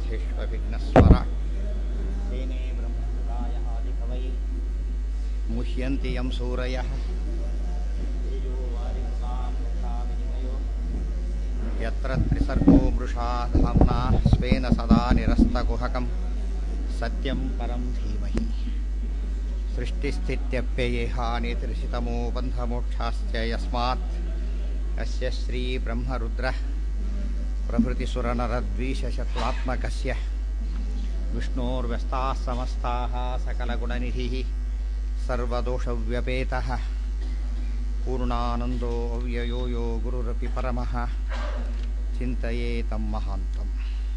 सिद्धिष्वभिघ्नस्वर तेने ब्रह्मसुराय आदिकवये मुह्यन्ति यं सूरयः तेजो वारिमृतां यथा विनिमयो यत्र त्रिसर्गो मृषा धाम्ना स्वेन सदा निरस्तकुहकं सत्यं परं धीमहि सृष्टिस्थित्यप्ययेहानितिर्षितमो बन्धमोक्षाश्च यस्मात् यस्य श्रीब्रह्मरुद्रः प्रभृतिसुरनरद्वीषशत्वात्मकस्य विष्णोर्व्यस्ताः समस्ताः सकलगुणनिधिः सर्वदोषव्यपेतः पूर्णानन्दो अव्ययो यो गुरुरपि परमः चिन्तये तं महान्तम्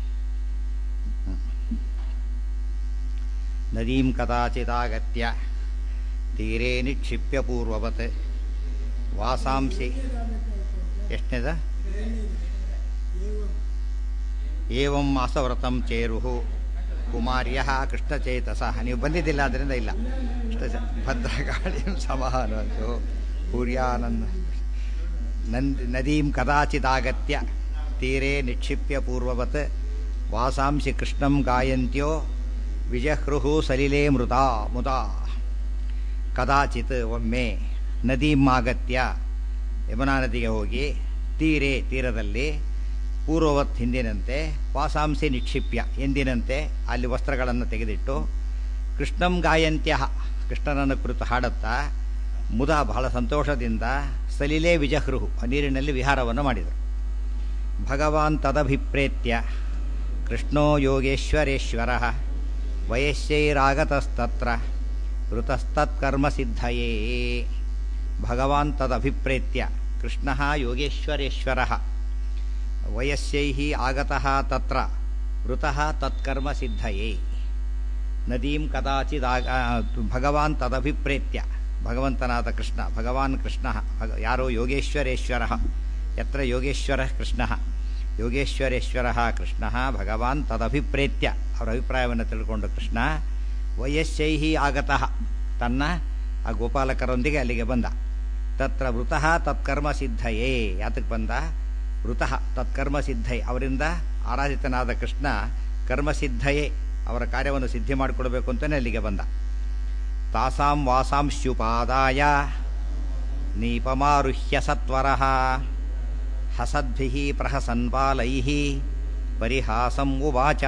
नदीं कदाचिदागत्य ತೀರೆ ನಿಕ್ಷಿಪ್ಯ ಪೂರ್ವವತ್ ವಾಸಾಂಸಿ ಎಷ್ಟನೇದ ಏವಂ ಮಾಸವ್ರತಂ ಚೇರು ಕುಮಾರ್ಯ ಕೃಷ್ಣಚೇತಸ ನೀವು ಬಂದಿದ್ದಿಲ್ಲ ಅದರಿಂದ ಇಲ್ಲ ಕೃಷ್ಣ ಭದ್ರಕಾಳಿಂ ಸಮಾನಂತು ಪೂರ್ಯಾನಂದ ನಂದ್ ನದೀಂ ಕದಾಚಿದಾಗತ್ಯ ತೀರೆ ನಿಕ್ಷಿಪ್ಯ ಪೂರ್ವವತ್ ವಾಸಾಂಸಿ ಕೃಷ್ಣಂ ಗಾಯಂತ್ಯೋ ವಿಜಹೃಹು ಸಲಿಲೆ ಮೃದಾ ಮುದಾ ಕದಾಚಿತ್ ಒಮ್ಮೆ ನದೀಮಾಗತ್ಯ ಯಮುನಾ ನದಿಗೆ ಹೋಗಿ ತೀರೆ ತೀರದಲ್ಲಿ ಪೂರ್ವವತ್ ಹಿಂದಿನಂತೆ ವಾಸಾಂಸಿ ನಿಕ್ಷಿಪ್ಯ ಎಂದಿನಂತೆ ಅಲ್ಲಿ ವಸ್ತ್ರಗಳನ್ನು ತೆಗೆದಿಟ್ಟು ಕೃಷ್ಣಂ ಗಾಯಂತ್ಯ ಕೃಷ್ಣನನ್ನು ಕುರಿತು ಹಾಡುತ್ತಾ ಮುದ ಬಹಳ ಸಂತೋಷದಿಂದ ಸಲಿಲೆ ವಿಜಹೃಹು ನೀರಿನಲ್ಲಿ ವಿಹಾರವನ್ನು ಮಾಡಿದರು ಭಗವಾನ್ ತದಭಿಪ್ರೇತ್ಯ ಕೃಷ್ಣೋ ಯೋಗೇಶ್ವರೇಶ್ವರ ವಯಸ್ಸೈರಾಗತಸ್ತತ್ರ ಋತಸ್ತತ್ಕರ್ಮಸಿದ್ಧಯೇ ಭಗವಾನ್ ತದಭಿಪ್ರೇತ್ಯ ಕೃಷ್ಣ ಯೋಗೇಶ್ವರೇಶ್ವರ ವಯಸ್ಸೈ ಆಗತಃ ತತ್ರ ಋತಃ ತತ್ಕರ್ಮಸಿದ್ಧಯೇ ನದೀಂ ಕದಾಚಿದಾಗ ಭಗವಾನ್ ತದಭಿಪ್ರೇತ್ಯ ಭಗವಂತನಾದ ಕೃಷ್ಣ ಭಗವಾನ್ ಕೃಷ್ಣ ಯಾರೋ ಯೋಗೇಶ್ವರೇಶ್ವರ ಯತ್ರ ಯೋಗೇಶ್ವರ ಕೃಷ್ಣ ಯೋಗೇಶ್ವರೇಶ್ವರ ಕೃಷ್ಣ ಭಗವಾನ್ ತದಭಿಪ್ರೇತ್ಯ ಅವರ ಅಭಿಪ್ರಾಯವನ್ನು ತಿಳ್ಕೊಂಡು ಕೃಷ್ಣ ವಯಸ್ಸೈಹಿ ಆಗತಃ ತನ್ನ ಆ ಗೋಪಾಲಕರೊಂದಿಗೆ ಅಲ್ಲಿಗೆ ಬಂದ ತತ್ರ ವೃತಃ ತತ್ಕರ್ಮ ಸಿದ್ಧಯೇ ಯಾತಕ್ಕೆ ಬಂದ ವೃತಃ ತತ್ಕರ್ಮ ಸಿದ್ಧಯೇ ಅವರಿಂದ ಆರಾಧಿತನಾದ ಕೃಷ್ಣ ಕರ್ಮಸಿದ್ಧಯೇ ಅವರ ಕಾರ್ಯವನ್ನು ಸಿದ್ಧಿ ಮಾಡಿಕೊಡ್ಬೇಕು ಅಂತಲೇ ಅಲ್ಲಿಗೆ ಬಂದ ತಾಸಾಂ ವಾಸಾಂಶ್ಯುಪಾದಾಯ ನೀಪಮಾರುಹ್ಯ ಸತ್ವರ ಹಸದ್ಭಿ ಪ್ರಹಸನ್ ಬಾಲೈ ಪರಿಹಾಸಂ ಉವಾಚ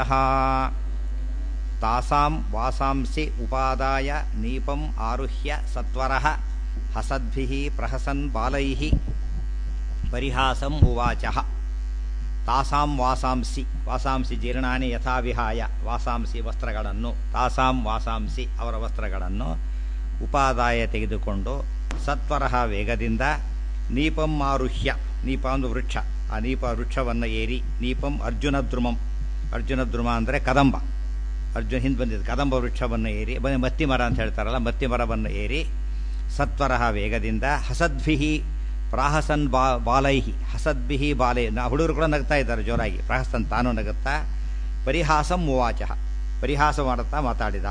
ತಾಸಾಂ ವಾಸಾಂಸಿ ಉಪಾದಾಯ ನೀಪಂ ಆರುಹ್ಯ ಸತ್ವರ ಹಸದ್ಭಿ ಪ್ರಹಸನ್ ಬಾಲೈ ಪರಿಹಾಸಂ ಉವಾಚ ತಾಸಾಂ ವಾಸಾಂಸಿ ವಾಸಾಂಸಿ ಜೀರ್ಣಾನಿ ಯಥಾವಿಹಾಯ ವಾಸಾಂಸಿ ವಸ್ತ್ರಗಳನ್ನು ತಾಸಾಂ ವಾಸಾಂಸಿ ಅವರ ವಸ್ತ್ರಗಳನ್ನು ಉಪಾದಾಯ ತೆಗೆದುಕೊಂಡು ಸತ್ವರ ವೇಗದಿಂದ ನೀಪಂ ಆರುಹ್ಯ ನೀಪ ಒಂದು ವೃಕ್ಷ ಆ ನೀಪ ವೃಕ್ಷವನ್ನು ಏರಿ ನೀಪಂ ಅರ್ಜುನ ದ್ರುಮಂ ಅರ್ಜುನ ದ್ರುಮ ಅಂದರೆ ಕದಂಬ ಅರ್ಜುನ ಹಿಂದೆ ಬಂದಿದ್ದು ಕದಂಬ ವೃಕ್ಷವನ್ನು ಏರಿ ಬನ್ನಿ ಮತ್ತಿ ಮರ ಅಂತ ಹೇಳ್ತಾರಲ್ಲ ಮತ್ತಿ ಮರವನ್ನು ಏರಿ ಸತ್ವರ ವೇಗದಿಂದ ಹಸದ್ಭಿಹಿ ಪ್ರಾಹಸನ್ ಬಾ ಬಾಲೈಹಿ ಹಸದ್ಭಿಹಿ ಬಾಲೈ ನಾ ಹುಡುಗರು ಕೂಡ ನಗ್ತಾ ಇದ್ದಾರೆ ಜೋರಾಗಿ ಪ್ರಾಹಸನ್ ತಾನು ನಗುತ್ತಾ ಪರಿಹಾಸಂ ಉವಾಚ ಪರಿಹಾಸ ಮಾಡುತ್ತಾ ಮಾತಾಡಿದ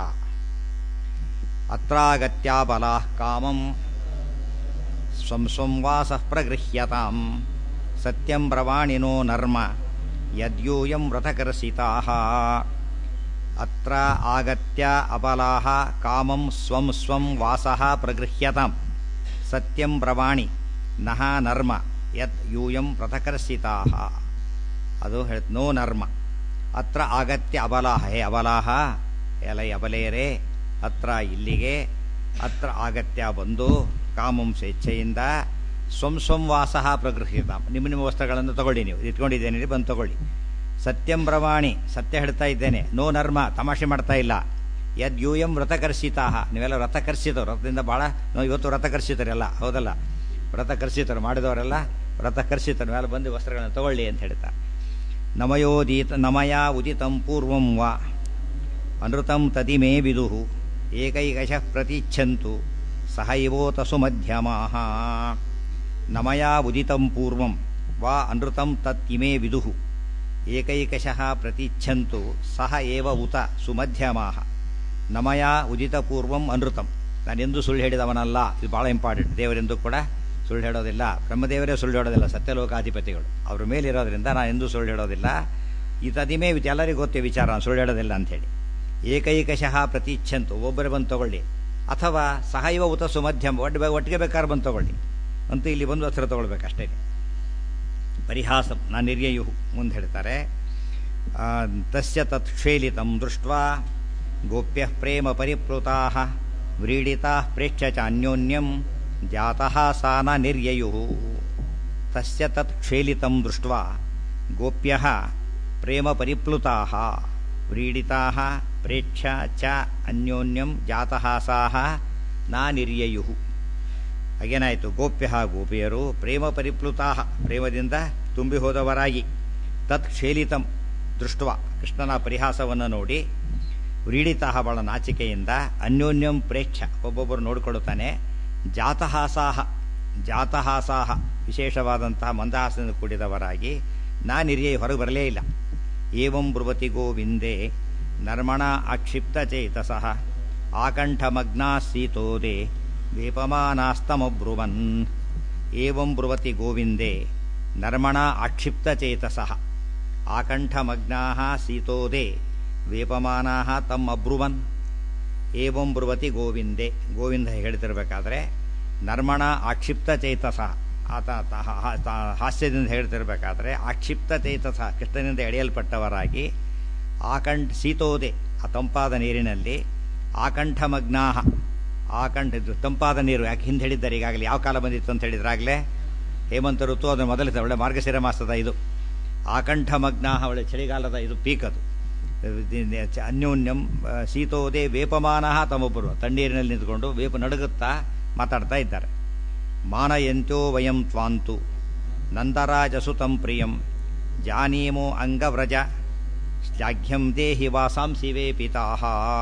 ಅತ್ರಾಗತ್ಯ ಬಲಾ ಕಾಮಂ ಸ್ವಂ ಸ್ವಂ ವಾಸ ಪ್ರಗೃಹ್ಯತಾಂ ಸತ್ಯಂ ಬ್ರವಾಣಿನೋ ನರ್ಮ ಯದ್ಯೂಯಂ ವ್ರತಕರ್ಷಿತಾ ಅತ್ರ ಆಗತ್ಯ ಅಬಲಾಹ ಕಾಮಂ ಸ್ವಂ ಸ್ವಂ ವಾಸಃ ಪ್ರಗೃಹ್ಯತಾಂ ಸತ್ಯಂ ಬ್ರವಾಣಿ ನಹ ನರ್ಮ ಯತ್ ಯೂಯಂ ವ್ರತಕರ್ಷಿತಾ ಅದು ಹೇಳ ನೋ ನರ್ಮ ಅತ್ರ ಆಗತ್ಯ ಅಬಲಾಹ ಹೇ ಅಬಲಾಹ ಎಲೈ ಅಬಲೆಯರೇ ಅತ್ರ ಇಲ್ಲಿಗೆ ಅತ್ರ ಆಗತ್ಯ ಬಂದು ಕಾಮಂ ಸ್ವೇಚ್ಛೆಯಿಂದ ಸ್ವಂ ಸ್ವಂ ವಾಸಃ ಪ್ರಗೃಹ್ಯತಾಂ ನಿಮ್ಮ ನಿಮ್ಮ ವಸ್ತ್ರಗಳನ್ನು ತಗೊಳ್ಳಿ ನೀವು ಇಟ್ಕೊಂಡಿದ್ದೇನೆ ಬಂದು ತಗೊಳ್ಳಿ ಸತ್ಯಂ ಪ್ರಮಾಣಿ ಸತ್ಯ ಹೇಳ್ತಾ ಇದ್ದೇನೆ ನೋ ನರ್ಮ ತಮಾಷೆ ಮಾಡ್ತಾ ಇಲ್ಲ ಯದ್ ಯೂಯಂ ವ್ರತಕರ್ಷಿತಾ ನೀವೆಲ್ಲ ವ್ರತಕರ್ಷಿತರು ವ್ರತದಿಂದ ಭಾಳ ನಾವು ಇವತ್ತು ವ್ರತಕರ್ಷಿತರೆಲ್ಲ ಹೌದಲ್ಲ ವ್ರತಕರ್ಷಿತರು ಮಾಡಿದವರೆಲ್ಲ ವ್ರತಕರ್ಷಿತರು ಮೇಲೆ ಬಂದು ವಸ್ತ್ರಗಳನ್ನು ತಗೊಳ್ಳಿ ಅಂತ ಹೇಳ್ತಾರೆ ನಮಯೋದೀತ ನಮಯ ಉದಿತಂ ಪೂರ್ವಂ ವಾ ಅನೃತಂ ತದಿಮೇ ವಿದುಹು ಏಕೈಕಶಃ ಪ್ರತಿಚ್ಛಂತು ಸಹೈವೋತ ಸುಮಧ್ಯಮಾ ನಮಯ ಉದಿತಂ ಪೂರ್ವಂ ವಾ ಅನೃತಂ ತತ್ ಇಮೇ ವಿದುಹು ಏಕೈಕಶಃ ಪ್ರತಿಚ್ಛಂತು ಸಹ ಏವ ಉತ ಸುಮಧ್ಯಮಾ ನಮಯ ಉದಿತ ಪೂರ್ವಂ ಅನೃತಂ ನಾನೆಂದೂ ಸುಳ್ಳು ಹೇಳಿದವನಲ್ಲ ಇದು ಭಾಳ ಇಂಪಾರ್ಟೆಂಟ್ ದೇವರೆಂದೂ ಕೂಡ ಸುಳ್ಳು ಹೇಳೋದಿಲ್ಲ ಬ್ರಹ್ಮದೇವರೇ ಸುಳ್ಳು ಹೇಳೋದಿಲ್ಲ ಸತ್ಯಲೋಕಾಧಿಪತಿಗಳು ಅವ್ರ ಮೇಲಿರೋದ್ರಿಂದ ನಾನು ಎಂದೂ ಸುಳ್ಳು ಹೇಳೋದಿಲ್ಲ ಇದದಿಮೇ ವಿಚ ಎಲ್ಲರಿಗೂ ಗೊತ್ತೇ ವಿಚಾರ ಸುಳ್ಳು ಹೇಳೋದಿಲ್ಲ ಅಂಥೇಳಿ ಏಕೈಕಶಃ ಪ್ರತೀಚ್ಛಂತು ಒಬ್ಬರೇ ಬಂದು ತಗೊಳ್ಳಿ ಅಥವಾ ಸಹೈವ ಉತ ಸುಮಧ್ಯಮ ಒಟ್ಟು ಒಟ್ಟಿಗೆ ಬೇಕಾದ್ರೆ ಬಂದು ತಗೊಳ್ಳಿ ಅಂತೂ ಇಲ್ಲಿ ಬಂದು ಹತ್ರ ತಗೊಳ್ಬೇಕಷ್ಟೇ ಪರಿಹಾಸ ನಾನು ನಿರ್ಯಯು ಮುಂದೆ ಹೇಳ್ತಾರೆ ಆ, ತಸ್ಯ ತತ್ ಕ್ಷೇಲಿತಂ ದೃಷ್ಟ ಗೋಪ್ಯ ಪ್ರೇಮ ಪರಿಪ್ಲುತಾ ವ್ರೀಡಿತಾ ಪ್ರೇಕ್ಷ ಚ ಅನ್ಯೋನ್ಯಂ ಜಾತಃ ಸಾ ನ ನಿರ್ಯಯು ತಸ್ಯ ತತ್ ಕ್ಷೇಲಿತಂ ದೃಷ್ಟ ಗೋಪ್ಯ ಪ್ರೇಮ ಪರಿಪ್ಲುತಾ ವ್ರೀಡಿತಾ ಪ್ರೇಕ್ಷ ಚ ಅನ್ಯೋನ್ಯಂ ಜಾತಃ ಸಾಹ ನಾ ನಿರ್ಯಯು ಹಾಗೇನಾಯಿತು ಗೋಪ್ಯ ಗೋಪಿಯರು ಪ್ರೇಮ ಪರಿಪ್ಲುತಾ ಪ್ರೇಮದಿಂದ ತುಂಬಿ ಹೋದವರಾಗಿ ತತ್ ಕ್ಷೇಲಿತಂ ದೃಷ್ಟ ಕೃಷ್ಣನ ಪರಿಹಾಸವನ್ನು ನೋಡಿ ವ್ರೀಡಿತಾ ಬಹಳ ನಾಚಿಕೆಯಿಂದ ಅನ್ಯೋನ್ಯಂ ಪ್ರೇಕ್ಷ ಒಬ್ಬೊಬ್ಬರು ನೋಡಿಕೊಳ್ಳುತ್ತಾನೆ ಜಾತಹಾಸಾಹ ಜಾತಹಾಸಾಹ ವಿಶೇಷವಾದಂತಹ ಮಂದಹಾಸದಿಂದ ಕೂಡಿದವರಾಗಿ ನಾ ನಿರ್ಯಯ ಹೊರಗೆ ಬರಲೇ ಇಲ್ಲ ಏವಂ ಬ್ರುವತಿ ಗೋವಿಂದೇ ನರ್ಮಣ ಆಕ್ಷಿಪ್ತ ಚೇತಸಃ ಆಕಂಠಮಗ್ನಾ ಸೀತೋದೆ ವೇಪಮಾನಾಸ್ತಮಬ್ರುವನ್ ಏವಂ ಬ್ರುವತಿ ಗೋವಿಂದೇ ನರ್ಮಣ ಆಕ್ಷಿಪ್ತ ಚೇತಸಃ ಆಕಂಠಮಗ್ನಾ ಸೀತೋದೆ ವೇಪಮಾನಾ ತಮ್ಮ ಅಬ್ರುವನ್ ಏವಂ ಬ್ರುವತಿ ಗೋವಿಂದೆ ಗೋವಿಂದ ಹೇಳ್ತಿರ್ಬೇಕಾದ್ರೆ ನರ್ಮಣ ಆಕ್ಷಿಪ್ತ ಚೇತಸ ಆತ ತ- ಹಾ- ತ- ಹಾಸ್ಯದಿಂದ ಹೇಳ್ತಿರ್ಬೇಕಾದ್ರೆ ಆಕ್ಷಿಪ್ತ ಚೇತಸ ಕೃಷ್ಣನಿಂದ ಎಳೆಯಲ್ಪಟ್ಟವರಾಗಿ ಆಕಂಠ ಸೀತೋದೆ ಆ ತಂಪಾದ ನೀರಿನಲ್ಲಿ ಆಕಂಠಮಗ್ನಾಹ ಆಕಂಠ ಇದು ತಂಪಾದ ನೀರು ಯಾಕೆ ಹಿಂದೆ ಹೇಳಿದ್ದಾರೆ ಈಗಾಗಲೇ ಯಾವ ಕಾಲ ಬಂದಿತ್ತು ಅಂತ ಹೇಳಿದ್ರಾಗಲೇ ಹೇಮಂತ ಋತು ಅದನ್ನು ಮೊದಲ ಒಳ್ಳೆ ಮಾರ್ಗಶಿರ ಮಾಸದ ಇದು ಆಕಂಠಮಗ್ನಾಹ ಒಳ್ಳೆ ಚಳಿಗಾಲದ ಇದು ಪೀಕ್ ಅದು ಚ- ಅನ್ಯೋನ್ಯಂ ಆ, ಶೀತೋದೆ ವೇಪಮಾನಃ ತಮೊಬ್ಬರು ತಣ್ಣೀರಿನಲ್ಲಿ ನಿಂತ್ಕೊಂಡು ವೇಪ ನಡುಗುತ್ತಾ ಮಾತಾಡ್ತಾ ಇದ್ದಾರೆ ಮಾನಯಂತ್ಯೋ ವಯಂ ತ್ವಾಂತು ನಂದರಾಜಸುತಂ ಪ್ರಿಯಂ ಜಾನೀಮೋ ಅಂಗವ್ರಜ ಶ್ಲಾಘ್ಯಂ ದೇಹಿ ವಾಸಾಂಸಿ ವೇಪಿತಾಹ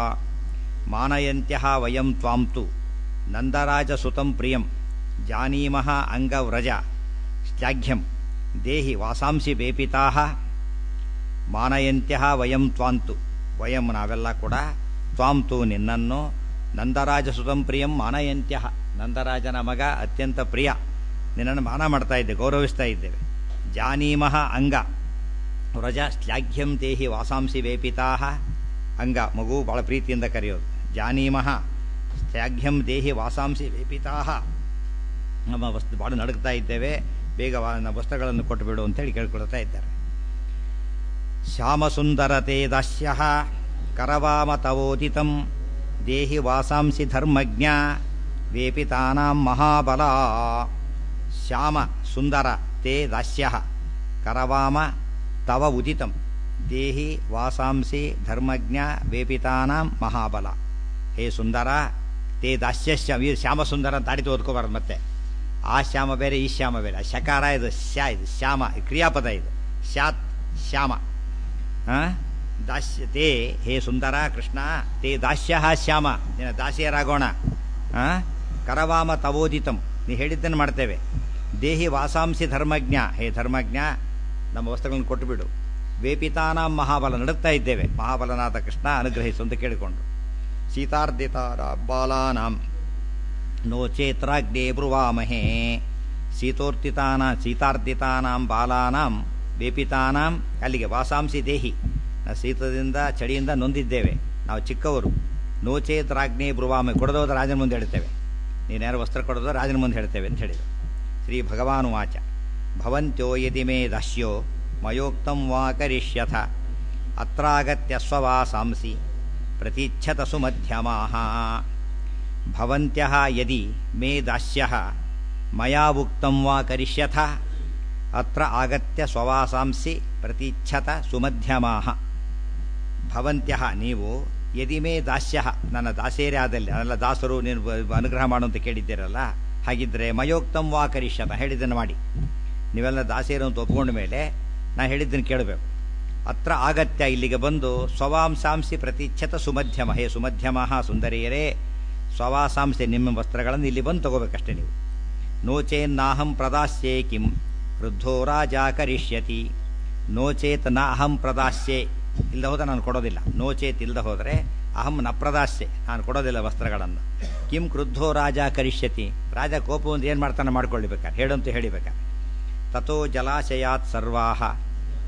ಮಾನಯಂತ್ಯ ವಯಂ ತ್ವಾಂತು ನಂದರಾಜಸುತಂ ಪ್ರಿಯಂ ಜಾನೀಮಃ ಅಂಗವ್ರಜ ಶ್ಲಾಘ್ಯಂ ದೇಹಿ ವಾಸಾಂಸಿ ವೇಪಿತಾಹ ಮಾನಯಂತ್ಯ ವಯಂ ತ್ವಾಂತು ವಯಂ ನಾವೆಲ್ಲ ಕೂಡ ತ್ವಾಂತು ನಿನ್ನನ್ನು ನಂದರಾಜ ಸುತಂ ಪ್ರಿಯಂ ಮಾನಯಂತ್ಯ ನಂದರಾಜನ ಮಗ ಅತ್ಯಂತ ಪ್ರಿಯ ನಿನ್ನನ್ನು ಮಾನ ಮಾಡ್ತಾ ಇದ್ದೆ ಗೌರವಿಸ್ತಾ ಇದ್ದೇವೆ ಜಾನೀಮಃ ಅಂಗ ವ್ರಜ ಶ್ಲಾಘ್ಯಂ ದೇಹಿ ವಾಸಾಂಸಿ ವೇಪಿತಾ ಅಂಗ ಮಗು ಬಹಳ ಪ್ರೀತಿಯಿಂದ ಕರೆಯೋದು ಜಾನೀಮಃ ಶ್ಲಾಘ್ಯಂ ದೇಹಿ ವಾಸಾಂಸಿ ವೇಪಿತಾ ನಮ್ಮ ವಸ್ತು ಭಾಳ ನಡುಗ್ತಾ ಇದ್ದೇವೆ ಬೇಗ ವಾ- ನಮ್ಮ ವಸ್ತ್ರಗಳನ್ನು ಕೊಟ್ಟುಬಿಡು ಅಂತೇಳಿ ಕೇಳ್ಕೊಳ್ತಾ ಇದ್ದಾರೆ ಶ್ಯಾಮಸುಂದರತೆ ದಾಸ್ಯ ಕರವಾಮ ತವೋದಿತಂ ದೇಹಿ ವಾಸಾಂಸಿ ಧರ್ಮಜ್ಞ ವೇಪಿತಾನಾಂ ಮಹಾಬಲ ಶ್ಯಾಮ ಸುಂದರ ತೇ ದಾಸ್ಯ ಕರವಾಮ ತವ ಉದಿತಂ ದೇಹಿ ವಾಸಾಂಸಿ ಧರ್ಮಜ್ಞ ವೇಪಿತಾನಾಂ ಮಹಾಬಲ ಹೇ ಸುಂದರ ತೇ ದಾಸ್ಯಶ್ಯ ಈ ಶ್ಯಾಮಸುಂದರ ಅಂತ ದಾಡಿ ಓದ್ಕೋಬಾರ್ದು ಮತ್ತೆ ಆ ಶ್ಯಾಮ ಬೇರೆ ಈ ಶ್ಯಾಮ ಬೇರೆ ಆ ಶಕಾರ ಇದು ಶ್ಯಾ ಇದು ಶ್ಯಾಮ ಇದು ಕ್ರಿಯಾಪದ ಇದು ಶ್ಯಾತ್ ಶ್ಯಾಮ ಆ? ದಾಸ್ಯ ತೇ ಹೇ ಸುಂದರ ಕೃಷ್ಣ ತೇ ದಾಸ್ಯ ಶ್ಯಾಮ ನಿನ್ನ ದಾಸಿಯರಾಗೋಣ ಆ? ಕರವಾಮ ತವೋದಿತಂ ನೀ ಹೇಳಿದ್ದನ್ನು ಮಾಡ್ತೇವೆ ದೇಹಿ ವಾಸಾಂಸಿ ಧರ್ಮಜ್ಞ ಹೇ ಧರ್ಮಜ್ಞ ನಮ್ಮ ವಸ್ತ್ರಗಳನ್ನು ಕೊಟ್ಟುಬಿಡು ವೇಪಿತಾನಾಂ ಮಹಾಬಲ ನಡುತ್ತಾ ಇದ್ದೇವೆ ಮಹಾಬಲನಾದ ಕೃಷ್ಣ ಅನುಗ್ರಹಿಸು ಅಂತ ಕೇಳಿಕೊಂಡು ಸೀತಾರ್ಧಿತಾರ ಬಾಲಾನಾಂ ನೋ ಚೇತ್ರಾಗ್ನೇ ಬ್ರುವಾಮಹೇ ಶೀತೋರ್ತಿತಾನ ಶೀತಾರ್ಧಿತಾನಾಂ ಬಾಲಾನಾಂ ವೇಪಿತಾನಾಂ ಅಲ್ಲಿಗೆ ವಾಸಾಂಸಿ ದೇಹಿ ನಾವು ಶೀತದಿಂದ ಚಳಿಯಿಂದ ನೊಂದಿದ್ದೇವೆ ನಾವು ಚಿಕ್ಕವರು ನೋ ಚೇತ್ ರಾಜ್ಞೆ ಬ್ರುವಾಮೆ ಕೊಡದೋದ ರಾಜನ ಮುಂದೆ ಹೇಳ್ತೇವೆ ನೀನ್ಯಾರು ವಸ್ತ್ರ ಕೊಡೋದು ರಾಜನ ಮುಂದೆ ಹೇಳ್ತೇವೆ ಅಂತ ಹೇಳಿದರು ಶ್ರೀ ಭಗವಾನು ವಾಚ ಭವಂತ್ಯೋ ಯದಿ ಮೇ ದಾಸ್ಯೋ ಮಯೋಕ್ತಂ ವಾ ಕರಿಷ್ಯಥ ಅತ್ರಾಗತ್ಯ ಸ್ವವಾಸಾಂಸಿ ಪ್ರತೀಚ್ಛತ ಸುಮಧ್ಯಮಾಃ ಭವಂತ್ಯಃ ಯದಿ ಮೇ ದಾಸ್ಯಃ ಮಯಾ ಉಕ್ತಂ ವಾ ಕರಿಷ್ಯಥ ಅತ್ರ ಆಗತ್ಯ ಸ್ವವಾಸಾಂಸಿ ಪ್ರತೀಚ್ಛತ ಸುಮಧ್ಯಮಾಃ ಭವಂತ್ಯಃ ನೀವು ಯದಿ ಮೇ ದಾಸ್ಯ ನನ್ನ ದಾಸೇರೇ ಆದಲ್ಲಿ ಅದೆಲ್ಲ ದಾಸರು ನೀನು ಬ- ಅನುಗ್ರಹ ಮಾಡು ಅಂತ ಕೇಳಿದ್ದೀರಲ್ಲ ಹಾಗಿದ್ರೆ ಮಯೋಕ್ತಂ ವಾ ಕರಿಷ್ಯತ ಹೇಳಿದ್ದನ್ನು ಮಾಡಿ ನೀವೆಲ್ಲ ದಾಸೇರು ಅಂತ ಒಪ್ಕೊಂಡ ಮೇಲೆ ನಾನು ಹೇಳಿದ್ದನ್ನು ಕೇಳಬೇಕು ಅತ್ರ ಆಗತ್ಯ ಇಲ್ಲಿಗೆ ಬಂದು ಸ್ವವಾಂಸಾಂಸಿ ಪ್ರತೀಚ್ಛತ ಸುಮಧ್ಯಮ ಹೇ ಸುಮಧ್ಯಮ ಸುಂದರಿಯರೇ ಸ್ವವಾಸಾಂಸಿ ನಿಮ್ಮ ವಸ್ತ್ರಗಳನ್ನು ಇಲ್ಲಿ ಬಂದು ತಗೋಬೇಕಷ್ಟೇ ನೀವು ನೋಚೇನ್ನಾಹಂ ಪ್ರದಾಸ್ಯೆ ಕಿಂ ವೃದ್ಧೋ ರಾಜ ಕರಿಷ್ಯತಿ ನೋಚೇತ್ ನ ಅಹಂ ಪ್ರದಾಸ್ಯೆ ಇಲ್ಲದ ಹೋದರೆ ನಾನು ಕೊಡೋದಿಲ್ಲ ನೋಚೇತ್ ಇಲ್ಲದ ಹೋದರೆ ಅಹಂ ನ ಪ್ರದಾಸ್ಯೆ ನಾನು ಕೊಡೋದಿಲ್ಲ ವಸ್ತ್ರಗಳನ್ನು ಕಿಂ ಕ್ರುದ್ಧೋ ರಾಜ ಕರಿಷ್ಯತಿ ರಾಜ ಕೋಪವನ್ನು ಏನು ಮಾಡ್ತಾನೆ ಮಾಡ್ಕೊಳ್ಳಿಬೇಕಾರೆ ಹೇಳಂತೂ ಹೇಳಿಬೇಕಾರೆ ತಥೋ ಜಲಾಶಯಾತ್ ಸರ್ವಾಹ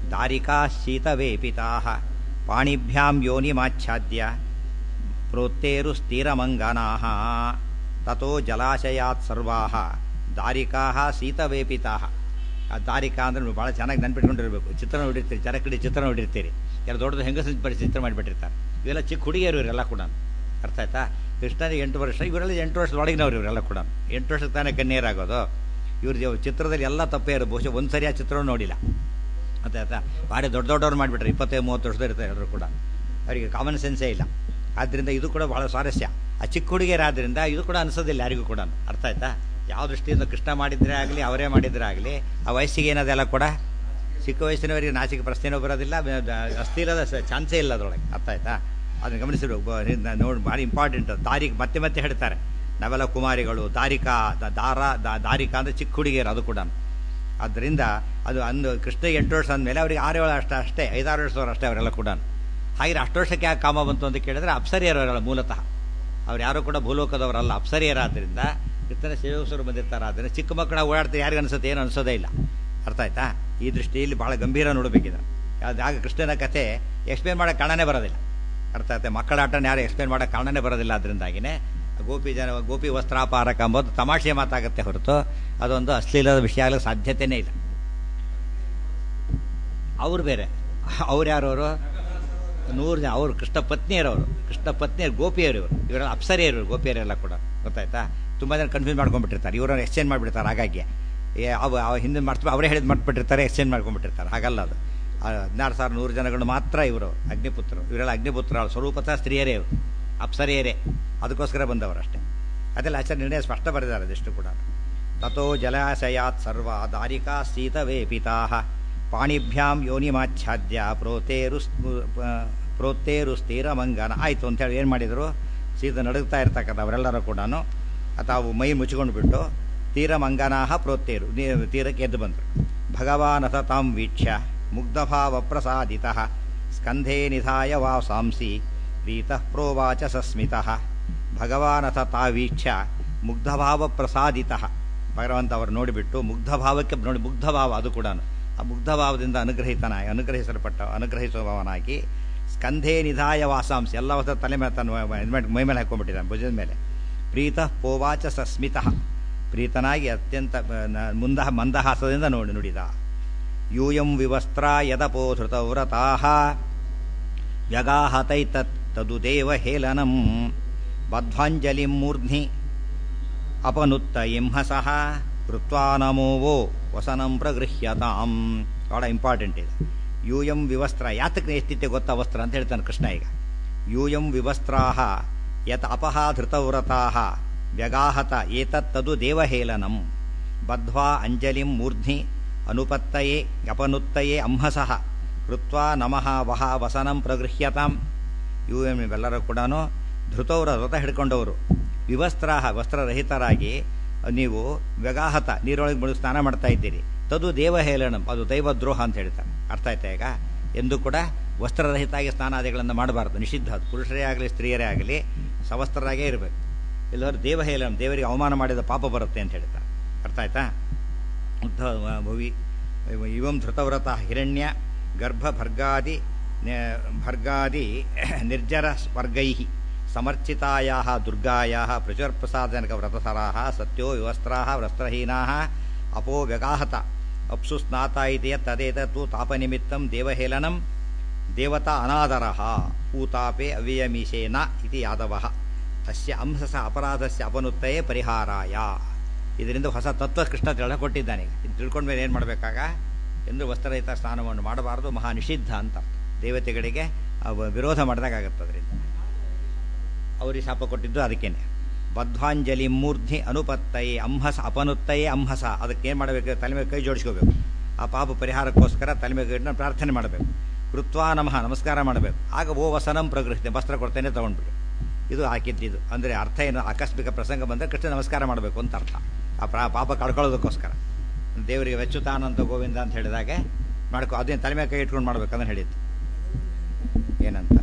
ದಾರಿಕಾ ಶೀತವೇಪಿತಾ ಪಾಣಿಭ್ಯಾಂ ಯೋನಿಮಾಚ್ಛಾದ್ಯ ಪ್ರೋತ್ತೇರು ಸ್ಥಿರಮಂಗನಾ ತಥೋ ಜಲಾಶಯಾತ್ ಸರ್ವಾ ದಾರಿಕಾ ಶೀತವೇಪಿತಾ ಆ ದಾರಿಕಾ ಅಂದ್ರೆ ಭಾಳ ಚೆನ್ನಾಗಿ ನೆನ್ಪಿಟ್ಕೊಂಡಿರ್ಬೇಕು ಚಿತ್ರ ನೋಡಿರ್ತೀರಿ ಚರಕಡಿ ಚಿತ್ರ ನೋಡಿರ್ತೀರಿ ಯಾರು ದೊಡ್ಡದು ಹೆಂಗಸ ಬರೀ ಚಿತ್ರ ಮಾಡಿಬಿಟ್ಟಿರ್ತಾರೆ ಇವೆಲ್ಲ ಚಿಕ್ಕ ಹುಡುಗಿಯರು ಇವರೆಲ್ಲ ಕೂಡ ಅರ್ಥ ಆಯ್ತಾ ಕೃಷ್ಣನಿಗೆ ಎಂಟು ವರ್ಷ ಇವರೆಲ್ಲ ಎಂಟು ವರ್ಷದ ಒಳಗಿನವ್ರು ಇವರೆಲ್ಲ ಕೂಡ ಎಂಟು ವರ್ಷಕ್ಕೆ ತಾನೇ ಕಣ್ಣೀರಾಗೋದು ಇವ್ರ ಚಿತ್ರದಲ್ಲಿ ಎಲ್ಲ ತಪ್ಪೇ ಇರೋದು ಬಹುಶಃ ಒಂದು ಸರಿ ಆ ಚಿತ್ರವನ್ನು ನೋಡಿಲ್ಲ ಅದೇ ಆಯ್ತಾ ಭಾರಿ ದೊಡ್ಡ ದೊಡ್ಡವ್ರು ಮಾಡಿಬಿಟ್ರೆ ಇಪ್ಪತ್ತೈದು ಮೂವತ್ತು ವರ್ಷದ ಇರ್ತಾರೆ ಎಲ್ಲರೂ ಕೂಡ ಅವರಿಗೆ ಕಾಮನ್ ಸೆನ್ಸೇ ಇಲ್ಲ ಆದ್ದರಿಂದ ಇದು ಕೂಡ ಭಾಳ ಸ್ವಾರಸ್ಯ ಆ ಚಿಕ್ಕ ಹುಡುಗಿಯರಾದ್ರಿಂದ ಇದು ಕೂಡ ಅನಿಸೋದಿಲ್ಲ ಯಾರಿಗೂ ಕೂಡ ಅರ್ಥ ಆಯ್ತಾ ಯಾವ ದೃಷ್ಟಿಯಿಂದ ಕೃಷ್ಣ ಮಾಡಿದ್ರೆ ಆಗಲಿ ಅವರೇ ಮಾಡಿದ್ರೆ ಆಗಲಿ ಆ ವಯಸ್ಸಿಗೆ ಏನದೆಲ್ಲ ಕೂಡ ಚಿಕ್ಕ ವಯಸ್ಸಿನವರಿಗೆ ನಾಚಿಕೆ ಪ್ರಶ್ನೆನೂ ಬರೋದಿಲ್ಲ ಅಸ್ಥಿರದ ಚಾನ್ಸೇ ಇಲ್ಲ ಅದರೊಳಗೆ ಅರ್ಥ ಆಯ್ತಾ ಅದನ್ನು ಗಮನಿಸಿರ್ಬೇಕು ನೋಡಿ ಭಾರಿ ಇಂಪಾರ್ಟೆಂಟ್ ದಾರಿಗೆ ಮತ್ತೆ ಮತ್ತೆ ಹೇಳ್ತಾರೆ ನಾವೆಲ್ಲ ಕುಮಾರಿಗಳು ದಾರಿಕಾ ದಾರ ದಾರಿಕಾ ಅಂದರೆ ಚಿಕ್ಕ ಹುಡುಗಿಯರು ಅದು ಕೂಡ ಆದ್ದರಿಂದ ಅದು ಅಂದು ಕೃಷ್ಣ ಎಂಟು ವರ್ಷ ಅಂದಮೇಲೆ ಅವರಿಗೆ ಆರು ಏಳು ಅಷ್ಟ ಅಷ್ಟೇ ಐದಾರು ವರ್ಷದವ್ರು ಅಷ್ಟೇ ಅವರೆಲ್ಲ ಕೂಡ ಹಾಗೆ ಅಷ್ಟು ವರ್ಷಕ್ಕೆ ಯಾಕೆ ಕಾಮ ಬಂತು ಅಂತ ಕೇಳಿದ್ರೆ ಅಪ್ಸರಿಯರವರಲ್ಲ ಮೂಲತಃ ಅವ್ರು ಯಾರು ಕೂಡ ಭೂಲೋಕದವರಲ್ಲ ಅಪ್ಸರಿಯರಾದ್ರಿಂದ ಕೃಷ್ಣನ ಸೇವಕರು ಬಂದಿರ್ತಾರೆ ಆದ್ದರಿಂದ ಚಿಕ್ಕ ಮಕ್ಕಳ ಓಡಾಡ್ತಾರೆ ಯಾರಿಗೆ ಅನ್ಸುತ್ತೆ ಏನು ಅನ್ಸೋದೇ ಇಲ್ಲ ಅರ್ಥ ಆಯ್ತಾ ಈ ದೃಷ್ಟಿಯಲ್ಲಿ ಭಾಳ ಗಂಭೀರ ನೋಡಬೇಕಿದ್ರೆ ಆಗ ಕೃಷ್ಣನ ಕಥೆ ಎಕ್ಸ್ಪ್ಲೇನ್ ಮಾಡೋಕ್ಕೆ ಕಾರಣನೇ ಬರೋದಿಲ್ಲ ಅರ್ಥ ಆಯ್ತಾ ಮಕ್ಕಳ ಆಟನ ಯಾರು ಎಕ್ಸ್ಪ್ಲೇನ್ ಮಾಡೋಕ್ಕೆ ಕಾರಣನೇ ಬರೋದಿಲ್ಲ ಅದರಿಂದಾಗಿನೇ ಗೋಪಿ ಜನ ಗೋಪಿ ವಸ್ತ್ರಾಪಾರಕ ಅಂಬೋದು ತಮಾಷೆ ಮಾತಾಗುತ್ತೆ ಹೊರತು ಅದೊಂದು ಅಶ್ಲೀಲದ ವಿಷಯ ಆಗಲಿಕ್ಕೆ ಸಾಧ್ಯತೆಯೇ ಇಲ್ಲ ಅವ್ರು ಬೇರೆ ಅವ್ರು ಯಾರವರು ನೂರು ಜನ ಅವರು ಕೃಷ್ಣ ಪತ್ನಿಯರವರು ಕೃಷ್ಣ ಪತ್ನಿಯರು ಗೋಪಿಯರು ಇವರು ಇವರೆಲ್ಲ ಅಪ್ಸರಿಯರು ಗೋಪಿಯರೆಲ್ಲ ಕೂಡ ಗೊತ್ತಾಯ್ತಾ ತುಂಬ ಜನ ಕನ್ಫ್ಯೂಸ್ ಮಾಡ್ಕೊಂಡ್ಬಿಟ್ಟಿರ್ತಾರೆ ಇವರನ್ನು ಎಕ್ಸ್ಚೇಂಜ್ ಮಾಡಿಬಿಡ್ತಾರೆ ಹಾಗಾಗಿ ಅವ ಅವ ಹಿಂದೆ ಮಾಡ್ತೀವಿ ಅವರೇ ಹೇಳಿದ್ ಮಾಡ್ಬಿಟ್ಟಿರ್ತಾರೆ ಎಕ್ಸ್ಚೇಂಜ್ ಮಾಡ್ಕೊಂಡ್ಬಿಟ್ಟಿರ್ತಾರೆ ಹಾಗಲ್ಲ ಅದು ಹದಿನಾರು ಸಾವಿರ ನೂರು ಜನಗಳು ಮಾತ್ರ ಇವರು ಅಗ್ನಿಪುತ್ರರು ಇವರೆಲ್ಲ ಅಗ್ನಿಪುತ್ರ ಸ್ವರೂಪತಃ ಸ್ತ್ರೀಯರೇ ಇವರು ಅಪ್ಸರಿಯರೇ ಅದಕ್ಕೋಸ್ಕರ ಬಂದವರು ಅಷ್ಟೇ ಅದೆಲ್ಲ ಆಚಾರ್ಯ ನಿರ್ಣಯ ಸ್ಪಷ್ಟ ಬರೆದಿದ್ದಾರೆ ಅದೆಷ್ಟು ಕೂಡ ತಥೋ ಜಲಾಶಯಾತ್ ಸರ್ವ ದಾರಿಕಾ ಶೀತವೇಪಿತಾ ಪಾಣಿಭ್ಯಾಂ ಯೋನಿಮಾಚ್ಛಾದ್ಯ ಪ್ರೋತೇರು ಪ್ರೋತ್ತೇರು ಸ್ಥಿರಮಂಗನ ಆಯಿತು ಅಂತೇಳಿ ಏನು ಮಾಡಿದರು ಸೀದ ನಡುಗ್ತಾ ಇರ್ತಕ್ಕಂಥ ಅವರೆಲ್ಲರೂ ಕೂಡ ತಾವು ಮೈ ಮುಚ್ಚಿಕೊಂಡು ಬಿಟ್ಟು ತೀರಮಂಗನಾಹ ಪ್ರೋತ್ತೇರು ತೀರಕ್ಕೆ ಎದ್ದು ಬಂದರು ಭಗವಾನಥ ತಾಂ ವೀಕ್ಷ್ಯ ಮುಗ್ಧಭಾವ ಪ್ರಸಾದಿತ ಸ್ಕಂಧೇ ನಿಧಾಯ ವಾಸಾಂಸಿ ಪ್ರೀತಃ ಪ್ರೋವಾಚ ಸಸ್ಮಿತಃ ಭಗವಾನಥ ತಾವೀಕ್ಷ ಮುಗ್ಧಭಾವ ಪ್ರಸಾದಿತ ಭಗವಂತ ಅವರು ನೋಡಿಬಿಟ್ಟು ಮುಗ್ಧಭಾವಕ್ಕೆ ನೋಡಿ ಮುಗ್ಧಭಾವ ಅದು ಕೂಡ ಆ ಮುಗ್ಧಭಾವದಿಂದ ಅನುಗ್ರಹಿತನಾಗಿ ಅನುಗ್ರಹಿಸಲ್ಪಟ್ಟ ಅನುಗ್ರಹಿಸುವವನಾಗಿ ಸ್ಕಂಧೇ ನಿಧಾಯ ವಾಸಾಂಸಿ ಎಲ್ಲ ಹೊಸ ತಲೆ ಮೇಲೆ ತನ್ನ ಮೈ ಮೇಲೆ ಹಾಕೊಂಡ್ಬಿಟ್ಟಿದ್ದಾನೆ ಭುಜದ ಮೇಲೆ ಪ್ರೀತಃ ಪೋವಾಚ ಸಸ್ಮಿತಃ ಪ್ರೀತನಾಗಿ ಅತ್ಯಂತ ಮುಂದ ಮಂದಹಾಸದಿಂದ ನೋಡಿ ನುಡಿದ ಯೂಯಂ ವಿವಸ್ತ್ರ ಯದಪೋಧೃತ ವ್ರತಾ ವ್ಯಗಾಹತೈತತ್ ತದುದೇವ ಹೇಲನಂ ಬದ್ಧಾಂಜಲಿಂ ಮೂರ್ಧ್ನಿ ಅಪನುತ್ತ ಇಂಹಸಃ ಕೃತ್ವಾ ನಮೋವೋ ವಸನಂ ಪ್ರಗೃಹ್ಯತಾಂ ಭಾಳ ಇಂಪಾರ್ಟೆಂಟ್ ಇದೆ ಯೂಯಂ ವಿವಸ್ತ್ರ ಯಾತಕ್ಕೆ ಎಷ್ಟಿತ್ತೆ ಗೊತ್ತಾ ವಸ್ತ್ರ ಅಂತ ಹೇಳ್ತಾನೆ ಕೃಷ್ಣ ಈಗ ಯೂಯಂ ವಿವಸ್ತ್ರಾಹ ಯತ್ ಅಪಹ ಧೃತವ್ರತಾಹ ವ್ಯಗಾಹತ ಏತತ್ತದು ದೇವಹೇಲನಂ ಬದ್ಧ್ವಾ ಅಂಜಲಿಂ ಮೂರ್ಧ್ನಿ ಅನುಪತ್ತಯೇ ಅಪನುತ್ತಯೇ ಅಂಹಸಃ ಕೃತ್ವಾ ನಮಃ ವಹ ವಸನಂ ಪ್ರಗೃಹ್ಯತಾಂ ಯು ಎಂ ಇವೆಲ್ಲರೂ ಕೂಡ ಧೃತವ್ರ ವ್ರತ ಹಿಡ್ಕೊಂಡವರು ವಿವಸ್ತ್ರಾಹ ವಸ್ತ್ರರಹಿತರಾಗಿ ನೀವು ವ್ಯಗಾಹತ ನೀರೊಳಗೆ ಮುಳುಗಿ ಸ್ನಾನ ಮಾಡ್ತಾ ಇದ್ದೀರಿ ತದು ದೇವಹೇಳನಂ ಅದು ದೈವದ್ರೋಹ ಅಂತ ಹೇಳ್ತಾರೆ ಅರ್ಥ ಆಯ್ತಾ ಈಗ ಎಂದು ಕೂಡ ವಸ್ತ್ರರಹಿತಾಗಿ ಸ್ನಾನಾದಿಗಳನ್ನು ಮಾಡಬಾರ್ದು ನಿಷಿದ್ಧ ಅದು ಪುರುಷರೇ ಆಗಲಿ ಸ್ತ್ರೀಯರೇ ಆಗಲಿ ಸವಸ್ತ್ರರಾಗೇ ಇರಬೇಕು ಎಲ್ಲರೂ ದೇವಹೇಳನಂ ದೇವರಿಗೆ ಅವಮಾನ ಮಾಡಿದ ಪಾಪ ಬರುತ್ತೆ ಅಂತ ಹೇಳ್ತಾರೆ ಅರ್ಥ ಆಯ್ತಾ ಉದ್ಧ ಭುವಿ ಇವಂ ಧೃತವ್ರತ ಹಿರಣ್ಯ ಗರ್ಭ ಭರ್ಗಾದಿ ಭರ್ಗಾದಿ ನಿರ್ಜರ ಸ್ವರ್ಗೈ ಸಮರ್ಚಿತಾಯಾ ದುರ್ಗಾಯಾ ಪ್ರಚುರಪ್ರಸಾದಜನಕ ವ್ರತಸರಾ ಸತ್ಯೋ ವಿವಸ್ತ್ರಾ ವಸ್ತ್ರಹೀನಾ ಅಪೋ ವ್ಯಗಾಹತ ಅಪ್ಸು ಸ್ನಾತ ಇತಿ ತದೇತತ್ತು ತಾಪನಿಮಿತ್ತಂ ದೇವಹೇಳನಂ ದೇವತಾ ಅನಾದರ ಊತಾಪೆ ಅವ್ಯಯಮೀಶೇನ ಇತಿ ಯಾದವ ಅಸ್ಯ ಅಂಶಸ ಅಪರಾಧಸ್ಯ ಅಪನುತ್ತಯೇ ಪರಿಹಾರಾಯ ಇದರಿಂದ ಹೊಸ ತತ್ವ ಕೃಷ್ಣ ತಿಳ್ಕೊಟ್ಟಿದ್ದಾನೆ ಇದು ತಿಳ್ಕೊಂಡ ಮೇಲೆ ಏನು ಮಾಡಬೇಕಾಗ ಎಂದು ವಸ್ತ್ರರಹಿತ ಸ್ನಾನವನ್ನು ಮಾಡಬಾರದು ಮಹಾ ನಿಷಿದ್ಧ ಅಂತ ದೇವತೆಗಳಿಗೆ ವಿರೋಧ ಮಾಡಿದಾಗತ್ತೆ ಅದರಿಂದ ಅವರಿಗೆ ಶಾಪ ಕೊಟ್ಟಿದ್ದು ಅದಕ್ಕೇನೆ ಬದ್ಧಾಂಜಲಿ ಮೂರ್ಧಿ ಅನುಪತ್ತಯೇ ಅಂಹಸ ಅಪನುತ್ತಯೇ ಅಂಹಸ ಅದಕ್ಕೆ ಏನು ಮಾಡಬೇಕು ತಲೆ ಮೇಲೆ ಕೈ ಜೋಡಿಸ್ಕೋಬೇಕು ಆ ಪಾಪ ಪರಿಹಾರಕ್ಕೋಸ್ಕರ ತಲೆ ಮೇಲೆ ಕೈನ ಪ್ರಾರ್ಥನೆ ಮಾಡಬೇಕು ಕೃತ್ವಾ ನಮಃ ನಮಸ್ಕಾರ ಮಾಡಬೇಕು ಆಗ ಓ ವಸನಂ ಪ್ರಗೃಹತೆ ವಸ್ತ್ರ ಕೊಡ್ತೇನೆ ತೊಗೊಂಡ್ಬಿಡು ಇದು ಹಾಕಿದ್ದಿದ್ದು ಅಂದರೆ ಅರ್ಥ ಏನು ಆಕಸ್ಮಿಕ ಪ್ರಸಂಗ ಬಂದರೆ ಕೃಷ್ಣ ನಮಸ್ಕಾರ ಮಾಡಬೇಕು ಅಂತ ಅರ್ಥ ಆ ಪ್ರಾ ಪಾಪ ಕಳ್ಕೊಳ್ಳೋದಕ್ಕೋಸ್ಕರ ದೇವರಿಗೆ ವೆಚ್ಚುತಾನಂತ ಗೋವಿಂದ ಅಂತ ಹೇಳಿದಾಗೆ ಮಾಡ್ಕೊ ಅದೇನು ತಲೆ ಮೇಲೆ ಕೈ ಇಟ್ಕೊಂಡು ಮಾಡ್ಬೇಕಂತ ಹೇಳಿದ್ದು ಏನಂತ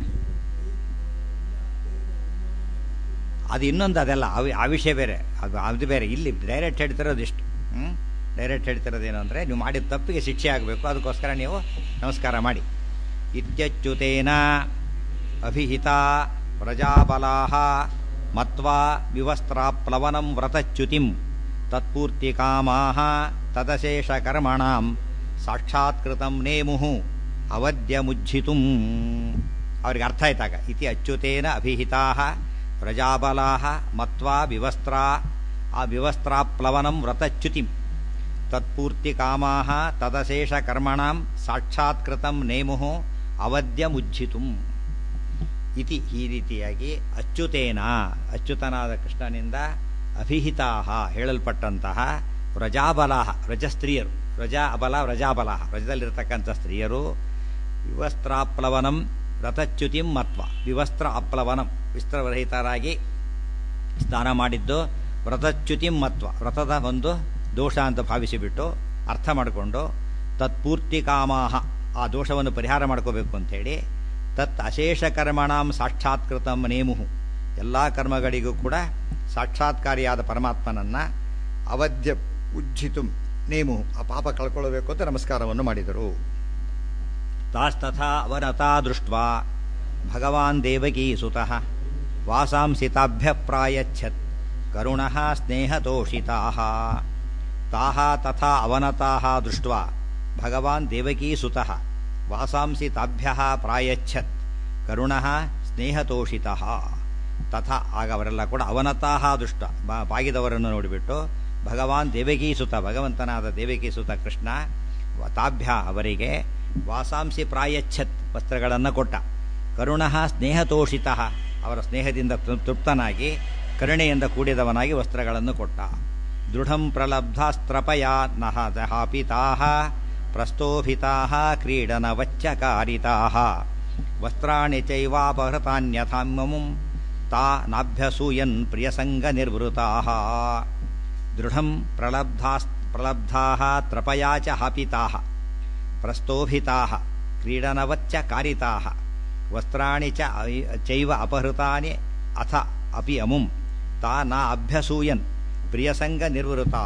ಅದು ಇನ್ನೊಂದು ಅದೆಲ್ಲ ಅವಿ ಆ ವಿಷಯ ಬೇರೆ ಅದು ಅದು ಬೇರೆ ಇಲ್ಲಿ ಡೈರೆಕ್ಟ್ ಹೇಳ್ತಿರೋದು ಇಷ್ಟು ಹ್ಞೂ ಡೈರೆಕ್ಟ್ ಹೇಳ್ತಿರೋದೇನು ಅಂದರೆ ನೀವು ಮಾಡಿದ ತಪ್ಪಿಗೆ ಶಿಕ್ಷೆ ಆಗಬೇಕು ಅದಕ್ಕೋಸ್ಕರ ನೀವು ನಮಸ್ಕಾರ ಮಾಡಿ ಇತ್ಯಚ್ಯುತೇನ ಅಭಿಹಿತ ಪ್ರಜಾಬಲಾ ಮತ್ವಾ ವಿವಸ್ತ್ರಾಪ್ಲವನಂ ವ್ರತಚ್ಯುತಿಂ ತತ್ಪೂರ್ತಿಕಾಮಾ ತದಶೇಷಕರ್ಮಣಾಂ ಸಾಕ್ಷಾತ್ಕೃತಂ ನೇಮುಹು ಅವಧ್ಯ ಅವ್ರಿಗೆ ಅರ್ಥ ಆಯ್ತಾಗ ಇತಿ ಅಚ್ಯುತೇನ ಅಭಿಹಿತಾ ಪ್ರಜಾಬಲಾ ಮತ್ವಾ ವಿವಸ್ತ್ರಾ ಆ ವಿವಸ್ತ್ರಾಪ್ಲವನಂ ವ್ರತಚ್ಯುತಿಂ ತತ್ಪೂರ್ತಿಕಾಮಾ ತದಶೇಷಕರ್ಮಣಾಂ ಸಾಕ್ಷಾತ್ಕೃತಂ ನೇಮುಹು ಅವಧ್ಯ ಇತಿ ಈ ರೀತಿಯಾಗಿ ಅಚ್ಯುತೇನ ಅಚ್ಯುತನಾದ ಕೃಷ್ಣನಿಂದ ಅಭಿಹಿತಾ ಹೇಳಲ್ಪಟ್ಟಂತಹ ವ್ರಜಾಬಲ ವ್ರಜ ಸ್ತ್ರೀಯರು ವ್ರಜಾ ಅಬಲ ವ್ರಜಾಬಲ ವ್ರಜದಲ್ಲಿರತಕ್ಕಂಥ ಸ್ತ್ರೀಯರು ವಿವಸ್ತ್ರಾಪ್ಲವನಂ ವ್ರತಚ್ಯುತಿಂ ಮತ್ವ ವಿವಸ್ತ್ರ ಅಪ್ಲವನಂ ವಿಸ್ತ್ರರಹಿತರಾಗಿ ಸ್ನಾನ ಮಾಡಿದ್ದು ವ್ರತಚ್ಯುತಿಂ ಮತ್ವ ವ್ರತದ ಒಂದು ದೋಷ ಅಂತ ಭಾವಿಸಿಬಿಟ್ಟು ಅರ್ಥ ಮಾಡಿಕೊಂಡು ತತ್ಪೂರ್ತಿ ಕಾಮಾಹ ಆ ದೋಷವನ್ನು ಪರಿಹಾರ ಮಾಡ್ಕೋಬೇಕು ಅಂಥೇಳಿ ತತ್ ಅಶೇಷ ಕರ್ಮಣಾಂ ಸಾಕ್ಷಾತ್ಕೃತಂ ನೇಮುಹು ಎಲ್ಲ ಕರ್ಮಗಳಿಗೂ ಕೂಡ ಸಾಕ್ಷಾತ್ಕಾರಿಯಾದ ಪರಮಾತ್ಮನನ್ನ ಅವಧ್ಯ ಉಜ್ಜಿತು ನೇಮು ಆ ಪಾಪ ಕಳ್ಕೊಳ್ಳಬೇಕು ಅಂತ ನಮಸ್ಕಾರವನ್ನು ಮಾಡಿದರು ತಾಸ್ತಥಾ ಅವನತಾ ದೃಷ್ಟ ಭಗವಾನ್ ದೇವಕೀ ಸುತಃ ವಾಸಾಂಸಿತಾಭ್ಯ ಪ್ರಾಯಚ್ಛತ್ ಕರುಣ ಸ್ನೇಹತೋಷಿತಾ ತಾಹ ತಥಾ ಅವನತಾ ದೃಷ್ಟ ಭಗವಾನ್ ದೇವಕೀ ಸುತಃ ವಾಸಾಂಸಿ ತಾಭ್ಯ ಪ್ರಾಯಚ್ಛತ್ ಕರುಣ ಸ್ನೇಹತೋಷಿತ ತಥಾ ಆಗ ಅವರೆಲ್ಲ ಕೂಡ ಅವನತಾಹ ದುಷ್ಟ ಬಾಗಿದವರನ್ನು ನೋಡಿಬಿಟ್ಟು ಭಗವಾನ್ ದೇವಕೀ ಸುತ ಭಗವಂತನಾದ ದೇವಕೀ ಸುತ ಕೃಷ್ಣ ತಾಭ್ಯ ಅವರಿಗೆ ವಾಸಾಂಸಿ ಪ್ರಾಯಚ್ಛತ್ ವಸ್ತ್ರಗಳನ್ನು ಕೊಟ್ಟ ಕರುಣ ಸ್ನೇಹತೋಷಿತ ಅವರ ಸ್ನೇಹದಿಂದ ತೃಪ್ತನಾಗಿ ಕರುಣೆಯಿಂದ ಕೂಡಿದವನಾಗಿ ವಸ್ತ್ರಗಳನ್ನು ಕೊಟ್ಟ ದೃಢಂ ಪ್ರಲಬ್ಧಾಸ್ತ್ರಪಯಾ ನಹ ದಹಾಪಿತಾ ಪ್ರಸ್ತೋಭಿತಾ ಕ್ರೀಡನವಚ್ಚಕಾರಿತಾ ವಸ್ತ್ರಾಣಿ ಚೈವಾಪಹೃತಾನ್ಯಥಾಮಮುಂ ತಾ ನಾಭ್ಯಸೂಯನ್ ಪ್ರಿಯಸಂಗ ನಿರ್ವೃತಾ ದೃಢಂ ಪ್ರಲಬ್ಧಾ ಪ್ರಲಬ್ಧಾ ತ್ರಪಯಾ ಚ ಹಾಪಿತಾ ಪ್ರಸ್ತೋಭಿತಾ ಕ್ರೀಡನವಚ್ಚ ಕಾರಿತಾ ವಸ್ತ್ರಾಣಿ ಚ ಚೈವ ಅಪಹೃತಾನಿ ಅಥ ಅಪಿ ಅಮುಂ ತಾ ನ ಅಭ್ಯಸೂಯನ್ ಪ್ರಿಯಸಂಗ ನಿರ್ವೃತಾ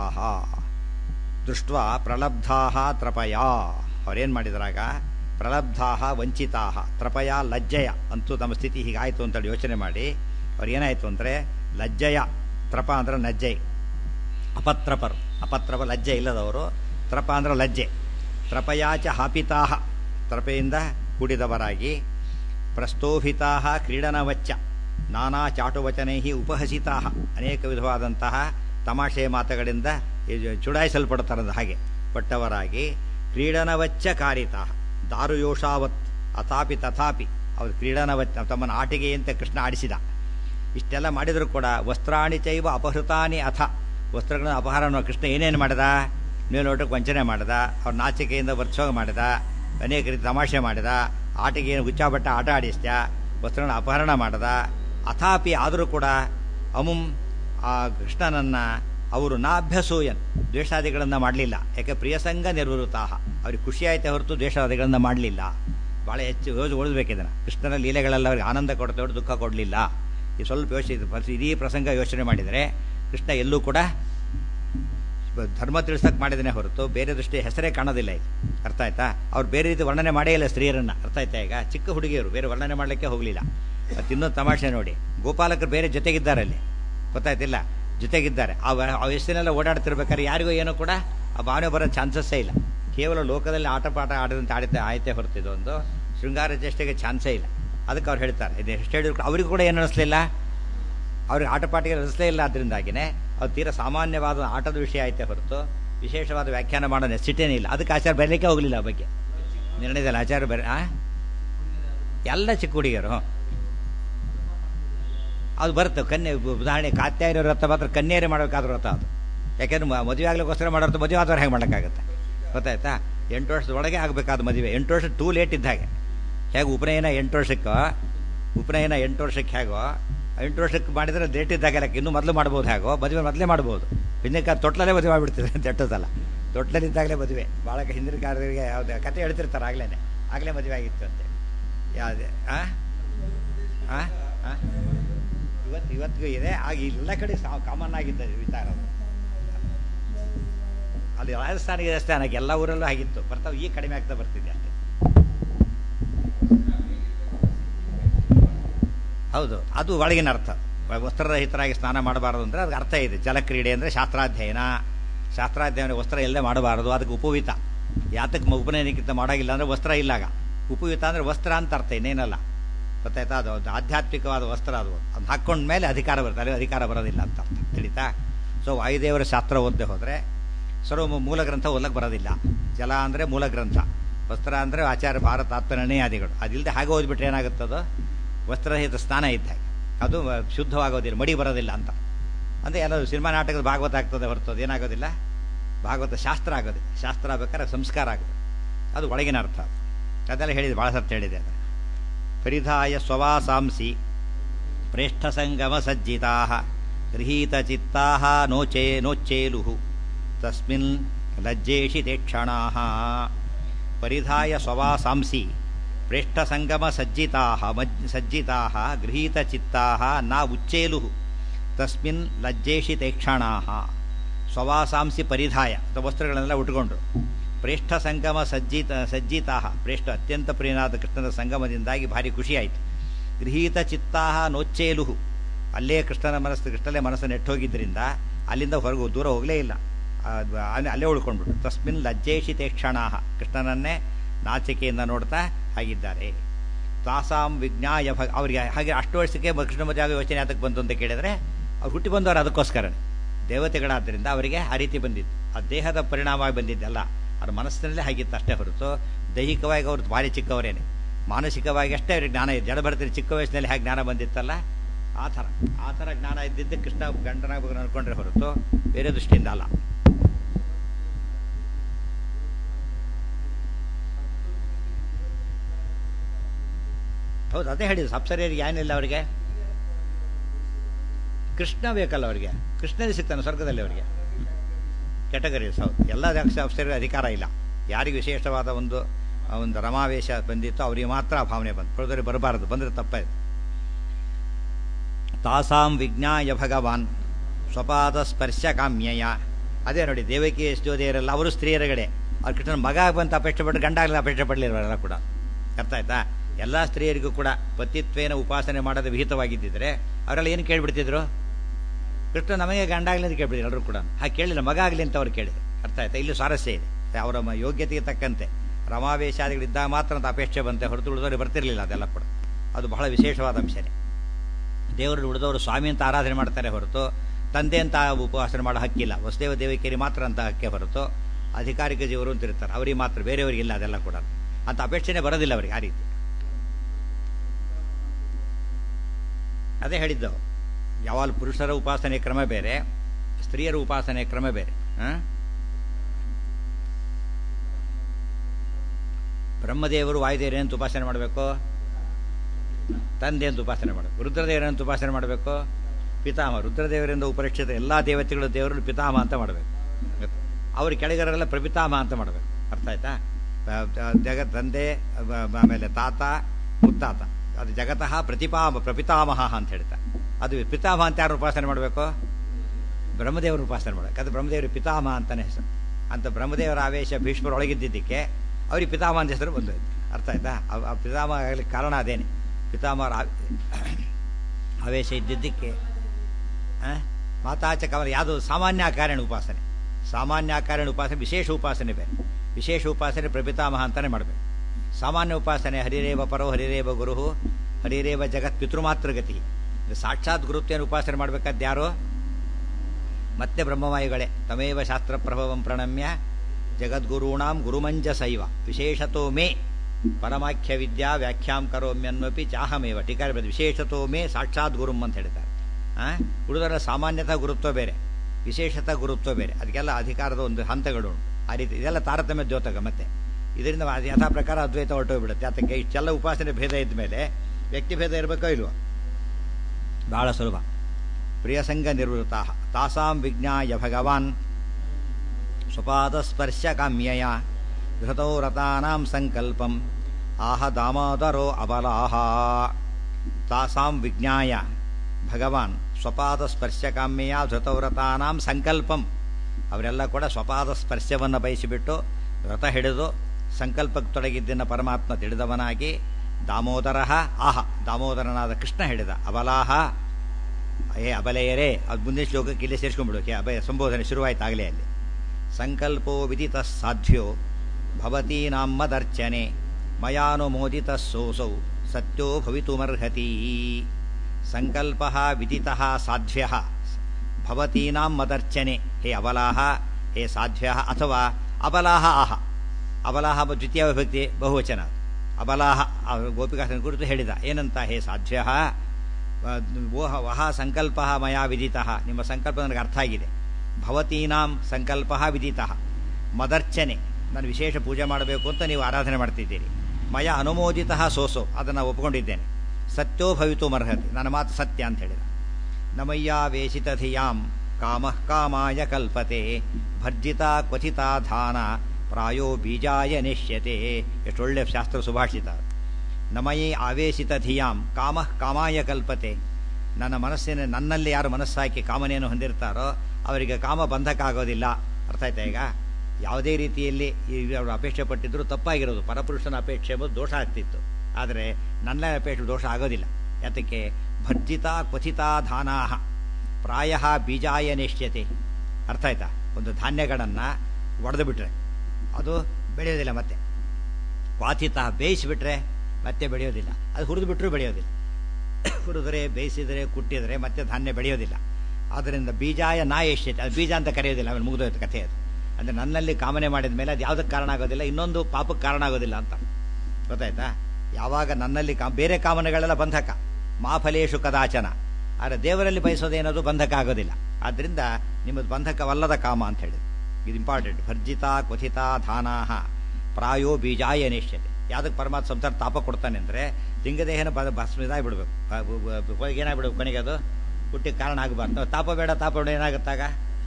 ದೃಷ್ಟ ಪ್ರಲಬ್ಧಾ ತ್ರಪಯಾ ಅವರೇನು ಮಾಡಿದ್ರಾಗ ಪ್ರಲಬ್ಧಾ ವಂಚಿತಾ ತ್ರಪಯ ಲಜ್ಜಯ ಅಂತೂ ತಮ್ಮ ಸ್ಥಿತಿ ಹೀಗಾಯಿತು ಅಂತೇಳಿ ಯೋಚನೆ ಮಾಡಿ ಅವ್ರಿಗೇನಾಯಿತು ಅಂದರೆ ಲಜ್ಜಯ ತ್ರಪ ಅಂದ್ರೆ ಲಜ್ಜೆ ಅಪತ್ರಪರು ಅಪತ್ರಪ ಲಜ್ಜೆ ಇಲ್ಲದವರು ತ್ರಪ ಅಂದ್ರೆ ಲಜ್ಜೆ ತ್ರಪಯಾಚ ಹಾಪಿತಾ ತ್ರಪೆಯಿಂದ ಕೂಡಿದವರಾಗಿ ಪ್ರಸ್ತೋಭಿತಾ ಕ್ರೀಡನವಚ್ಚ ನಾನಾ ಚಾಟುವಚನೈ ಉಪಹಸಿತಾ ಅನೇಕ ವಿಧವಾದಂತಹ ತಮಾಷೆ ಮಾತುಗಳಿಂದ ಚುಡಾಯಿಸಲ್ಪಡ್ತಾರದ ಹಾಗೆ ಪಟ್ಟವರಾಗಿ ಕ್ರೀಡನವಚ್ಚ ಕಾರಿತಾ ದಾರುಯೋಷಾವತ್ ಅಥಾಪಿ ತಥಾಪಿ ಅವರು ಕ್ರೀಡನವಚ್ಚ ತಮ್ಮನ್ನು ಆಟಿಗೆ ಅಂತ ಕೃಷ್ಣ ಆಡಿಸಿದ ಇಷ್ಟೆಲ್ಲ ಮಾಡಿದರೂ ಕೂಡ ವಸ್ತ್ರಾಣಿ ಚೈವ ಅಪಹೃತಾನಿ ಅಥ ವಸ್ತ್ರಗಳನ್ನು ಅಪಹಾರ ಕೃಷ್ಣ ಏನೇನು ಮಾಡಿದ ಮೇಲೋಟಕ್ಕೆ ವಂಚನೆ ಮಾಡಿದ ಅವ್ರ ನಾಚಿಕೆಯಿಂದ ವರ್ಚೋಗ ಮಾಡಿದ ಅನೇಕ ರೀತಿ ತಮಾಷೆ ಮಾಡಿದ ಆಟಿಗೆ ಹುಚ್ಚಾಬಟ್ಟ ಆಟ ಆಡಿಸ್ದ ವಸ್ತ್ರಗಳನ್ನ ಅಪಹರಣ ಮಾಡಿದ ಅಥಾಪಿ ಆದರೂ ಕೂಡ ಅಮುಂ ಆ ಕೃಷ್ಣನನ್ನು ಅವರು ನಾಭ್ಯಸೂಯನ್ ದ್ವೇಷಾದಿಗಳನ್ನು ಮಾಡಲಿಲ್ಲ ಯಾಕೆ ಪ್ರಿಯಸಂಗ ನಿರ್ವೃತಾಹ ಅವ್ರಿಗೆ ಖುಷಿ ಆಯ್ತೆ ಹೊರತು ದ್ವೇಷಾದಿಗಳನ್ನು ಮಾಡಲಿಲ್ಲ ಭಾಳ ಹೆಚ್ಚು ಯೋಜ್ ಓದಬೇಕಿದನ್ನು ಕೃಷ್ಣನ ಲೀಲೆಗಳೆಲ್ಲ ಅವ್ರಿಗೆ ಆನಂದ ಕೊಡ್ತಾ ಹೊರತು ದುಃಖ ಕೊಡಲಿಲ್ಲ ಈ ಸ್ವಲ್ಪ ಯೋಚನೆ ಇಡೀ ಪ್ರಸಂಗ ಯೋಚನೆ ಮಾಡಿದರೆ ಕೃಷ್ಣ ಎಲ್ಲೂ ಕೂಡ ಧರ್ಮ ತಿಳಿಸಕ್ಕೆ ಮಾಡಿದನೇ ಹೊರತು ಬೇರೆ ದೃಷ್ಟಿ ಹೆಸರೇ ಕಾಣೋದಿಲ್ಲ ಇದು ಅರ್ಥ ಆಯ್ತಾ ಅವ್ರು ಬೇರೆ ರೀತಿ ವರ್ಣನೆ ಮಾಡೇ ಇಲ್ಲ ಸ್ತ್ರೀಯರನ್ನು ಅರ್ಥ ಆಯ್ತಾ ಈಗ ಚಿಕ್ಕ ಹುಡುಗಿಯರು ಬೇರೆ ವರ್ಣನೆ ಮಾಡಲಿಕ್ಕೆ ಹೋಗಲಿಲ್ಲ ಮತ್ತು ಇನ್ನೊಂದು ತಮಾಷೆ ನೋಡಿ ಗೋಪಾಲಕರು ಬೇರೆ ಜೊತೆಗಿದ್ದಾರೆ ಅಲ್ಲಿ ಗೊತ್ತಾಯ್ತಿಲ್ಲ ಜೊತೆಗಿದ್ದಾರೆ ಆ ವಯಸ್ಸಿನೆಲ್ಲ ಓಡಾಡ್ತಿರ್ಬೇಕಾದ್ರೆ ಯಾರಿಗೂ ಏನೂ ಕೂಡ ಆ ಭಾವನೆ ಬರೋ ಚಾನ್ಸಸ್ಸೇ ಇಲ್ಲ ಕೇವಲ ಲೋಕದಲ್ಲಿ ಆಟ ಪಾಠ ಆಡದಂತೆ ಆಡಿತೆ ಆಯ್ತೆ ಹೊರತಿದ್ದು ಒಂದು ಶೃಂಗಾರ ಚೇಷ್ಟೆಗೆ ಚಾನ್ಸೇ ಇಲ್ಲ ಅದಕ್ಕೆ ಅವ್ರು ಹೇಳ್ತಾರೆ ಇದು ಎಷ್ಟು ಹೇಳಿದ್ರು ಅವರಿಗೂ ಕೂಡ ಏನು ಅನಿಸ್ಲಿಲ್ಲ ಅವ್ರಿಗೆ ಆಟ ಪಾಠಿಗೆ ಅನಿಸ್ಲೇ ಇಲ್ಲ ಅದರಿಂದಾಗಿನೇ ಅದು ತೀರಾ ಸಾಮಾನ್ಯವಾದ ಆಟದ ವಿಷಯ ಆಯ್ತೆ ಹೊರತು ವಿಶೇಷವಾದ ವ್ಯಾಖ್ಯಾನ ಮಾಡೋ ನೆಸಿಟೇನೇ ಇಲ್ಲ ಅದಕ್ಕೆ ಆಚಾರ ಬರಲಿಕ್ಕೆ ಹೋಗಲಿಲ್ಲ ಆ ಬಗ್ಗೆ ನಿರ್ಣಯದಲ್ಲಿ ಆಚಾರ ಬರ ಎಲ್ಲ ಚಿಕ್ಕ ಹುಡುಗಿಯರು ಅದು ಬರುತ್ತೆ ಕನ್ಯೆ ಉದಾಹರಣೆ ಕಾತ್ಯಾಯನ ವ್ರತ ಮಾತ್ರ ಕನ್ಯೇರಿ ಮಾಡಬೇಕಾದ ವ್ರತ ಅದು ಯಾಕೆಂದ್ರೆ ಮದುವೆ ಆಗ್ಲಿಕ್ಕೋಸ್ಕರ ಮಾಡೋದು ಮದುವೆ ಆದವ್ರು ಹೇಗೆ ಮಾಡೋಕ್ಕಾಗುತ್ತೆ ಗೊತ್ತಾಯ್ತಾ ಎಂಟು ವರ್ಷದ ಒಳಗೆ ಆಗಬೇಕಾದ ಮದುವೆ ಎಂಟು ವರ್ಷ ಟೂ ಲೇಟ್ ಇದ್ದ ಹಾಗೆ ಹೇಗೆ ಉಪನಯನ ಎಂಟು ವರ್ಷಕ್ಕೆ ಉಪನಯನ ಎಂಟು ವರ್ಷಕ್ಕೆ ಹೇಗೋ ಎಂಟು ವರ್ಷಕ್ಕೆ ಮಾಡಿದರೆ ಲೇಟ್ ಇದ್ದಾಗ ಇನ್ನೂ ಮೊದಲು ಮಾಡ್ಬೋದು ಹೇಗೋ ಮದುವೆ ಮೊದಲೇ ಮಾಡ್ಬೋದು ಹಿಂದಿನ ಕಾಲ ತೊಟ್ಲಲ್ಲೇ ಮದುವೆ ಮಾಡಿಬಿಡ್ತಿದೆ ಅಂತ ಎಟ್ಟೋದಲ್ಲ ತೊಟ್ಲಲ್ಲಿದ್ದಾಗಲೇ ಮದುವೆ ಭಾಳ ಹಿಂದಿನ ಕಾಲರಿಗೆ ಯಾವ್ದು ಕತೆ ಹೇಳ್ತಿರ್ತಾರೆ ಆಗ್ಲೇ ಆಗಲೇ ಮದುವೆ ಆಗಿತ್ತು ಅಂತೇಳಿ ಯಾವುದೇ ಹಾಂ ಹಾಂ ಹಾಂ ಇವತ್ತು ಇವತ್ತಿಗೂ ಇದೆ ಆಗ ಎಲ್ಲ ಕಡೆ ಕಾಮನ್ ಆಗಿದ್ದ ವಿಚಾರ ಅಲ್ಲಿ ರಾಜಸ್ಥಾನಿಗೆ ರಾಜಸ್ಥಾನಕ್ಕೆ ಎಲ್ಲ ಊರಲ್ಲೂ ಆಗಿತ್ತು ಬರ್ತಾವೆ ಈಗ ಕಡಿಮೆ ಆಗ್ತಾ ಬರ್ತಿದೆ ಅಷ್ಟೇ ಹೌದು ಅದು ಒಳಗಿನ ಅರ್ಥ ವಸ್ತ್ರರಹಿತರಾಗಿ ಸ್ನಾನ ಮಾಡಬಾರದು ಅಂದರೆ ಅದಕ್ಕೆ ಅರ್ಥ ಇದೆ ಜಲಕ್ರೀಡೆ ಅಂದರೆ ಶಾಸ್ತ್ರಾಧ್ಯಯನ ಶಾಸ್ತ್ರಾಧ್ಯಯನ ವಸ್ತ್ರ ಇಲ್ಲದೆ ಮಾಡಬಾರದು ಅದಕ್ಕೆ ಉಪವಿತ ಯಾತಕ್ಕೆ ಮ- ಉಪನಯನಕ್ಕಿಂತ ಮಾಡೋಗಿಲ್ಲ ಅಂದರೆ ವಸ್ತ್ರ ಇಲ್ಲಾಗ ಉಪಯುಕ್ತ ಅಂದರೆ ವಸ್ತ್ರ ಅಂತ ಅರ್ಥ ಇನ್ನೇನಲ್ಲ ಗೊತ್ತಾಯ್ತಾ ಅದು ಒಂದು ಆಧ್ಯಾತ್ಮಿಕವಾದ ವಸ್ತ್ರ ಅದು ಅದು ಹಾಕ್ಕೊಂಡ ಮೇಲೆ ಅಧಿಕಾರ ಬರುತ್ತೆ ಅಲ್ಲಿ ಅಧಿಕಾರ ಬರೋದಿಲ್ಲ ಅಂತ ಅರ್ಥ ತಿಳಿತಾ ಸೊ ವಾಯುದೇವರ ಶಾಸ್ತ್ರ ಓದದೆ ಹೋದರೆ ಸರ್ವ ಮೂ- ಮೂಲ ಗ್ರಂಥ ಓದಕ್ಕೆ ಬರೋದಿಲ್ಲ ಜಲ ಅಂದರೆ ಮೂಲ ಗ್ರಂಥ ವಸ್ತ್ರ ಅಂದರೆ ಆಚಾರ್ಯ ಭಾರತ ಆತ್ಮನೇ ಆದಿಗಳು ಅದಿಲ್ಲದೆ ಹಾಗೆ ಓದ್ಬಿಟ್ರೆ ಏನಾಗುತ್ತದೋ ವಸ್ತ್ರರಹಿತ ಸ್ನಾನ ಇದ್ದ ಹಾಗೆ ಅದು ಆ, ಶುದ್ಧವಾಗೋದಿಲ್ಲ ಮಡಿ ಬರೋದಿಲ್ಲ ಅಂತ ಅಂದರೆ ಎಲ್ಲ ಸಿನಿಮಾ ನಾಟಕದ ಭಾಗವತ ಆಗ್ತದೆ ಹೊರತದ್ದು ಏನಾಗೋದಿಲ್ಲ ಭಾಗವತ ಶಾಸ್ತ್ರ ಆಗೋದಿಲ್ಲ ಶಾಸ್ತ್ರ ಆಗ್ಬೇಕಾದ್ರೆ ಸಂಸ್ಕಾರ ಆಗೋದು ಅದು ಒಳಗಿನ ಅರ್ಥ ಅದೆಲ್ಲ ಹೇಳಿದೆ ಭಾಳ ಸರ್ತಿ ಹೇಳಿದೆ ಅದು ಪರಿಧಾಯ ಸ್ವವಾಸಾಂಸಿ ಪ್ರೇಷ್ಠಸಂಗಮ ಸಜ್ಜಿತಾ ಗೃಹೀತಚಿತ್ತಾ ನೋಚೇ ನೋಚ್ಚೇಲು ತಸ್ಮಿನ್ ಲಜ್ಜೇಷಿ ತೇಕ್ಷಣಾ ಪರಿಧಾಯ ಸ್ವವಾಸಾಂಸಿ ಪ್ರೇಷ್ಠಸಂಗಮ ಸಜ್ಜಿತಾ ಮಜ್ ಸಜ್ಜಿತಾ ಗೃಹೀತಚಿತ್ತಾ ನ ಉಚ್ಚೇಲು ತಸ್ಮಿನ್ ಲಜ್ಜೇಷಿ ತೇಕ್ಷಣಾ ಸ್ವವಾಸಾಂಸಿ ಪರಿಧಾಯ ಅಥವಾ ವಸ್ತ್ರಗಳನ್ನೆಲ್ಲ ಉಟ್ಕೊಂಡ್ರು ಪ್ರೇಷ್ಠ ಸಂಗಮ ಸಜ್ಜಿತ ಸಜ್ಜಿತಾ ಪ್ರೇಷ್ಠ ಅತ್ಯಂತ ಪ್ರಿಯನಾದ ಕೃಷ್ಣನ ಸಂಗಮದಿಂದಾಗಿ ಭಾರಿ ಖುಷಿಯಾಯಿತು ಗೃಹೀತ ಚಿತ್ತಾ ನೋಚ್ಚೇಲುಹು ಅಲ್ಲೇ ಕೃಷ್ಣನ ಮನಸ್ಸು ಕೃಷ್ಣಲ್ಲೇ ಮನಸ್ಸು ನೆಟ್ಟೋಗಿದ್ದರಿಂದ ಅಲ್ಲಿಂದ ಹೊರಗು ದೂರ ಹೋಗಲೇ ಇಲ್ಲ ಆ, ಅಲ್ಲೇ- ಅಲ್ಲೇ ಉಳ್ಕೊಂಡ್ಬಿಟ್ಟು ತಸ್ಮಿನ್ ಲಜ್ಜೇಷಿ ತೇಕ್ಷಣಾ ಕೃಷ್ಣನನ್ನೇ ನಾಚಿಕೆಯಿಂದ ನೋಡ್ತಾ ಆಗಿದ್ದಾರೆ ತಾಸಾಂ ವಿಜ್ಞಾಯ ಭ ಅವರಿಗೆ ಹಾಗೆ ಅಷ್ಟು ವರ್ಷಕ್ಕೆ ಕೃಷ್ಣ ಮದುವೆ ಯೋಚನೆ ಅದಕ್ಕೆ ಬಂತು ಅಂತ ಕೇಳಿದ್ರೆ ಅವ್ರು ಹುಟ್ಟಿ ಬಂದವರು ಅದಕ್ಕೋಸ್ಕರನೇ ದೇವತೆಗಳಾದ್ದರಿಂದ ಅವರಿಗೆ ಆ ರೀತಿ ಬಂದಿತ್ತು ಆ ದೇಹದ ಪರಿಣಾಮವಾಗಿ ಬಂದಿದ್ದಲ್ಲ ಅವ್ರ ಮನಸ್ಸಿನಲ್ಲೇ ಹಾಗಿತ್ತು ಅಷ್ಟೇ ಹೊರತು ದೈಹಿಕವಾಗಿ ಅವ್ರದ್ದು ಭಾರಿ ಚಿಕ್ಕವರೇನೆ ಮಾನಸಿಕವಾಗಿ ಅಷ್ಟೇ ಅವ್ರಿಗೆ ಜ್ಞಾನ ಇದೆ ಜಡ ಬರ್ತಾರೆ ಚಿಕ್ಕ ವಯಸ್ಸಿನಲ್ಲಿ ಹೇಗೆ ಜ್ಞಾನ ಬಂದಿತ್ತಲ್ಲ ಆ ಥರ ಆ ಥರ ಜ್ಞಾನ ಇದ್ದಿದ್ದು ಕೃಷ್ಣ ಗಂಡನಾಗಬೇಕು ಅನ್ಕೊಂಡ್ರೆ ಹೊರತು ಬೇರೆ ದೃಷ್ಟಿಯಿಂದ ಅಲ್ಲ ಹೌದು ಅದೇ ಹೇಳಿದ್ದು ಸಪ್ಸರಿಯರಿಗೆ ಏನಿಲ್ಲ ಅವರಿಗೆ ಕೃಷ್ಣ ಬೇಕಲ್ಲ ಅವರಿಗೆ ಕೃಷ್ಣನೇ ಸಿಗ್ತಾನೆ ಸ್ವರ್ಗದಲ್ಲಿ ಅವರಿಗೆ ಕೆಟಗರೀಸ್ ಹೌದು ಎಲ್ಲ ಅಪ್ಸರಿ ಅಧಿಕಾರ ಇಲ್ಲ ಯಾರಿಗೆ ವಿಶೇಷವಾದ ಒಂದು ಆ ಒಂದು ರಮಾವೇಶ ಬಂದಿತ್ತು ಅವರಿಗೆ ಮಾತ್ರ ಆ ಭಾವನೆ ಬಂತು ಹೊರದರೆ ಬರಬಾರದು ಬಂದರೆ ತಪ್ಪಾಯ್ತು ತಾಸಾಂ ವಿಜ್ಞಾಯ ಭಗವಾನ್ ಸ್ವಪಾದ ಸ್ಪರ್ಶ ಕಾಮ್ಯಯ ಅದೇ ನೋಡಿ ದೇವಕಿ ಯಶೋದೆಯರೆಲ್ಲ ಅವರು ಸ್ತ್ರೀಯರಗಡೆ ಅವ್ರ ಕೃಷ್ಣನ ಮಗ ಬಂತ ಅಪೇಕ್ಷೆ ಪಟ್ಟು ಗಂಡ ಆಗಲಿ ಅಪೇಕ್ಷೆ ಪಡಲಿಲ್ಲ ಕೂಡ ಅರ್ಥ ಆಯ್ತಾ ಎಲ್ಲ ಸ್ತ್ರೀಯರಿಗೂ ಕೂಡ ಪತಿತ್ವೇನ ಉಪಾಸನೆ ಮಾಡೋದು ವಿಹಿತವಾಗಿದ್ದಿದ್ರೆ ಅವರೆಲ್ಲ ಏನು ಕೇಳ್ಬಿಡ್ತಿದ್ರು ಕೃಷ್ಣ ನಮಗೆ ಗಂಡ ಆಗಲಿ ಅಂತ ಕೇಳ್ಬಿಟ್ಟಿದ್ರು ಎಲ್ಲರೂ ಕೂಡ ಹಾಗೆ ಕೇಳಿಲ್ಲ ಮಗ ಆಗಲಿ ಅಂತ ಅವ್ರು ಕೇಳಿದ್ರು ಅರ್ಥ ಆಯ್ತಾ ಇಲ್ಲಿ ಸ್ವಾರಸ್ಯ ಇದೆ ಅವರ ಮ- ಯೋಗ್ಯತೆಗೆ ತಕ್ಕಂತೆ ರಮಾವೇಶಾದಿಗಳಿದ್ದಾಗ ಮಾತ್ರ ಅಂತ ಅಪೇಕ್ಷೆ ಬಂತೆ ಹೊರತು ಉಳಿದವರು ಬರ್ತಿರ್ಲಿಲ್ಲ ಅದೆಲ್ಲ ಕೂಡ ಅದು ಬಹಳ ವಿಶೇಷವಾದ ಅಂಶನೇ ದೇವರು ಉಳಿದವರು ಸ್ವಾಮಿ ಅಂತ ಆರಾಧನೆ ಮಾಡ್ತಾರೆ ಹೊರತು ತಂದೆ ಅಂತ ಉಪವಾಸನೆ ಮಾಡೋ ಹಕ್ಕಿಲ್ಲ ವಸುದೇವ ದೇವಿಕೇರಿ ಮಾತ್ರ ಅಂತ ಹಕ್ಕೆ ಹೊರತು ಅಧಿಕಾರಿಕ ಜೀವರು ಅಂತ ಇರ್ತಾರೆ ಅವರಿಗೆ ಮಾತ್ರ ಬೇರೆಯವರಿಗೆ ಇಲ್ಲ ಅದೆಲ್ಲ ಕೂಡ ಅಂತ ಅಪೇಕ್ಷೆನೇ ಬರೋದಿಲ್ಲ ಅವರಿಗೆ ಆ ರೀತಿ ಅದೇ ಹೇಳಿದ್ದವು ಯಾವಾಗ ಪುರುಷರ ಉಪಾಸನೆ ಕ್ರಮ ಬೇರೆ ಸ್ತ್ರೀಯರ ಉಪಾಸನೆ ಕ್ರಮ ಬೇರೆ ಆ? ಬ್ರಹ್ಮದೇವರು ವಾಯುದೇವರು ಏನಂತ ಉಪಾಸನೆ ಮಾಡಬೇಕು ತಂದೆ ಅಂತ ಉಪಾಸನೆ ಮಾಡಬೇಕು ರುದ್ರದೇವರಂತ ಉಪಾಸನೆ ಮಾಡಬೇಕು ಪಿತಾಮಹ ರುದ್ರದೇವರಿಂದ ಉಪರೀಕ್ಷಿತ ಎಲ್ಲ ದೇವತೆಗಳು ದೇವರನ್ನು ಪಿತಾಮಹ ಅಂತ ಮಾಡಬೇಕು ಅವ್ರ ಕೆಳಗರೆಲ್ಲ ಪ್ರಪಿತಾಮಹ ಅಂತ ಮಾಡಬೇಕು ಅರ್ಥ ಆಯ್ತಾ ಆ, ಆ, ಜಗತ್ ತಂದೆ ಆ, ಆಮೇಲೆ ತಾತ ಮುತ್ತಾತ ಅದು ಜಗತಃ ಪ್ರತಿಪಾಮ ಪ್ರಪಿತಾಮಹ ಅಂತ ಹೇಳ್ತಾ ಅದು ಪಿತಾಮಹ ಅಂತ ಯಾರು ಉಪಾಸನೆ ಮಾಡಬೇಕು ಬ್ರಹ್ಮದೇವರು ಉಪಾಸನೆ ಮಾಡಬೇಕು ಅದು ಬ್ರಹ್ಮದೇವರು ಪಿತಾಮಹ ಅಂತಾನೆ ಹೆಸರು ಅಂತ ಬ್ರಹ್ಮದೇವರ ಆವೇಶ ಭೀಷ್ಮರ ಒಳಗಿದ್ದಿದ್ದಕ್ಕೆ ಅವ್ರಿಗೆ ಪಿತಾಮಹ ಅಂತ ಹೆಸರು ಬಂದು ಅರ್ಥ ಆಯ್ತಾ ಆ- ಆ ಪಿತಾಮಹ ಆಗಲಿಕ್ಕೆ ಕಾರಣ ಅದೇನೆ ಪಿತಾಮಹರ ಆ- ಆವೇಶ ಇದ್ದಿದ್ದಕ್ಕೆ ಆ? ಮಾತಾಚ ಕಮಲ ಯಾವುದು ಸಾಮಾನ್ಯ ಆಕಾರಣ ಉಪಾಸನೆ ಸಾಮಾನ್ಯ ಆಕಾರಣ ಉಪಾಸನೆ ವಿಶೇಷ ಉಪಾಸನೆ ಬೇರೆ ವಿಶೇಷ ಉಪಾಸನೆ ಪ್ರಪಿತಾಮಹ ಅಂತಾನೆ ಮಾಡಬೇಕು ಸಾಮಾನ್ಯ ಉಪಾಸನೆ ಹರಿರೇವ ಪರೋ ಹರಿರೇವ ಗುರು ಹರಿರೇವ ಜಗತ್ ಪಿತೃಮಾತೃ ಗತಿ ಇದು ಸಾಕ್ಷಾತ್ ಗುರುತ್ವೇನ ಉಪಾಸನೆ ಮಾಡಬೇಕಾದ ಯಾರು ಮತ್ತೆ ಬ್ರಹ್ಮವಾಯುಗಳೇ ತಮೇವ ಶಾಸ್ತ್ರ ಪ್ರಭವಂ ಪ್ರಣಮ್ಯ ಜಗದ್ಗುರುಣಾಂ ಗುರುಮಂಜಸೈವ ವಿಶೇಷತೋ ಮೇ ಪರಮಾಖ್ಯ ವಿದ್ಯಾ ವ್ಯಾಖ್ಯಾಂ ಕರೋಮ್ಯನ್ವಪಿ ಚಾಹಮೇವ ಟೀಕಾರ ಬರೆದು ವಿಶೇಷತೋ ಮೇ ಸಾಕ್ಷಾತ್ ಗುರುಂ ಅಂತ ಹೇಳ್ತಾರೆ ಆ ಉಳಿದವರ ಸಾಮಾನ್ಯತಾ ಗುರುತ್ವ ಬೇರೆ ವಿಶೇಷತಾ ಗುರುತ್ವ ಬೇರೆ ಅದಕ್ಕೆಲ್ಲ ಅಧಿಕಾರದ ಒಂದು ಹಂತಗಳು ಉಂಟು ಆ ರೀತಿ ಇದೆಲ್ಲ ತಾರತಮ್ಯ ದ್ಯೋತಕ ಮತ್ತೆ ಇದರಿಂದ ಅದು ಯಥಾ ಪ್ರಕಾರ ಅದ್ವೈತ ಹೊರಟೋಗ್ಬಿಡುತ್ತೆ ಅದಕ್ಕೆ ಇಷ್ಟೆಲ್ಲ ಉಪಾಸನೆ ಭೇದ ಇದ್ದ ಮೇಲೆ ವ್ಯಕ್ತಿ ಭೇದ ಇರಬೇಕೋ ಇಲ್ವೋ ಬಹಳ ಸುಲಭ ಪ್ರಿಯಸಂಗ ನಿವೃತ್ತ ತಾಸಾಂ ವಿಜ್ಞಾಯ ಭಗವಾನ್ ಸ್ವಪಾದಸ್ಪರ್ಶ ಕಾಮ್ಯಯ ಘೃತೌ ರತಾನಾಂ ಸಂಕಲ್ಪಂ ಆಹ ದಾಮೋದರೋ ಅಬಲಾಹ ತಾಸಾಂ ವಿಜ್ಞಾಯ ಭಗವಾನ್ ಸ್ವಪಾದಸ್ಪರ್ಶ ಕಾಮ್ಯಯ ಧೃತೌ ರತಾನಾಂ ಸಂಕಲ್ಪಂ ಅವರೆಲ್ಲ ಕೂಡ ಸ್ವಪಾದ ಸ್ಪರ್ಶವನ್ನು ಬಯಸಿಬಿಟ್ಟು ವ್ರತ ಹಿಡಿದು ಸಂಕಲ್ಪಕ್ಕೆ ತೊಡಗಿದ್ದನ್ನು ಪರಮಾತ್ಮ ತಿಳಿದವನಾಗಿ ದಾಮೋದರ ಆಹ ದಾಮೋದರನಾದ ಕೃಷ್ಣ ಹೇಳಿದ ಅಬಲಾಹ ಏ ಅಬಲೆಯರೇ ಅದು ಮುಂದಿನ ಶ್ಲೋಕಕ್ಕೆ ಇಲ್ಲಿ ಸೇರಿಸ್ಕೊಂಡ್ಬಿಡು ಕೆ ಅಭಯ ಸಂಬೋಧನೆ ಶುರುವಾಯ್ತು ಆಗಲೇ ಅಲ್ಲಿ ಸಂಕಲ್ಪೋ ವಿದಿತ ಸಾಧ್ಯ ಭವತೀನಾಂ ಮದರ್ಚನೆ ಮಯಾನುಮೋದಿತ ಸೋಸೌ ಸತ್ಯೋ ಭವಿತುಮರ್ಹತಿ ಸಂಕಲ್ಪ ವಿದಿತ ಸಾಧ್ಯ ಭವತೀನಾಂ ಮದರ್ಚನೆ ಹೇ ಅಬಲಾಹ ಹೇ ಸಾಧ್ಯ ಅಥವಾ ಅಬಲಾಹ ಆಹ ಅಬಲಾಹ ದ್ವಿತೀಯ ವಿಭಕ್ತಿ ಬಹುವಚನ ಅಬಲಾಹ ಗೋಪಿಕಾಸನ ಕುರಿತು ಹೇಳಿದ ಏನಂತ ಹೇ ಸಾಧ್ಯ ವೋಹ ವಹ ಸಂಕಲ್ಪ ಮಯಾ ವಿದಿತ ನಿಮ್ಮ ಸಂಕಲ್ಪ ನನಗೆ ಅರ್ಥ ಆಗಿದೆ ಭವತೀನಾಂ ಸಂಕಲ್ಪ ವಿದಿತ ಮದರ್ಚನೆ ನಾನು ವಿಶೇಷ ಪೂಜೆ ಮಾಡಬೇಕು ಅಂತ ನೀವು ಆರಾಧನೆ ಮಾಡ್ತಿದ್ದೀರಿ ಮಯ ಅನುಮೋದಿತ ಸೋಸೋ ಅದನ್ನು ಒಪ್ಪಿಕೊಂಡಿದ್ದೇನೆ ಸತ್ಯೋ ಭವಿತು ಮರ್ಹತಿ ನನ್ನ ಮಾತು ಸತ್ಯ ಅಂತ ಹೇಳಿದ ನಮಯ್ಯಾವೇಶಿತ ಧಿಯಾಂ ಕಾಮಃ ಕಾಮಾಯ ಕಲ್ಪತೆ ಭರ್ಜಿತ ಕ್ವಥಿತಾ ಧಾನ ಪ್ರಾಯೋ ಬೀಜಾಯ ನಿಶ್ಯತೆ ಎಷ್ಟೊಳ್ಳೆ ಶಾಸ್ತ್ರ ಸುಭಾಷಿತ ನಮಯೇ ಆವೇಶಿತ ಧಿಯಾಂ ಕಾಮಃ ಕಾಮಾಯ ಕಲ್ಪತೆ ನನ್ನ ಮನಸ್ಸಿನ ನನ್ನಲ್ಲಿ ಯಾರು ಮನಸ್ಸಾಕಿ ಕಾಮನೆಯನ್ನು ಹೊಂದಿರ್ತಾರೋ ಅವರಿಗೆ ಕಾಮ ಬಂಧಕ ಆಗೋದಿಲ್ಲ ಅರ್ಥ ಆಯ್ತಾ ಈಗ ಯಾವುದೇ ರೀತಿಯಲ್ಲಿ ಅವರು ಅಪೇಕ್ಷೆ ಪಟ್ಟಿದ್ರು ತಪ್ಪಾಗಿರೋದು ಪರಪುರುಷನ ಅಪೇಕ್ಷೆ ಎಂಬುದು ದೋಷ ಆಗ್ತಿತ್ತು ಆದರೆ ನನ್ನ ಅಪೇಕ್ಷೆ ದೋಷ ಆಗೋದಿಲ್ಲ ಯಾತಕ್ಕೆ ಭರ್ಜಿತ ಕ್ವಥಿತಾ ಧಾನಾಹ ಪ್ರಾಯ ಬೀಜಾಯ ನಿಶ್ಯತೆ ಅರ್ಥ ಆಯ್ತಾ ಒಂದು ಧಾನ್ಯಗಳನ್ನು ಒಡೆದು ಬಿಟ್ರೆ ಅದು ಬೆಳೆಯೋದಿಲ್ಲ ಮತ್ತೆ ಕ್ವಾಥಿತ ಬೇಯಿಸಿಬಿಟ್ರೆ ಮತ್ತೆ ಬೆಳೆಯೋದಿಲ್ಲ ಅದು ಹುರಿದು ಬಿಟ್ಟರೂ ಬೆಳೆಯೋದಿಲ್ಲ ಹುರಿದರೆ ಬೇಯಿಸಿದರೆ ಕುಟ್ಟಿದರೆ ಮತ್ತೆ ಧಾನ್ಯ ಬೆಳೆಯೋದಿಲ್ಲ ಆದ್ದರಿಂದ ಬೀಜಾಯ ನಾ ಎಷ್ಟಿದೆ ಅದು ಬೀಜ ಅಂತ ಕರೆಯೋದಿಲ್ಲ ಆಮೇಲೆ ಮುಗಿದೋಯ್ತು ಕಥೆ ಅದು ಅಂದರೆ ನನ್ನಲ್ಲಿ ಕಾಮನೆ ಮಾಡಿದ ಮೇಲೆ ಅದು ಯಾವುದಕ್ಕೆ ಕಾರಣ ಆಗೋದಿಲ್ಲ ಇನ್ನೊಂದು ಪಾಪಕ್ಕೆ ಕಾರಣ ಆಗೋದಿಲ್ಲ ಅಂತ ಗೊತ್ತಾಯ್ತಾ ಯಾವಾಗ ನನ್ನಲ್ಲಿ ಕಾ ಬೇರೆ ಕಾಮನೆಗಳೆಲ್ಲ ಬಂಧಕ ಮಾಫಲೇಶು ಕದಾಚನ ಆದರೆ ದೇವರಲ್ಲಿ ಬಯಸೋದೇನದು ಬಂಧಕ ಆಗೋದಿಲ್ಲ ಆದ್ದರಿಂದ ನಿಮ್ಮದು ಬಂಧಕವಲ್ಲದ ಕಾಮ ಅಂತ ಹೇಳಿ ಇದು ಇಂಪಾರ್ಟೆಂಟ್ ಭರ್ಜಿತ ಕ್ವಥಿತ ಧಾನಾಹ ಪ್ರಾಯೋ ಬೀಜಾಯ ನಿಶ್ಚತೆ ಯಾವುದಕ್ಕೆ ಪರಮಾತ್ಮ ಸಂಸಾರ ತಾಪ ಕೊಡ್ತಾನೆ ಅಂದರೆ ಲಿಂಗದೇಹನ ಬ ಭಸ್ಮ ಇದಾಗ್ಬಿಡ್ಬೇಕು ಏನಾಗ್ಬಿಡ್ಬೇಕು ಕೊನೆಗೆ ಅದು ಹುಟ್ಟಿಗೆ ಕಾರಣ ಆಗಬಾರ್ದು ತಾಪ ಬೇಡ ತಾಪ ಬೇಡ ಏನಾಗುತ್ತಾಗ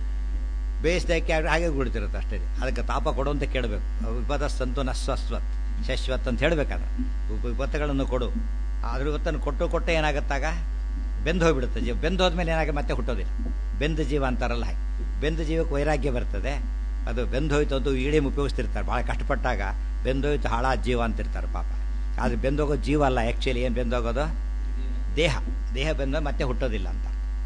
ಬೇಯಿಸ್ದಕ್ಕೆ ಹಾಗೆ ಬಿಡ್ತಿರುತ್ತೆ ಅಷ್ಟೇ ಅದಕ್ಕೆ ತಾಪ ಕೊಡು ಅಂತ ಕೇಳಬೇಕು ವಿಪದ ಸಂತು ನಸ್ವಸ್ವತ್ ಶಶ್ವತ್ ಅಂತ ಹೇಳ್ಬೇಕಾದ್ರೆ ವಿಪತ್ತುಗಳನ್ನು ಕೊಡು ಅದ್ರ ವಿಪತ್ತನ್ನು ಕೊಟ್ಟು ಕೊಟ್ಟೆ ಏನಾಗುತ್ತಾಗ ಬೆಂದು ಹೋಗ್ಬಿಡುತ್ತೆ ಜೀವ ಬೆಂದು ಹೋದ್ಮೇಲೆ ಏನಾಗ ಮತ್ತೆ ಹುಟ್ಟೋದಿಲ್ಲ ಬೆಂದ ಜೀವ ಅಂತಾರಲ್ಲ ಹಾಗೆ ಬೆಂದ ಜೀವಕ್ಕೆ ವೈರಾಗ್ಯ ಬರ್ತದೆ ಅದು ಬೆಂದು ಹೋಯ್ತು ಅದು ಈಡೇಮ್ ಉಪಯೋಗಿಸ್ತಿರ್ತಾರೆ ಭಾಳ ಕಷ್ಟಪಟ್ಟಾಗ ಬೆಂದೋಯ್ತು ಹಾಳಾದ ಜೀವ ಅಂತಿರ್ತಾರೆ ಪಾಪ ಆದರೆ ಬೆಂದೋಗೋ ಜೀವ ಅಲ್ಲ ಆ್ಯಕ್ಚುಲಿ ಏನು ಬೆಂದೋಗೋದು ದೇಹ ದೇಹ ಬೆಂದ ಮತ್ತೆ ಹುಟ್ಟೋದಿಲ್ಲ ಅಂತ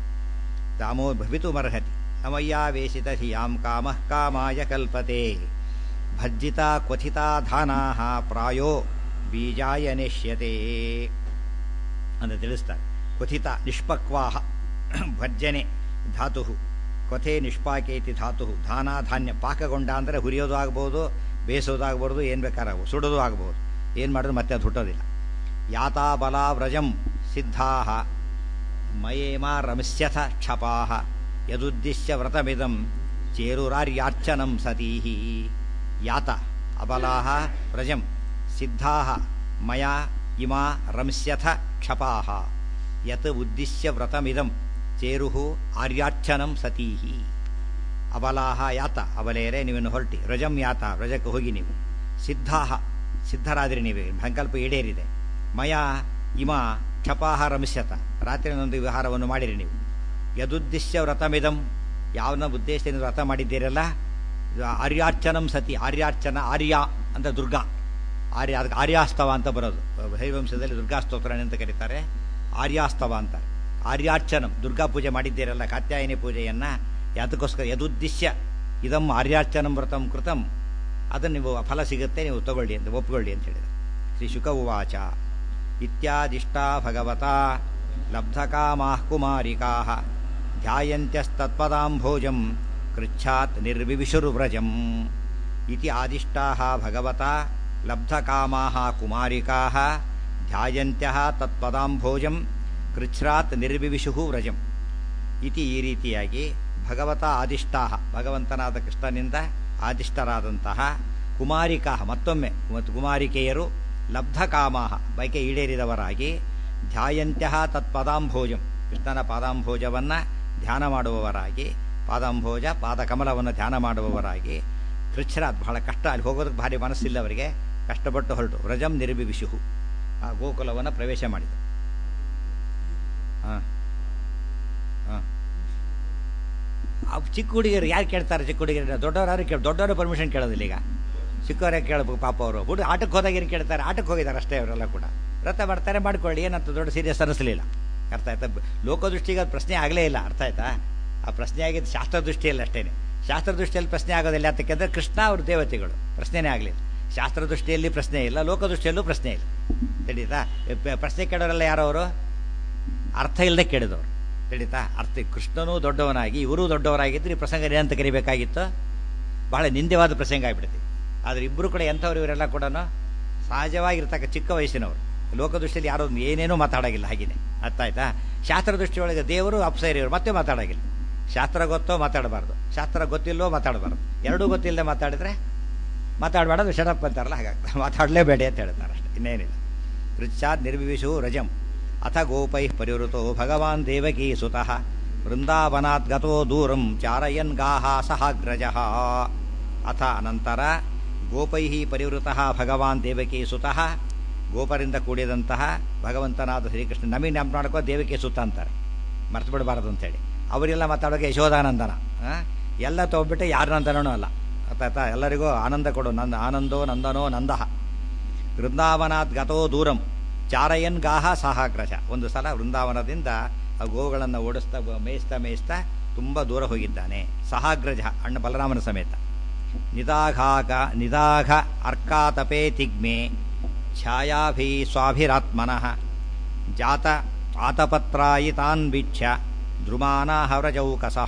ದಾಮೋ ಭವಿತು ಮರ್ಹತಿ ನಮಯ್ಯಾವೇಶಿತ ಹಿಯಾಂ ಕಾಮಃ ಕಾಮಾಯ ಕಲ್ಪತೆ ಭಜ್ಜಿತ ಕ್ವಥಿತ ಧಾನಾ ಪ್ರಾಯೋ ಬೀಜಾಯ ನೆಶ್ಯತೆ ಅಂತ ತಿಳಿಸ್ತಾರೆ ಕ್ವಥಿತ ನಿಷ್ಪಕ್ವಾಹ ಭರ್ಜನೆ ಧಾತು ಕ್ವಥೆ ನಿಷ್ಪಾಕೇತಿ ಧಾತು ಧಾನ ಧಾನ್ಯ ಪಾಕಗೊಂಡ ಅಂದರೆ ಹುರಿಯೋದು ಆಗ್ಬೋದು ಬೇಯಿಸೋದಾಗ್ಬೋದು ಏನು ಬೇಕಾರಾಗಬಹುದು ಸುಡೋದು ಆಗ್ಬೋದು ಏನು ಮಾಡಿದ್ರು ಮತ್ತೆ ಅದು ಹುಟ್ಟೋದಿಲ್ಲ ಯಾತಾ ಬಲ ವ್ರಜಂ ಸಿದ್ಧಾ ಮಯೇಮ ರಮಸ್ಯಥ ಕ್ಷಪಾ ಯದುದ್ದಿಶ್ಯ ವ್ರತಮಿದಂ ಚೇರುರಾರ್ಯಾರ್ಚನಂ ಸತೀಹಿ ಯಾತ ಅಬಲಾ ವ್ರಜಂ ಸಿದ್ಧಾ ಮಯಾ ಇಮಾ ರಂಸ್ಯಥ ಕ್ಷಪಾ ಯತ್ ಉದ್ದಿಶ್ಯ ವ್ರತಮಿದಂ ಚೇರು ಆರ್ಯಾರ್ಚನಂ ಸತೀಹಿ ಅಬಲಾಹ ಯಾತ ಅಬಲೇರೆ ನೀವೇನು ಹೊರಟಿ ರಜಂ ಯಾತ ರಜಕ್ಕೆ ಹೋಗಿ ನೀವು ಸಿದ್ಧಾಹ ಸಿದ್ಧರಾದ್ರಿ ನೀವೇ ಸಂಕಲ್ಪ ಈಡೇರಿದೆ ಮಯ ಇಮ ಕ್ಷಪಾಹ ರಮಿಷ್ಯತ ರಾತ್ರಿನೊಂದು ವಿಹಾರವನ್ನು ಮಾಡಿರಿ ನೀವು ಯದುದ್ದಿಶ್ಯ ವ್ರತಮಿದಂ ಯಾವನ ಉದ್ದೇಶದಿಂದ ವ್ರತ ಮಾಡಿದ್ದೀರಲ್ಲ ಆರ್ಯಾರ್ಚನಂ ಸತಿ ಆರ್ಯಾರ್ಚನ ಆರ್ಯ ಅಂತ ದುರ್ಗಾ ಆರ್ಯ ಅದಕ್ಕೆ ಆರ್ಯಾಸ್ತವ ಅಂತ ಬರೋದು ಹರಿವಂಶದಲ್ಲಿ ದುರ್ಗಾಸ್ತೋತ್ರ ಅಂತ ಕರೀತಾರೆ ಆರ್ಯಾಸ್ತವ ಅಂತಾರೆ ಆರ್ಯಾರ್ಚನಂ ದುರ್ಗಾ ಪೂಜೆ ಮಾಡಿದ್ದೀರಲ್ಲ ಕಾತ್ಯಾಯನಿ ಪೂಜೆಯನ್ನು ಯಾತಕ್ಕೋಸ್ಕರ ಯದುದ್ದಿಶ್ಯ ಇದಂ ಆರ್ಯಾರ್ಚನಂ ವ್ರತಂ ಕೃತಂ ಅದನ್ನು ನೀವು ಫಲ ಸಿಗುತ್ತೆ ನೀವು ತಗೊಳ್ಳಿ ಅಂತ ಒಪ್ಪಿಕೊಳ್ಳಿ ಅಂತ ಹೇಳಿದರು ಶ್ರೀ ಶುಕ ಉವಾಚ ಇತ್ಯಾದಿಷ್ಟಾ ಭಗವತ ಲಬ್ಧಕಾಮಾ ಕುಮಾರಿಕಾ ಧ್ಯಾಯಂತ್ಯಸ್ತತ್ಪದಾಂಭೋಜಂ ಕೃಚ್ಛಾತ್ ನಿರ್ವಿವಿಶುರ್ವ್ರಜಂ ಇತಿ ಆದಿಷ್ಟಾ ಭಗವತ ಲಬ್ಧಕಾಮಾ ಕುಮಾರಿಕಾ ಧ್ಯಾಯಂತ್ಯ ತತ್ಪದಾಂಭೋಜಂ ಕೃಚ್ಛ್ರಾತ್ ನಿರ್ವಿವಿಶು ವ್ರಜಂ ಇತಿ ಈ ರೀತಿಯಾಗಿ ಭಗವತ ಆದಿಷ್ಟಾ ಭಗವಂತನಾದ ಕೃಷ್ಣನಿಂದ ಆದಿಷ್ಟರಾದಂತಹ ಕುಮಾರಿಕಾ ಮತ್ತೊಮ್ಮೆ ಮತ್ತು ಕುಮಾರಿಕೆಯರು ಲಬ್ಧಕಾಮಾ ಬೈಕೆ ಈಡೇರಿದವರಾಗಿ ಧ್ಯಾಯಂತ್ಯ ತತ್ಪದಾಂಭೋಜಂ ಕೃಷ್ಣನ ಪಾದಾಂಭೋಜವನ್ನು ಧ್ಯಾನ ಮಾಡುವವರಾಗಿ ಪಾದಾಂಭೋಜ ಪಾದಕಮಲವನ್ನು ಧ್ಯಾನ ಮಾಡುವವರಾಗಿ ಕೃಚ್ಛ್ರಾತ್ ಬಹಳ ಕಷ್ಟ ಅಲ್ಲಿ ಹೋಗೋದಕ್ಕೆ ಭಾರಿ ಮನಸ್ಸಿಲ್ಲ ಅವರಿಗೆ ಕಷ್ಟಪಟ್ಟು ಹೊರಟು ವ್ರಜಂ ನಿರ್ಬಿವಿಶು ಆ ಗೋಕುಲವನ್ನು ಪ್ರವೇಶ ಮಾಡಿದರು ಹಾಂ ಹಾಂ ಆ ಚಿಕ್ಕ ಹುಡುಗಿಯರು ಯಾರು ಕೇಳ್ತಾರೆ ಚಿಕ್ಕ ಹುಡುಗಿಯರು ದೊಡ್ಡವ್ರು ಯಾರು ಕೇಳಿ ದೊಡ್ಡವರು ಪರ್ಮಿಷನ್ ಕೇಳೋದಿಲ್ಲ ಈಗ ಚಿಕ್ಕವರೇ ಕೇಳಬೇಕು ಪಾಪ ಅವರು ಹುಡುಗ ಆಟಕ್ಕೆ ಹೋದಾಗ ಏನು ಕೇಳ್ತಾರೆ ಆಟಕ್ಕೆ ಹೋಗಿದ್ದಾರೆ ಅಷ್ಟೇ ಅವರೆಲ್ಲ ಕೂಡ ವ್ರತ ಮಾಡ್ತಾರೆ ಮಾಡ್ಕೊಳ್ಳಿ ಏನಂತ ದೊಡ್ಡ ಸೀರಿಯಸ್ ಅನಿಸ್ಲಿಲ್ಲ ಅರ್ಥ ಆಯ್ತಾ ಲೋಕದೃಷ್ಟಿಗೆ ಅದು ಪ್ರಶ್ನೆ ಆಗಲೇ ಇಲ್ಲ ಅರ್ಥ ಆಯ್ತಾ ಆ ಪ್ರಶ್ನೆ ಆಗಿದ್ದು ಶಾಸ್ತ್ರ ದೃಷ್ಟಿಯಲ್ಲಿ ಅಷ್ಟೇ ಶಾಸ್ತ್ರ ದೃಷ್ಟಿಯಲ್ಲಿ ಪ್ರಶ್ನೆ ಆಗೋದಿಲ್ಲ ಯಾತಕ್ಕೆಂದ್ರೆ ಕೃಷ್ಣ ಅವರು ದೇವತೆಗಳು ಪ್ರಶ್ನೆನೇ ಆಗಲಿಲ್ಲ ಶಾಸ್ತ್ರ ದೃಷ್ಟಿಯಲ್ಲಿ ಪ್ರಶ್ನೆ ಇಲ್ಲ ಲೋಕದೃಷ್ಟಿಯಲ್ಲೂ ಪ್ರಶ್ನೆ ಇಲ್ಲ ತಿಳಿತಾ ಪ್ರಶ್ನೆ ಕೇಳೋರೆಲ್ಲ ಯಾರು ಅವರು ಅರ್ಥ ಇಲ್ಲದೆ ಕೇಳಿದವರು ತಿಳಿತಾ ಅರ್ಥ ಕೃಷ್ಣನೂ ದೊಡ್ಡವನಾಗಿ ಇವರೂ ದೊಡ್ಡವರಾಗಿದ್ದರೆ ಈ ಪ್ರಸಂಗ ಏನಂತ ಕರಿಬೇಕಾಗಿತ್ತು ಬಹಳ ನಿಂದ್ಯವಾದ ಪ್ರಸಂಗ ಆಗಿಬಿಡ್ತಿ ಆದರೆ ಇಬ್ಬರು ಕೂಡ ಎಂಥವ್ರು ಇವರೆಲ್ಲ ಕೂಡ ಸಹಜವಾಗಿರ್ತಕ್ಕ ಚಿಕ್ಕ ವಯಸ್ಸಿನವರು ಲೋಕದೃಷ್ಟಿಯಲ್ಲಿ ಯಾರೋ ಏನೇನೂ ಮಾತಾಡೋಗಿಲ್ಲ ಹಾಗೇನೆ ಅರ್ಥ ಆಯ್ತಾ ಶಾಸ್ತ್ರ ದೃಷ್ಟಿಯೊಳಗೆ ದೇವರು ಅಪ್ಸೈರಿಯವರು ಮತ್ತೆ ಮಾತಾಡೋಗಿಲ್ಲ ಶಾಸ್ತ್ರ ಗೊತ್ತೋ ಮಾತಾಡಬಾರ್ದು ಶಾಸ್ತ್ರ ಗೊತ್ತಿಲ್ಲೋ ಮಾತಾಡಬಾರ್ದು ಎರಡೂ ಗೊತ್ತಿಲ್ಲದೆ ಮಾತಾಡಿದ್ರೆ ಮಾತಾಡಬಾರ್ದು ಶಡಪ್ ಅಂತಾರಲ್ಲ ಹಾಗಾಗ್ತದೆ ಮಾತಾಡಲೇಬೇಡ ಅಂತ ಹೇಳ್ತಾರೆ ಅಷ್ಟೇ ಇನ್ನೇನಿಲ್ಲ ಋಚ್ಛಾದ್ ನಿರ್ವಿವಿಶು ರಜಂ ಅಥ ಗೋಪೈ ಪರಿವೃತೋ ಭಗವಾನ್ ದೇವಕೀ ಸುತಃ ವೃಂದಾವನಾತ್ ಗತೋ ದೂರಂ ಚಾರಯನ್ ಗಾಹ ಸಹಾಗ್ರಜ ಅಥ ಅನಂತರ ಗೋಪೈ ಪರಿವೃತ ಭಗವಾನ್ ದೇವಕಿ ಸುತಃ ಗೋಪರಿಂದ ಕೂಡಿದಂತಹ ಭಗವಂತನಾದ ಶ್ರೀಕೃಷ್ಣ ನಮಗೆ ನೆನಪು ಮಾಡ್ಕೋ ದೇವಕಿ ಸುತ ಅಂತಾರೆ ಮರ್ತು ಬಿಡಬಾರದು ಅಂತೇಳಿ ಅವರೆಲ್ಲ ಮಾತಾಡೋಕೆ ಯಶೋಧಾನಂದನ ಆ? ಎಲ್ಲ ತೊಗೊಬಿಟ್ಟು ಯಾರ ನಂದನೂ ಅಲ್ಲ ಆಯ್ತಾ ಎಲ್ಲರಿಗೂ ಆನಂದ ಕೊಡು ನಂದ ಆನಂದೋ ನಂದನೋ ನಂದಃ ವೃಂದಾವನಾತ್ ಗತೋ ದೂರಂ ಚಾರಯನ್ ಗಾಹ ಸಾಹಾಗ್ರಶ ಒಂದು ಸಲ ವೃಂದಾವನದಿಂದ ಆ ಗೋವುಗಳನ್ನು ಓಡಿಸ್ತಾ ಬ- ಮೇಯಿಸ್ತಾ ಮೇಯಿಸ್ತಾ ತುಂಬ ದೂರ ಹೋಗಿದ್ದಾನೆ ಸಹಾಗ್ರಜ ಅಣ್ಣ ಬಲರಾಮನ ಸಮೇತ ನಿದಾಘಾಗ ನಿದಾಘ ಅರ್ಕಾತಪೇ ತಿಗ್ಮೆ ಛಾಯಾಭಿ ಸ್ವಾಭಿರಾತ್ಮನಃ ಜಾತ ಆತಪತ್ರಾಯಿತಾನ್ ಬಿಚ್ಛ ದ್ರುಮಾನಾಹ ವ್ರಜೌಕಸಃ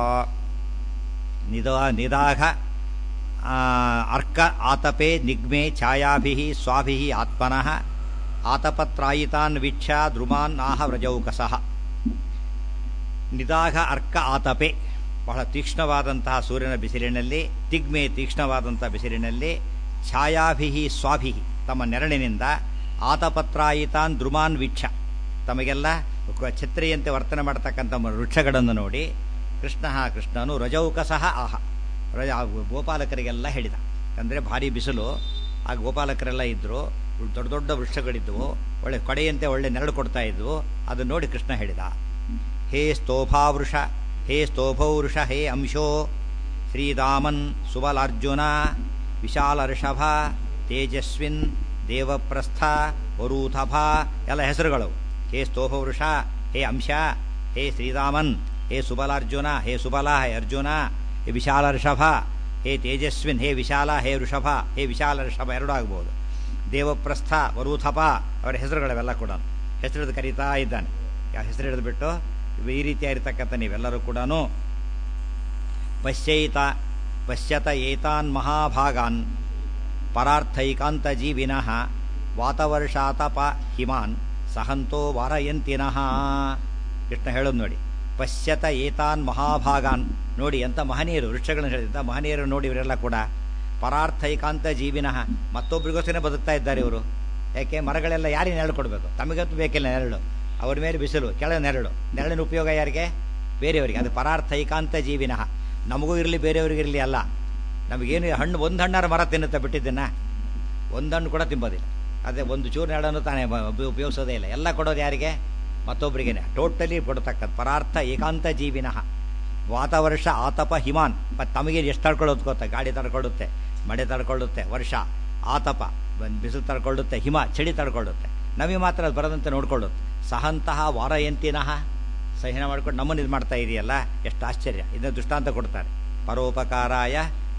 ನಿದಾ ನಿದಾಘ ಆ, ಅರ್ಕ ಆತಪೆ ನಿಗ್ಮೆ ಛಾಯಾಭಿ ಸ್ವಾಭಿ ಆತ್ಮನಃ ಆತಪತ್ರಾಯಿತಾನ್ ವಿಚ್ಛ ದ್ರುಮಾನ್ ಆಹ ವ್ರಜೌಕಸಃ ನಿದಾಘ ಅರ್ಕ ಆತಪೆ ಬಹಳ ತೀಕ್ಷ್ಣವಾದಂತಹ ಸೂರ್ಯನ ಬಿಸಿಲಿನಲ್ಲಿ ತಿಗ್ಮೆ ತೀಕ್ಷ್ಣವಾದಂತಹ ಬಿಸಿಲಿನಲ್ಲಿ ಛಾಯಾಭಿ ಸ್ವಾಭಿ ತಮ್ಮ ನೆರಳಿನಿಂದ ಆತಪತ್ರಾಯಿತಾನ್ ದ್ರುಮಾನ್ ವಿಚ್ಛ ತಮಗೆಲ್ಲ ಕ- ಛತ್ರಿಯಂತೆ ವರ್ತನೆ ಮಾಡ್ತಕ್ಕಂಥ ಮ- ವೃಕ್ಷಗಳನ್ನು ನೋಡಿ ಕೃಷ್ಣ ಕೃಷ್ಣನು ರಜೌಕಸಃ ಆಹ ರಜ ಆ ಗೋಪಾಲಕರಿಗೆಲ್ಲ ಹೇಳಿದ ಅಂದರೆ ಭಾರಿ ಬಿಸಿಲು ಆ ಗೋಪಾಲಕರೆಲ್ಲ ಇದ್ದರು ದೊಡ್ಡ ದೊಡ್ಡ ವೃಕ್ಷಗಳಿದ್ದವು ಒಳ್ಳೆ ಕೊಡೆಯಂತೆ ಒಳ್ಳೆ ನೆರಳು ಕೊಡ್ತಾ ಇದ್ವು ಅದನ್ನು ನೋಡಿ ಕೃಷ್ಣ ಹೇಳಿದ ಹೇ ಸ್ತೋಭಾವೃಷ ಹೇ ಸ್ತೋಭೌರುಷ ಹೇ ಅಂಶೋ ಶ್ರೀರಾಮನ್ ಸುಬಲಾರ್ಜುನ ವಿಶಾಲ ಋಷಭ ತೇಜಸ್ವಿನ್ ದೇವಪ್ರಸ್ಥ ವರೂಥಭ ಎಲ್ಲ ಹೆಸರುಗಳು ಹೇ ಸ್ತೋಭವೃಷ ಹೇ ಅಂಶ ಹೇ ಶ್ರೀರಾಮನ್ ಹೇ ಸುಬಲಾರ್ಜುನ ಹೇ ಸುಬಲ ಹೇ ಅರ್ಜುನ ಹೇ ವಿಶಾಲ ಋಷಭ ಹೇ ತೇಜಸ್ವಿನ್ ಹೇ ವಿಶಾಲ ಹೇ ಋಷಭ ಹೇ ವಿಶಾಲ ಋಷಭ ಎರಡೂ ಆಗ್ಬೋದು ದೇವಪ್ರಸ್ಥ ವರೂಥಪ ಅವರ ಹೆಸರುಗಳವೆಲ್ಲ ಕೂಡ ಹೆಸರಿಡಿದು ಕರೀತಾ ಇದ್ದಾನೆ ಯಾವ ಹೆಸರು ಹಿಡಿದು ಬಿಟ್ಟು ಈ ರೀತಿಯಾಗಿರ್ತಕ್ಕಂಥ ನೀವೆಲ್ಲರೂ ಕೂಡ ಪಶ್ಯೈತ ಪಶ್ಯತ ಏತಾನ್ ಮಹಾಭಾಗಾನ್ ಪರಾರ್ಥೈಕಾಂತ ಜೀವಿನಃ ವಾತವರ್ಷಾತಪ ಹಿಮಾನ್ ಸಹಂತೋ ವಾರಯಂತಿನಃ ಕೃಷ್ಣ ಹೇಳೋದು ನೋಡಿ ಪಶ್ಯತ ಏತಾನ್ ಮಹಾಭಾಗಾನ್ ನೋಡಿ ಎಂಥ ಮಹನೀಯರು ವೃಕ್ಷಗಳನ್ನು ಹೇಳಿದಂಥ ಮಹನೀಯರು ನೋಡಿ ಇವರೆಲ್ಲ ಕೂಡ ಪರಾರ್ಥೈಕಾಂತ ಜೀವಿನಃ ಮತ್ತೊಬ್ಬರಿಗೋಸ್ಕರ ಬದುಕ್ತಾ ಇದ್ದಾರೆ ಇವರು ಯಾಕೆ ಮರಗಳೆಲ್ಲ ಯಾರಿಗೆ ನೆರಳು ಕೊಡಬೇಕು ತಮಗಂತೂ ಬೇಕಿಲ್ಲ ನೆರಳು ಅವ್ರ ಮೇಲೆ ಬಿಸಿಲು ಕೆಳಗೆ ನೆರಳು ನೆರಳಿನ ಉಪಯೋಗ ಯಾರಿಗೆ ಬೇರೆಯವರಿಗೆ ಅದು ಪರಾರ್ಥೈಕಾಂತ ಜೀವಿನಃ ನಮಗೂ ಇರಲಿ ಬೇರೆಯವರಿಗಿರಲಿ ಅಲ್ಲ ನಮಗೇನು ಹಣ್ಣು ಒಂದು ಹಣ್ಣಾರ ಮರ ತಿನ್ನುತ್ತಾ ಬಿಟ್ಟಿದ್ದನ್ನ ಒಂದು ಹಣ್ಣು ಕೂಡ ತಿಂಬೋದಿಲ್ಲ ಅದೇ ಒಂದು ಚೂರು ನೆರಳನ್ನು ತಾನೇ ಬ- ಉಪ- ಉಪಯೋಗಿಸೋದೇ ಇಲ್ಲ ಎಲ್ಲ ಕೊಡೋದು ಯಾರಿಗೆ ಮತ್ತೊಬ್ಬರಿಗೇನೆ ಟೋಟಲಿ ಕೊಡತಕ್ಕದ್ದು ಪರಾರ್ಥ ಏಕಾಂತ ಜೀವಿನಃ ವಾತಾವರ್ಷ ಆತಪ ಹಿಮಾನ್ ಮತ್ತು ತಮಗೆ ಎಷ್ಟು ತಡ್ಕೊಳ್ಳೋದು ಗೊತ್ತಾ ಗಾಡಿ ತಡ್ಕೊಳ್ಳುತ್ತೆ ಮಳೆ ತಡ್ಕೊಳ್ಳುತ್ತೆ ವರ್ಷ ಆತಪ ಬಂದ್ ಬಿಸಿಲು ತಡ್ಕೊಳ್ಳುತ್ತೆ ಹಿಮ ಚಳಿ ತಡ್ಕೊಳ್ಳುತ್ತೆ ನಮಗೆ ಮಾತ್ರ ಅದು ಬರದಂತೆ ನೋಡ್ಕೊಳ್ಳುತ್ತೆ ಸಹಂತಹ ವಾರಯಂತಿನಃ ಸಹನ ಮಾಡ್ಕೊಂಡು ನಮ್ಮನ್ನು ಇದು ಮಾಡ್ತಾ ಇದೆಯಲ್ಲ ಎಷ್ಟು ಆಶ್ಚರ್ಯ ಇದನ್ನ ದೃಷ್ಟಾಂತ ಕೊಡ್ತಾರೆ ಪರೋಪಕಾರಾಯ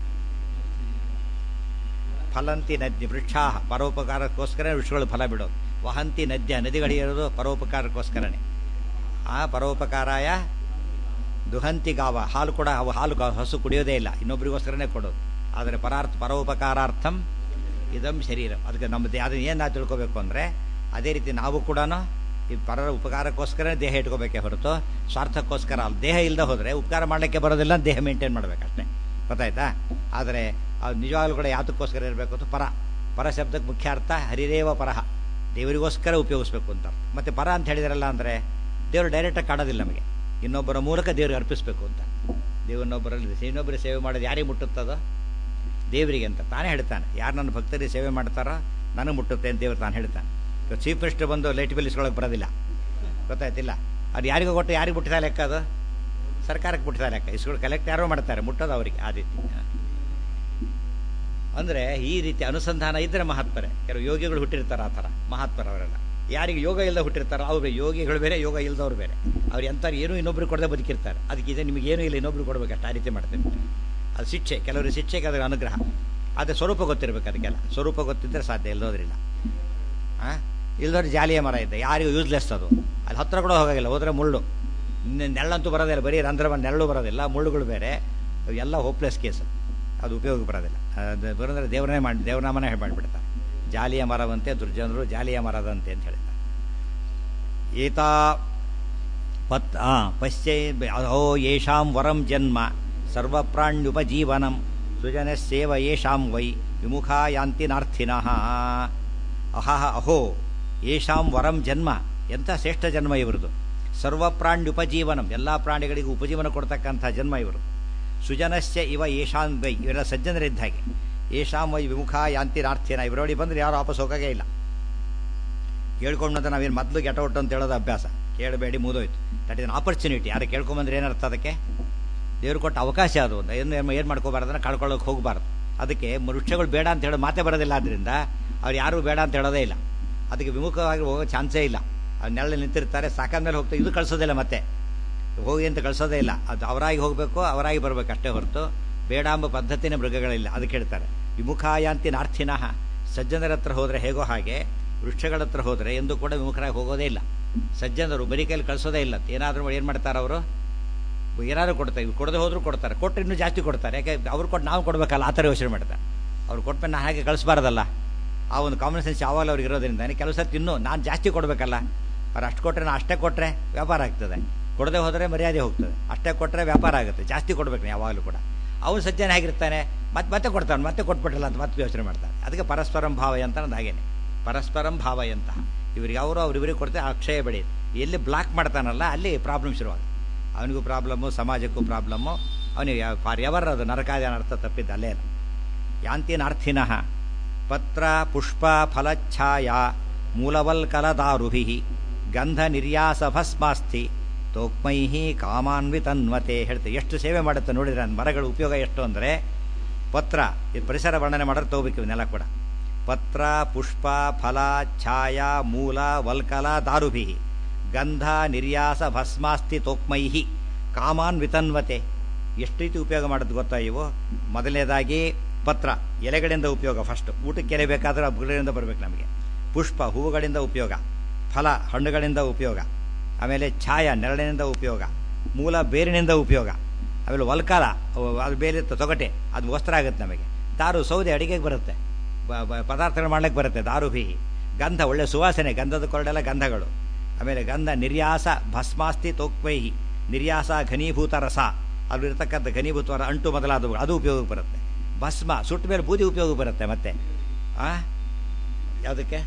ಫಲಂತಿ ನದ್ಯ ವೃಕ್ಷಾ ಪರೋಪಕಾರಕ್ಕೋಸ್ಕರ ವೃಕ್ಷಗಳು ಫಲ ಬಿಡೋದು ವಹಂತಿ ನದ್ಯ ನದಿಗಳಿರೋದು ಪರೋಪಕಾರಕ್ಕೋಸ್ಕರನೇ ಆ ಪರೋಪಕಾರಾಯ ದುಹಂತಿ ಗಾವ ಹಾಲು ಕೂಡ ಅವು ಹಾಲು ಗ- ಹಸು ಕುಡಿಯೋದೇ ಇಲ್ಲ ಇನ್ನೊಬ್ರಿಗೋಸ್ಕರನೇ ಕೊಡೋದು ಆದರೆ ಪರಾರ್ಥ ಪರೋಪಕಾರಾರ್ಥಂ ಇದಂ ಶರೀರ ಅದಕ್ಕೆ ನಮ್ಮ ಅದನ್ನ ಏನು ನಾವು ತಿಳ್ಕೊಬೇಕು ಅಂದರೆ ಅದೇ ರೀತಿ ನಾವು ಕೂಡ ಈ ಪರರ ಉಪಕಾರಕ್ಕೋಸ್ಕರ ದೇಹ ಇಟ್ಕೋಬೇಕೇ ಹೊರತು ಸ್ವಾರ್ಥಕ್ಕೋಸ್ಕರ ಅಲ್ಲ ದೇಹ ಇಲ್ಲದೆ ಹೋದರೆ ಉಪಕಾರ ಮಾಡಲಿಕ್ಕೆ ಬರೋದಿಲ್ಲ ದೇಹ ಮೇಂಟೈನ್ ಮಾಡಬೇಕಷ್ಟೇ ಗೊತ್ತಾಯ್ತಾ ಆದರೆ ಅದು ನಿಜವಾಗ್ಲೂ ಕೂಡ ಯಾತಕ್ಕೋಸ್ಕರ ಇರಬೇಕು ಅಂತ ಪರ ಪರ ಶಬ್ದಕ್ಕೆ ಮುಖ್ಯ ಅರ್ಥ ಹರಿದೇವ ಪರಹ ದೇವರಿಗೋಸ್ಕರ ಉಪಯೋಗಿಸ್ಬೇಕು ಅಂತ ಅರ್ಥ ಮತ್ತು ಪರ ಅಂತ ಹೇಳಿದಾರಲ್ಲ ಅಂದರೆ ದೇವರು ಡೈರೆಕ್ಟಾಗಿ ಕಾಣೋದಿಲ್ಲ ನಮಗೆ ಇನ್ನೊಬ್ಬರ ಮೂಲಕ ದೇವ್ರಿಗೆ ಅರ್ಪಿಸಬೇಕು ಅಂತ ದೇವರನ್ನೊಬ್ಬರಲ್ಲಿ ಇನ್ನೊಬ್ಬರ ಸೇವೆ ಮಾಡೋದು ಯಾರಿಗೆ ಮುಟ್ಟುತ್ತದೋ ದೇವರಿಗೆ ಅಂತ ತಾನೇ ಹೇಳ್ತಾನೆ ಯಾರು ನನ್ನ ಭಕ್ತರಿಗೆ ಸೇವೆ ಮಾಡ್ತಾರೋ ನನಗೆ ಮುಟ್ಟುತ್ತೆ ಅಂತ ದೇವರು ತಾನು ಹೇಳ್ತಾನೆ ಇವತ್ತು ಚೀಫ್ ಮಿನಿಸ್ಟರ್ ಬಂದು ಲೈಟ್ ಬಿಲ್ ಇಸ್ಕೊಳಕ್ಕೆ ಬರೋದಿಲ್ಲ ಗೊತ್ತಾಯ್ತಿಲ್ಲ ಅದು ಯಾರಿಗೂ ಕೊಟ್ಟು ಯಾರಿಗೆ ಮುಟ್ಟಿದ ಲೆಕ್ಕ ಅದು ಸರ್ಕಾರಕ್ಕೆ ಮುಟ್ತಾರೆ ಲೆಕ್ಕ ಇಸ್ಕೊಂಡು ಕಲೆಕ್ಟ್ ಯಾರೋ ಮಾಡ್ತಾರೆ ಮುಟ್ಟೋದು ಅವರಿಗೆ ಆ ರೀತಿ ಅಂದರೆ ಈ ರೀತಿ ಅನುಸಂಧಾನ ಇದ್ದರೆ ಮಹಾತ್ಮರೇ ಕೆಲವು ಯೋಗಿಗಳು ಹುಟ್ಟಿರ್ತಾರೆ ಆ ಥರ ಮಹಾತ್ಮರವರೆಲ್ಲ ಯಾರಿಗೆ ಯೋಗ ಇಲ್ಲದೆ ಹುಟ್ಟಿರ್ತಾರೋ ಅವ್ರು ಯೋಗಿಗಳು ಬೇರೆ ಯೋಗ ಇಲ್ಲದವ್ರು ಬೇರೆ ಅವ್ರು ಎಂಥವ್ರು ಏನೂ ಇನ್ನೊಬ್ರು ಕೊಡದೆ ಬದುಕಿರ್ತಾರೆ ಅದಕ್ಕೆ ಇದೆ ನಿಮಗೆ ಏನೂ ಇಲ್ಲ ಇನ್ನೊಬ್ರು ಕೊಡ್ಬೇಕು ಅಷ್ಟು ಆ ರೀತಿ ಮಾಡ್ತೇನೆ ಅದು ಶಿಕ್ಷೆ ಕೆಲವರು ಶಿಕ್ಷೆಗೆ ಅದರ ಅನುಗ್ರಹ ಆದರೆ ಸ್ವರೂಪ ಗೊತ್ತಿರಬೇಕು ಅದಕ್ಕೆಲ್ಲ ಸ್ವರೂಪ ಗೊತ್ತಿದ್ದರೆ ಸಾಧ್ಯ ಇಲ್ಲದೋದ್ರಿಲ್ಲ ಹಾಂ ಇಲ್ದವ್ರು ಜಾಲಿಯ ಮರ ಇದೆ ಯಾರಿಗೂ ಯೂಸ್ಲೆಸ್ ಅದು ಅಲ್ಲಿ ಹತ್ರ ಕೂಡ ಹೋಗೋಗಿಲ್ಲ ಹೋದರೆ ಮುಳ್ಳು ಇನ್ನು ನೆಳ್ಳಂತೂ ಬರೋದಿಲ್ಲ ಬರೀ ರಂಧ್ರ ನೆರಳು ಬರೋದಿಲ್ಲ ಮುಳ್ಳುಗಳು ಬೇರೆ ಎಲ್ಲ ಹೋಪ್ಲೆಸ್ ಕೇಸ್ ಅದು ಉಪಯೋಗ ಬರೋದಿಲ್ಲ ಅದು ಬರೋದ್ರೆ ದೇವರನ್ನೇ ಮಾಡಿ ದೇವನಾಮನೇ ಮಾಡಿಬಿಡ್ತಾರೆ ಜಾಲಿಯ ಮರವಂತೆ ದುರ್ಜನರು ಜಾಲಿಯ ಮರದಂತೆ ಅಂತ ಹೇಳಿದ್ದಾರೆ ಏತಾ ಪತ್ ಆ ಪಶ್ಚೈ ಅಹೋ ಯೇಷಾಂ ವರಂ ಜನ್ಮ ಸರ್ವಪ್ರಾಣ್ಯುಪಜೀವನಂ ಸುಜನಸ್ಸೇವ ಯೇಷಾಂ ವೈ ವಿಮುಖಾ ಯಾಂತಿ ನಾರ್ಥಿನಃ ಅಹಹ ಅಹೋ ಯೇಷಾಂ ವರಂ ಜನ್ಮ ಎಂಥ ಶ್ರೇಷ್ಠ ಜನ್ಮ ಇವ್ರದ್ದು ಸರ್ವಪ್ರಾಣ್ಯುಪಜೀವನಂ ಎಲ್ಲ ಪ್ರಾಣಿಗಳಿಗೂ ಉಪಜೀವನ ಕೊಡ್ತಕ್ಕಂಥ ಜನ್ಮ ಇವರು ಸುಜನಸ್ಯ ಇವ ಯೇಷಾಂ ವೈ ಇವರೆಲ್ಲ ಸಜ್ಜನರಿದ್ದ ಹಾಗೆ ಯೇಷಾಂ ವೈ ವಿಮುಖ ಯಾಂತಿ ನಾರ್ಥಿನ ಇವರೊಡಿ ಬಂದರೆ ಯಾರು ವಾಪಸ್ ಹೋಗೋಗೇ ಇಲ್ಲ ಕೇಳ್ಕೊಂಡಂತ ನಾವೇನು ಮೊದಲು ಗೆಟ್ ಔಟ್ ಅಂತ ಹೇಳೋದು ಅಭ್ಯಾಸ ಕೇಳಬೇಡಿ ಮುದೋಯ್ತು ದಟ್ ಇಸ್ ಆಪರ್ಚುನಿಟಿ ಯಾರು ಕೇಳ್ಕೊಂಬಂದ್ರೆ ಏನರ್ಥ ಅದಕ್ಕೆ ದೇವ್ರು ಕೊಟ್ಟ ಅವಕಾಶ ಅದು ಅಂತ ಏನು ಏನು ಮಾಡ್ಕೋಬಾರ್ದು ಅಂದ್ರೆ ಕಳ್ಕೊಳ್ಳೋಕೆ ಹೋಗಬಾರ್ದು ಅದಕ್ಕೆ ವೃಕ್ಷಗಳು ಬೇಡ ಅಂತ ಹೇಳೋ ಮಾತೇ ಬರೋದಿಲ್ಲ ಆದ್ದರಿಂದ ಅವ್ರು ಯಾರೂ ಬೇಡ ಅಂತ ಹೇಳೋದೇ ಇಲ್ಲ ಅದಕ್ಕೆ ವಿಮುಖವಾಗಿ ಹೋಗೋ ಚಾನ್ಸೇ ಇಲ್ಲ ಅವ್ರು ನೆರಳು ನಿಂತಿರ್ತಾರೆ ಸಾಕಾದ್ಮೇಲೆ ಹೋಗ್ತಾರೆ ಇದು ಕಳಿಸೋದಿಲ್ಲ ಮತ್ತೆ ಹೋಗಿ ಅಂತ ಕಳಿಸೋದೇ ಇಲ್ಲ ಅದು ಅವರಾಗಿ ಹೋಗಬೇಕು ಅವರಾಗಿ ಬರಬೇಕು ಅಷ್ಟೇ ಹೊರತು ಬೇಡ ಎಂಬ ಪದ್ಧತಿನೇ ಮೃಗಗಳಿಲ್ಲ ಅದಕ್ಕೆ ಹೇಳ್ತಾರೆ ವಿಮುಖಾಯಾಂತಿ ನಾರ್ಥಿನಃ ಸಜ್ಜನರ ಹತ್ರ ಹೋದರೆ ಹೇಗೋ ಹಾಗೆ ವೃಕ್ಷಗಳ ಹತ್ರ ಹೋದರೆ ಎಂದು ಕೂಡ ವಿಮುಖರಾಗಿ ಹೋಗೋದೇ ಇಲ್ಲ ಸಜ್ಜನರು ಬರೀ ಕೈಯಲ್ಲಿ ಕಳಿಸೋದೇ ಇಲ್ಲ ಏನಾದರೂ ಏನು ಮಾಡ್ತಾರೆ ಅವರು ಏನಾದ್ರು ಕೊಡ್ತಾರೆ ಇವ್ರು ಕೊಡದೆ ಹೋದ್ರು ಕೊಡ್ತಾರೆ ಕೊಟ್ಟರೆ ಇನ್ನೂ ಜಾಸ್ತಿ ಕೊಡ್ತಾರೆ ಯಾಕೆ ಅವ್ರು ಕೊಟ್ಟು ನಾವು ಕೊಡಬೇಕಲ್ಲ ಆ ಥರ ಯೋಚನೆ ಮಾಡ್ತಾರೆ ಅವ್ರು ಕೊಟ್ಮೇಲೆ ನಾನು ಹಾಗೆ ಕಳಿಸ್ಬಾರ್ದಲ್ಲ ಆ ಒಂದು ಕಾಮನ್ ಸೆನ್ಸ್ ಯಾವಾಗಲೂ ಅವ್ರಿಗೆ ಇರೋದ್ರಿಂದ ಕೆಲವು ಸರ್ತಿ ಇನ್ನೂ ನಾನು ಜಾಸ್ತಿ ಕೊಡಬೇಕಲ್ಲ ಅವ್ರು ಅಷ್ಟು ಕೊಟ್ಟರೆ ನಾನು ಅಷ್ಟೇ ಕೊಟ್ಟರೆ ವ್ಯಾಪಾರ ಆಗ್ತದೆ ಕೊಡದೆ ಹೋದರೆ ಮರ್ಯಾದೆ ಹೋಗ್ತದೆ ಅಷ್ಟೇ ಕೊಟ್ಟರೆ ವ್ಯಾಪಾರ ಆಗುತ್ತೆ ಜಾಸ್ತಿ ಕೊಡಬೇಕು ಯಾವಾಗಲೂ ಕೂಡ ಅವನು ಸಜ್ಜನ ಆಗಿರ್ತಾನೆ ಮತ್ತೆ ಮತ್ತೆ ಕೊಡ್ತಾನೆ ಮತ್ತೆ ಕೊಟ್ಬಿಟ್ಟಲ್ಲ ಅಂತ ಮತ್ತೆ ಯೋಚನೆ ಮಾಡ್ತಾನೆ ಅದಕ್ಕೆ ಪರಸ್ಪರಂ ಭಾವ ಅಂತ ಅನ್ನೋದು ಹಾಗೇನೆ ಪರಸ್ಪರಂ ಭಾವ ಅಂತ ಇವರಿಗೆ ಅವರು ಅವ್ರಿವರಿಗೆ ಕೊಡ್ತಾರೆ ಅಕ್ಷಯ ಬೆಳೆಯುತ್ತೆ ಎಲ್ಲಿ ಬ್ಲಾಕ್ ಮಾಡ್ತಾನಲ್ಲ ಅಲ್ಲಿ ಪ್ರಾಬ್ಲಮ್ ಶುರುವಾಗುತ್ತೆ ಅವನಿಗೂ ಪ್ರಾಬ್ಲಮ್ಮು ಸಮಾಜಕ್ಕೂ ಪ್ರಾಬ್ಲಮ್ಮು ಅವನಿಗೆ ಫಾರ್ ಎವರ್ ಅದು ನರಕಾದ ಅರ್ಥ ತಪ್ಪಿದ್ದು ಅಲ್ಲೇ ಇಲ್ಲ ಯಾಂತಿನಾರ್ಥಿನಃ ಪತ್ರ ಪುಷ್ಪ ಫಲಚ್ಛಾಯ ಮೂಲವಲ್ಕಲದಾರುಭಿ ಗಂಧ ನಿರ್ಯಾಸ ಭಸ್ಮಾಸ್ತಿ ತೋಕ್ಮೈಹಿ ಕಾಮಾನ್ವಿತನ್ವತೆ ಹೇಳ್ತೆ ಎಷ್ಟು ಸೇವೆ ಮಾಡುತ್ತೆ ನೋಡಿದ್ರೆ ಮರಗಳ ಉಪಯೋಗ ಎಷ್ಟು ಅಂದರೆ ಪತ್ರ ಇದು ಪರಿಸರ ವರ್ಣನೆ ಮಾಡೋದು ತಗೋಬೇಕು ಇವನ್ನೆಲ್ಲ ಕೂಡ ಪತ್ರ ಪುಷ್ಪ ಫಲ ಛಾಯ ಮೂಲ ವಲ್ಕಲ ದಾರುಭಿ ಗಂಧ ನಿರ್ಯಾಸ ಭಸ್ಮಾಸ್ತಿ ತೋಕ್ಮೈಹಿ ಕಾಮಾನ್ ವಿತನ್ವತೆ ಎಷ್ಟು ರೀತಿ ಉಪಯೋಗ ಮಾಡೋದು ಗೊತ್ತಾ ಇವು ಮೊದಲನೇದಾಗಿ ಪತ್ರ ಎಲೆಗಳಿಂದ ಉಪಯೋಗ ಫಸ್ಟ್ ಊಟಕ್ಕೆ ಎಲೆ ಬೇಕಾದ್ರೆ ಗಿಡಗಳಿಂದ ಬರಬೇಕು ನಮಗೆ ಪುಷ್ಪ ಹೂವುಗಳಿಂದ ಉಪಯೋಗ ಫಲ ಹಣ್ಣುಗಳಿಂದ ಉಪಯೋಗ ಆಮೇಲೆ ಛಾಯ ನೆರಳಿನಿಂದ ಉಪಯೋಗ ಮೂಲ ಬೇರಿನಿಂದ ಉಪಯೋಗ ಆಮೇಲೆ ವಲ್ಕಾಲ ಅದು ಬೇರೆ ತೊಗಟೆ ಅದು ವಸ್ತ್ರ ಆಗುತ್ತೆ ನಮಗೆ ದಾರು ಸೌದೆ ಅಡಿಗೆಗೆ ಬರುತ್ತೆ ಪದಾರ್ಥಗಳು ಮಾಡ್ಲಿಕ್ಕೆ ಬರುತ್ತೆ ದಾರುಭಿ ಗಂಧ ಒಳ್ಳೆ ಸುವಾಸನೆ ಗಂಧದ ಕೊರಡೆಲ್ಲ ಗಂಧಗಳು ಆಮೇಲೆ ಗಂಧ ನಿರ್ಯಾಸ ಭಸ್ಮಾಸ್ತಿ ತೋಕ್ವೈಹಿ ನಿರ್ಯಾಸ ಘನೀಭೂತ ರಸ ಅಲ್ಲಿರ್ತಕ್ಕಂಥ ಘನೀಭೂತ ಅಂಟು ಮೊದಲಾದವು ಅದು ಉಪಯೋಗಕ್ಕೆ ಬರುತ್ತೆ ಭಸ್ಮ ಸುಟ್ಟ ಮೇಲೆ ಬೂದಿ ಉಪಯೋಗ ಬರುತ್ತೆ ಮತ್ತೆ ಆ ಯಾವುದಕ್ಕೆ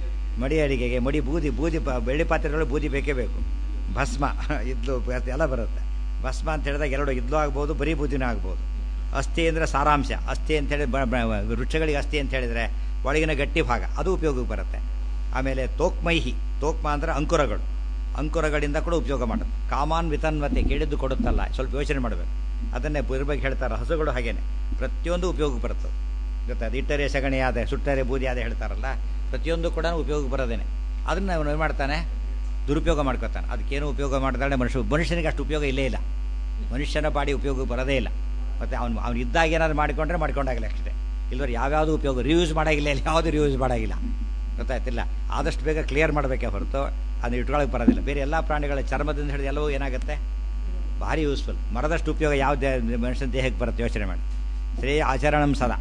ಮಡಿ ಅಡಿಗೆಗೆ ಮಡಿ ಬೂದಿ ಬೂದಿ ಬೆಳ್ಳಿ ಪಾತ್ರೆಗಳು ಬೂದಿ ಬೇಕೇ ಬೇಕು ಭಸ್ಮ ಇದ್ಲು ಎಲ್ಲ ಬರುತ್ತೆ ಭಸ್ಮ ಅಂತ ಹೇಳಿದಾಗ ಎರಡು ಇದ್ಲು ಆಗ್ಬೋದು ಬರೀ ಬೂದಿನೂ ಆಗ್ಬೋದು ಅಸ್ಥಿ ಅಂದರೆ ಸಾರಾಂಶ ಅಸ್ಥಿ ಅಂತೇಳಿ ವೃಕ್ಷಗಳಿಗೆ ಅಸ್ಥಿ ಅಂತ ಹೇಳಿದರೆ ಒಳಗಿನ ಗಟ್ಟಿ ಭಾಗ ಅದು ಉಪಯೋಗಕ್ಕೆ ಬರುತ್ತೆ ಆಮೇಲೆ ತೋಕ್ಮೈಹಿ ತೋಕ್ಮ ಅಂದರೆ ಅಂಕುರಗಳು ಅಂಕುರಗಳಿಂದ ಕೂಡ ಉಪಯೋಗ ಮಾಡೋದು ಕಾಮಾನ್ ವಿತನ್ವತೆ ಕೇಳಿದ್ದು ಕೊಡುತ್ತಲ್ಲ ಸ್ವಲ್ಪ ಯೋಚನೆ ಮಾಡಬೇಕು ಅದನ್ನೇ ಇರ್ಬೇಕು ಹೇಳ್ತಾರೆ ಹಸುಗಳು ಹಾಗೇನೆ ಪ್ರತಿಯೊಂದು ಉಪಯೋಗಕ್ಕೆ ಬರ್ತದೆ ಗೊತ್ತಾ ಅದು ಇಟ್ಟರೆ ಸಗಣಿ ಆದ ಸುಟ್ಟರೆ ಬೂದಿ ಆದ ಹೇಳ್ತಾರಲ್ಲ ಪ್ರತಿಯೊಂದು ಕೂಡ ಉಪಯೋಗಕ್ಕೆ ಬರೋದೇನೆ ಅದನ್ನು ಅವನು ಏನು ಮಾಡ್ತಾನೆ ದುರುಪಯೋಗ ಮಾಡ್ಕೊತಾನೆ ಅದಕ್ಕೇನು ಉಪಯೋಗ ಮಾಡಿದಾಳೆ ಮನುಷ್ಯ ಮನುಷ್ಯನಿಗೆ ಅಷ್ಟು ಉಪಯೋಗ ಇಲ್ಲೇ ಇಲ್ಲ ಮನುಷ್ಯನ ಬಾಡಿ ಉಪಯೋಗ ಬರೋದೇ ಇಲ್ಲ ಮತ್ತು ಅವನು ಅವ್ನು ಇದ್ದಾಗ ಏನಾದ್ರು ಮಾಡಿಕೊಂಡ್ರೆ ಮಾಡ್ಕೊಂಡಾಗಿಲ್ಲ ಅಷ್ಟೇ ಇಲ್ಲದ್ರೆ ಯಾವ್ಯಾವುದು ಉಪಯೋಗ ರಿಯೂಸ್ ಮಾಡಾಗಿಲ್ಲ ಇಲ್ಲಿ ಯಾವುದು ರಿಯೂಸ್ ಮಾಡಾಗಿಲ್ಲ ಗೊತ್ತಾಯ್ತಿಲ್ಲ ಆದಷ್ಟು ಬೇಗ ಕ್ಲಿಯರ್ ಮಾಡಬೇಕೇ ಹೊರತು ಅದನ್ನ ಇಟ್ಕೊಳಕ್ಕೆ ಬರೋದಿಲ್ಲ ಬೇರೆ ಎಲ್ಲ ಪ್ರಾಣಿಗಳ ಚರ್ಮದಿಂದ ಹಿಡಿದು ಎಲ್ಲವೂ ಏನಾಗುತ್ತೆ ಭಾರಿ ಯೂಸ್ಫುಲ್ ಮರದಷ್ಟು ಉಪಯೋಗ ಯಾವ ದೇ ಮನುಷ್ಯನ ದೇಹಕ್ಕೆ ಬರುತ್ತೆ ಯೋಚನೆ ಮಾಡಿ ಶ್ರೇಯ ಆಚರಣಂ ಸದಾ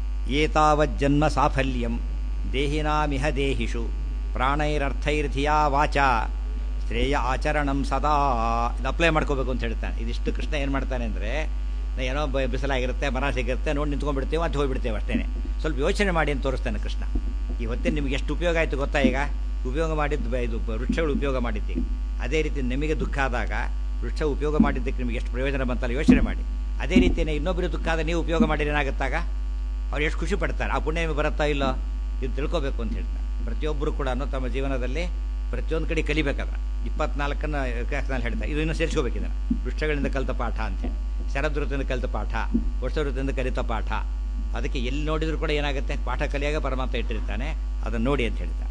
ಏತಾವಜ್ಜನ್ಮ ಸಾಫಲ್ಯಂ ದೇಹಿನಾಮಿಹ ದೇಹಿಷು ಪ್ರಾಣೈರರ್ಥೈರ್ಧಿಯಾ ವಾಚ ಶ್ರೇಯ ಆಚರಣಂ ಸದಾ ಇದು ಅಪ್ಲೈ ಮಾಡ್ಕೋಬೇಕು ಅಂತ ಹೇಳ್ತಾನೆ ಇದಿಷ್ಟು ಕೃಷ್ಣ ಏನು ಮಾಡ್ತಾನೆ ಅಂದರೆ ಏನೋ ಬಿಸಿಲಾಗಿರುತ್ತೆ ಮರ ಸಿಗುತ್ತೆ ನೋಡಿ ನಿಂತ್ಕೊಂಡ್ಬಿಡ್ತೇವೆ ಅಂತ ಹೋಗ್ಬಿಡ್ತೇವೆ ಅಷ್ಟೇ ಸ್ವಲ್ಪ ಯೋಚನೆ ಮಾಡಿ ಅಂತ ತೋರಿಸ್ತಾನೆ ಕೃಷ್ಣ ಈ ಹೊತ್ತಿನ ನಿಮ್ಗೆ ಎಷ್ಟು ಉಪಯೋಗ ಆಯಿತು ಗೊತ್ತಾ ಈಗ ಉಪಯೋಗ ಮಾಡಿದ್ದು ಇದು ವೃಕ್ಷಗಳು ಉಪಯೋಗ ಮಾಡಿದ್ದೀವಿ ಅದೇ ರೀತಿ ನಿಮಗೆ ದುಃಖ ಆದಾಗ ವೃಕ್ಷ ಉಪಯೋಗ ಮಾಡಿದ್ದಕ್ಕೆ ನಿಮಗೆ ಎಷ್ಟು ಪ್ರಯೋಜನ ಬಂತಲ್ಲ ಯೋಚನೆ ಮಾಡಿ ಅದೇ ರೀತಿಯೇ ಇನ್ನೊಬ್ಬರು ದುಃಖ ಆದ ನೀವು ಉಪಯೋಗ ಮಾಡಿ ಏನಾಗುತ್ತಾಗ ಅವ್ರು ಎಷ್ಟು ಖುಷಿ ಪಡ್ತಾರೆ ಆ ಪುಣ್ಯ ಬರುತ್ತಾ ಇಲ್ಲೋ ಇದು ತಿಳ್ಕೋಬೇಕು ಅಂತ ಹೇಳ್ತಾರೆ ಪ್ರತಿಯೊಬ್ಬರು ಕೂಡ ತಮ್ಮ ಜೀವನದಲ್ಲಿ ಪ್ರತಿಯೊಂದು ಕಡೆ ಕಲಿಬೇಕದ ಇಪ್ಪತ್ನಾಲ್ಕನ್ನು ಕ್ಲಾಸ್ನಲ್ಲಿ ಹೇಳ್ತಾರೆ ಇದು ಇನ್ನೂ ಸೇರಿಸ್ಕೋಬೇಕಿದೆ ವೃಕ್ಷಗಳಿಂದ ಕಲಿತ ಪಾಠ ಅಂತೇಳಿ ಶರದೃತದಿಂದ ಕಲಿತ ಪಾಠ ವರ್ಷ ಋತುವಿಂದ ಕಲಿತ ಪಾಠ ಅದಕ್ಕೆ ಎಲ್ಲಿ ನೋಡಿದ್ರು ಕೂಡ ಏನಾಗುತ್ತೆ ಪಾಠ ಕಲಿಯಾಗ ಪರಮಾತ್ಮ ಇಟ್ಟಿರ್ತಾನೆ ಅದನ್ನು ನೋಡಿ ಅಂತ ಹೇಳ್ತಾರೆ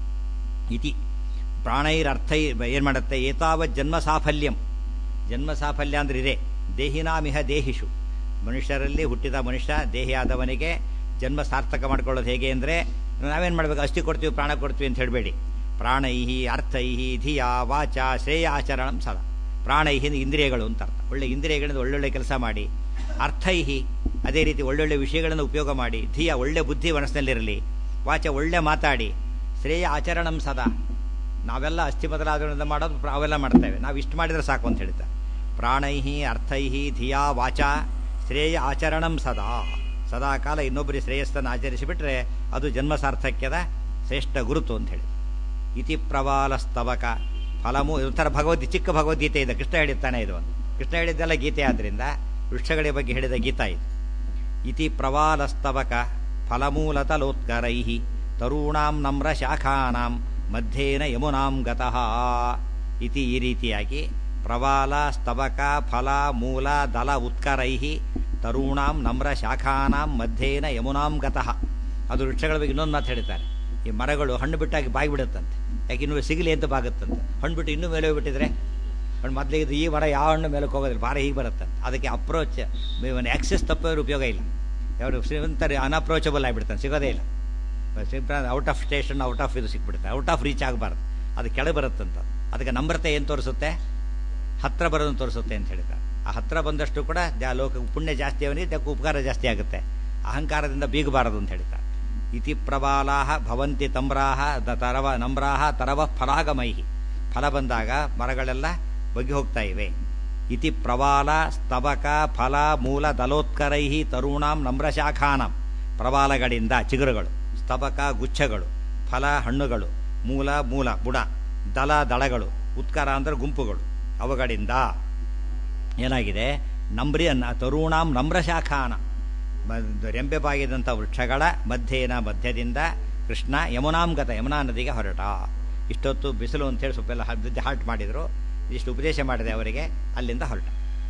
ಇತಿ ಪ್ರಾಣೈರರ್ಥ ಏನು ಮಾಡುತ್ತೆ ಏತಾವ ಜನ್ಮ ಸಾಫಲ್ಯಂ ಜನ್ಮ ಸಾಫಲ್ಯ ಅಂದ್ರೆ ಇದೆ ದೇಹಿನಾಮಿಹ ದೇಹಿಷು ಮನುಷ್ಯರಲ್ಲಿ ಹುಟ್ಟಿದ ಮನುಷ್ಯ ದೇಹಿಯಾದವನಿಗೆ ಜನ್ಮ ಸಾರ್ಥಕ ಮಾಡ್ಕೊಳ್ಳೋದು ಹೇಗೆ ಅಂದರೆ ನಾವೇನು ಮಾಡಬೇಕು ಅಸ್ಥಿ ಕೊಡ್ತೀವಿ ಪ್ರಾಣ ಕೊಡ್ತೀವಿ ಅಂತ ಹೇಳಬೇಡಿ ಪ್ರಾಣೈಹಿ ಅರ್ಥೈಹಿ ಧಿಯಾ ವಾಚ ಶ್ರೇಯ ಆಚರಣಂ ಸದಾ ಪ್ರಾಣೈಹಿ ಇಂದ್ರಿಯಗಳು ಅಂತ ಅರ್ಥ ಒಳ್ಳೆ ಇಂದ್ರಿಯಗಳಿಂದ ಒಳ್ಳೊಳ್ಳೆ ಕೆಲಸ ಮಾಡಿ ಅರ್ಥೈಹಿ ಅದೇ ರೀತಿ ಒಳ್ಳೊಳ್ಳೆ ವಿಷಯಗಳನ್ನು ಉಪಯೋಗ ಮಾಡಿ ಧಿಯ ಒಳ್ಳೆ ಬುದ್ಧಿ ಮನಸ್ಸಿನಲ್ಲಿರಲಿ ವಾಚ ಒಳ್ಳೆ ಮಾತಾಡಿ ಶ್ರೇಯ ಆಚರಣಂ ಸದಾ ನಾವೆಲ್ಲ ಅಸ್ಥಿ ಬದಲಾದ್ರಿಂದ ಮಾಡೋದು ಪ್ರ- ಅವೆಲ್ಲ ಮಾಡ್ತೇವೆ ನಾವು ಇಷ್ಟು ಮಾಡಿದರೆ ಸಾಕು ಅಂತ ಹೇಳ್ತಾರೆ ಪ್ರಾಣೈಹಿ ಅರ್ಥೈಹಿ ಧಿಯಾ ವಾಚ ಶ್ರೇಯ ಆಚರಣಂ ಸದಾ ಸದಾ ಕಾಲ ಇನ್ನೊಬ್ಬರಿಗೆ ಶ್ರೇಯಸ್ಸನ್ನು ಆಚರಿಸಿಬಿಟ್ರೆ ಅದು ಜನ್ಮ ಸಾರ್ಥಕ್ಯದ ಶ್ರೇಷ್ಠ ಗುರುತು ಅಂತ ಹೇಳಿ ಇತಿ ಪ್ರವಾಲ ಸ್ತವಕ ಫಲಮು ಒಂಥರ ಭಗವದ್ ಚಿಕ್ಕ ಭಗವದ್ಗೀತೆ ಇದೆ ಕೃಷ್ಣ ಹೇಳಿರ್ತಾನೆ ಇದು ಒಂದು ಕೃಷ್ಣ ಹೇಳಿದ್ದೆಲ್ಲ ಗೀತೆ ಆದ್ದರಿಂದ ವೃಕ್ಷಗಳ ಬಗ್ಗೆ ಹೇಳಿದ ಗೀತಾ ಇದು ಇತಿ ಪ್ರವಾಲಸ್ತವಕ ಫಲಮೂಲತಲೋತ್ಕರೈ ತರುಣಾಂ ನಮ್ರ ಶಾಖಾನಾಂ ಮಧ್ಯೇನ ಯಮುನಾಂ ಗತಃ ಇತಿ ಈ ರೀತಿಯಾಗಿ ಪ್ರವಾಲ ಸ್ತವಕ ಫಲ ಮೂಲ ದಲ ಉತ್ಕರೈ ತರುಣಾಂ ನಮ್ರ ಶಾಖಾನಾಂ ಮಧ್ಯೇನ ಯಮುನಾಂ ಗತಃ ಅದು ವೃಕ್ಷಗಳ ಬಗ್ಗೆ ಇನ್ನೊಂದು ಮಾತು ಹೇಳ್ತಾರೆ ಈ ಮರಗಳು ಹಣ್ಣು ಬಿಟ್ಟಾಗಿ ಬಾಗಿ ಬಿಡುತ್ತಂತೆ ಯಾಕೆ ಇನ್ನೂ ಸಿಗಲಿ ಅಂತ ಬಾಗುತ್ತಂತೆ ಹಣ್ಣು ಬಿಟ್ಟು ಇನ್ನೂ ಮೇಲೆ ಹೋಗ್ಬಿಟ್ಟಿದ್ರೆ ಹಣ್ಣು ಮೊದಲಿಗೆ ಇದು ಈ ಮರ ಯಾವ ಹಣ್ಣು ಮೇಲಕ್ಕೆ ಹೋಗೋದಿಲ್ಲ ಭಾರ ಹೀಗೆ ಬರುತ್ತಂತೆ ಅದಕ್ಕೆ ಅಪ್ರೋಚ್ ಆಕ್ಸೆಸ್ ತಪ್ಪೋದ್ರ ಉಪಯೋಗ ಇಲ್ಲ ಯಾರು ಶ್ರೀಮಂತರು ಅನ್ಅಪ್ರೋಚಬಲ್ ಆಗಿಬಿಡ್ತಾನೆ ಸಿಗೋದೇ ಇಲ್ಲ out of station out of ಇದು ಸಿಕ್ಬಿಡುತ್ತೆ ಔಟ್ ಆಫ್ ರೀಚ್ ಆಗಬಾರ್ದು ಅದು ಕೆಳಗೆ ಬರುತ್ತಂತ ಅದಕ್ಕೆ ನಮ್ರತೆ ಏನು ತೋರಿಸುತ್ತೆ ಹತ್ರ ಬರೋದನ್ನು ತೋರಿಸುತ್ತೆ ಅಂತ ಹೇಳಿದ್ದಾರೆ ಆ ಹತ್ರ ಬಂದಷ್ಟು ಕೂಡ ಜಾ- ಲೋಕ ಪುಣ್ಯ ಜಾಸ್ತಿ ಅವನಿಗೆ ಅದಕ್ಕೆ ಉಪಕಾರ ಜಾಸ್ತಿ ಆಗುತ್ತೆ ಅಹಂಕಾರದಿಂದ ಬೀಗಬಾರದು ಅಂತ ಹೇಳ್ತಾರೆ ಇತಿ ಪ್ರಬಾಲಾಹ ಭವಂತಿ ತಮ್ರಾಹ ದ ತರವ ನಮ್ರಾಹ ತರವ ಫಲಾಗಮೈಹಿ ಫಲ ಬಂದಾಗ ಮರಗಳೆಲ್ಲ ಬಗ್ಗಿ ಹೋಗ್ತಾ ಇವೆ ಇತಿ ಪ್ರವಾಲ ಸ್ತಬಕ ಫಲ ಮೂಲ ದಲೋತ್ಕರೈ ತರುಣಾಂ ನಮ್ರಶಾಖಾನಾಂ ಪ್ರವಾಲಗಳಿಂದ ಚಿಗುರುಗಳು ಸ್ತಬಕ ಗುಚ್ಛಗಳು ಫಲ ಹಣ್ಣುಗಳು ಮೂಲ ಮೂಲ ಬುಡ ದಲ ದಳಗಳು ಉತ್ಕರ ಅಂದ್ರೆ ಗುಂಪುಗಳು ಅವುಗಳಿಂದ ಏನಾಗಿದೆ ನಂಬ್ರಿ ಅನ್ನ ತರುಣಾಂ ನಮ್ರಶಾಖಾನ ಮ- ರೆಂಬೆ ಬಾಗಿದಂಥ ವೃಕ್ಷಗಳ ಮಧ್ಯೇನ ಮಧ್ಯದಿಂದ ಕೃಷ್ಣ ಯಮುನಾಂಗತ ಯಮುನಾ ನದಿಗೆ ಹೊರಟ ಇಷ್ಟೊತ್ತು ಬಿಸಿಲು ಅಂತೇಳಿ ಸ್ವಲ್ಪ ಎಲ್ಲ ಹದ್ದಿದ್ದು ಹಾಲ್ಟ್ ಮಾಡಿದರು ಇಷ್ಟು ಉಪದೇಶ ಮಾಡಿದೆ ಅವರಿಗೆ ಅಲ್ಲಿಂದ ಹೊರಟ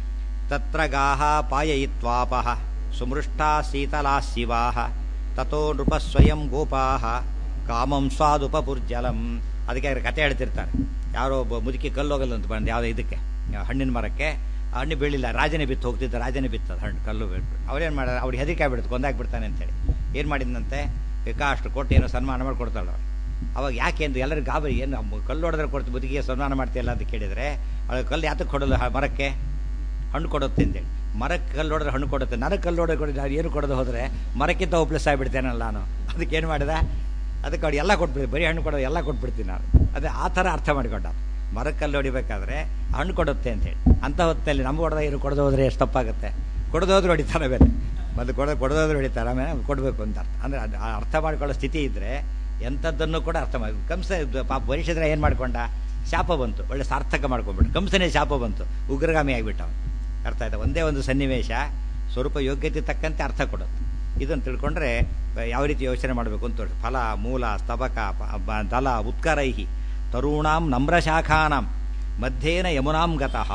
ತತ್ರ ಗಾಹ ಪಾಯಯಿತ್ವಾಪಃ ಸುಮೃಷ್ಟಾ ಶೀತಲಾ ಶಿವಾಹ ತಥೋ ನೃಪ ಸ್ವಯಂ ಗೋಪಾಹ ಕಾಮಂ ಸ್ವಾದುಪಪುರ್ಜಲಂ ಅದಕ್ಕೆ ಅವ್ರ ಕತೆ ಹೇಳ್ತಿರ್ತಾರೆ ಯಾರೋ ಒಬ್ಬ ಮುದುಕಿ ಕಲ್ಲೋಗಲ್ಲ ಅಂತ ಬಂದು ಯಾವುದೋ ಇದಕ್ಕೆ ಯಾವ ಹಣ್ಣಿನ ಮರಕ್ಕೆ ಆ ಹಣ್ಣು ಬೀಳಿಲ್ಲ ರಾಜನೇ ಬಿತ್ತು ಹೋಗ್ತಿದ್ದ ರಾಜನೇ ಬಿತ್ತದ ಹಣ್ಣು ಕಲ್ಲು ಬಿಟ್ಟು ಅವ್ರೇನು ಮಾಡ್ಯಾರ ಅವ್ರಿಗೆ ಹೆದರಿಕೆ ಆಗ್ಬಿಡ್ತು ಕೊಂದಾಕ್ಬಿಡ್ತಾನೆ ಅಂತೇಳಿ ಏನು ಮಾಡಿದಂತೆ ಬೇಕಾಷ್ಟು ಕೊಟ್ಟು ಏನೋ ಸನ್ಮಾನ ಮಾಡಿ ಕೊಡ್ತಾಳೆ ಅವ್ರು ಅವಾಗ ಯಾಕೆ ಎಂದು ಎಲ್ಲರಿಗೂ ಗಾಬರಿ ಏನು ಅಮ್ಮ ಕಲ್ಲು ಹೊಡೆದ್ರೆ ಕೊಡ್ತು ಬದುಕಿಗೆ ಸನ್ಮಾನ ಮಾಡ್ತೀಯಲ್ಲ ಅಂತ ಕೇಳಿದರೆ ಅವಳು ಕಲ್ಲು ಯಾತಕ್ಕೆ ಕೊಡೋಲ್ಲ ಆ ಮರಕ್ಕೆ ಹಣ್ಣು ಕೊಡುತ್ತೆ ಅಂತೇಳಿ ಮರಕ್ಕೆ ಕಲ್ಲು ಹೊಡೆದ್ರೆ ಹಣ್ಣು ಕೊಡುತ್ತೆ ನನಗೆ ಕಲ್ಲು ಹೊಡೆದ್ರೆ ಕೊಡಿ ನಾನು ಏನು ಕೊಡೋದು ಹೋದರೆ ಮರಕ್ಕಿಂತ ಹೋಪ್ಲೆಸ್ ಆಗಿಬಿಡ್ತೇನಲ್ಲ ನಾನು ಅದಕ್ಕೆ ಏನು ಮಾಡಿದೆ ಅದಕ್ಕೆ ಅವ್ರು ಎಲ್ಲ ಕೊಟ್ಬಿಡ್ತೀನಿ ಬರೀ ಹಣ್ಣು ಕೊಡೋದು ಎಲ್ಲ ಕೊಟ್ಬಿಡ್ತೀನಿ ನಾನು ಅದೇ ಆ ಥರ ಅರ್ಥ ಮಾಡಿಕೊಂಡ ಮರಕ್ಕೆ ಕಲ್ಲು ಹೊಡಿಬೇಕಾದ್ರೆ ಹಣ್ಣು ಕೊಡುತ್ತೆ ಅಂತೇಳಿ ಅಂಥ ಹೊತ್ತಲ್ಲಿ ನಮ್ಗೆ ಹೊಡೆದ ಇರು ಕೊಡೋದು ಹೋದರೆ ಎಷ್ಟು ತಪ್ಪಾಗುತ್ತೆ ಕೊಡೋದು ಹೋದ್ರೆ ಹೊಡಿತಾರೆ ಬೇರೆ ಮತ್ತು ಕೊಡೋ ಕೊಡೋದಾದ್ರೆ ಹೊಡಿತಾರೆ ಆಮೇಲೆ ಕೊಡಬೇಕು ಅಂತ ಅರ್ಥ ಅಂದರೆ ಅದು ಆ ಅರ್ಥ ಮಾಡ್ಕೊಳ್ಳೋ ಸ್ಥಿತಿ ಇದ್ದರೆ ಎಂಥದ್ದನ್ನು ಕೂಡ ಅರ್ಥ ಮಾಡಿ ಕಂಸ ಇದು ಪಾಪ ಬರಿಸಿದ್ರೆ ಏನು ಮಾಡ್ಕೊಂಡ ಶಾಪ ಬಂತು ಒಳ್ಳೆ ಸಾರ್ಥಕ ಮಾಡ್ಕೊಂಡ್ಬಿಟ್ಟು ಕಂಸನೇ ಶಾಪ ಬಂತು ಉಗ್ರಗಾಮಿ ಆಗಿಬಿಟ್ಟ ಅವನು ಅರ್ಥ ಆಯ್ತಾ ಒಂದೇ ಒಂದು ಸನ್ನಿವೇಶ ಸ್ವರೂಪ ಯೋಗ್ಯತೆ ತಕ್ಕಂತೆ ಅರ್ಥ ಕೊಡುತ್ತೆ ಇದನ್ನು ತಿಳ್ಕೊಂಡ್ರೆ ಬ- ಯಾವ ರೀತಿ ಯೋಚನೆ ಮಾಡಬೇಕು ಅಂತ ತೋರಿಸಿ ಫಲ ಮೂಲ ಸ್ತಬಕ ಪ- ಬ- ದಲ ಉತ್ಕರೈಹಿ ತರುಣಾಂ ನಮ್ರಶಾಖಾನಾಂ ಮಧ್ಯೇನ ಯಮುನಾಂ ಗತಃ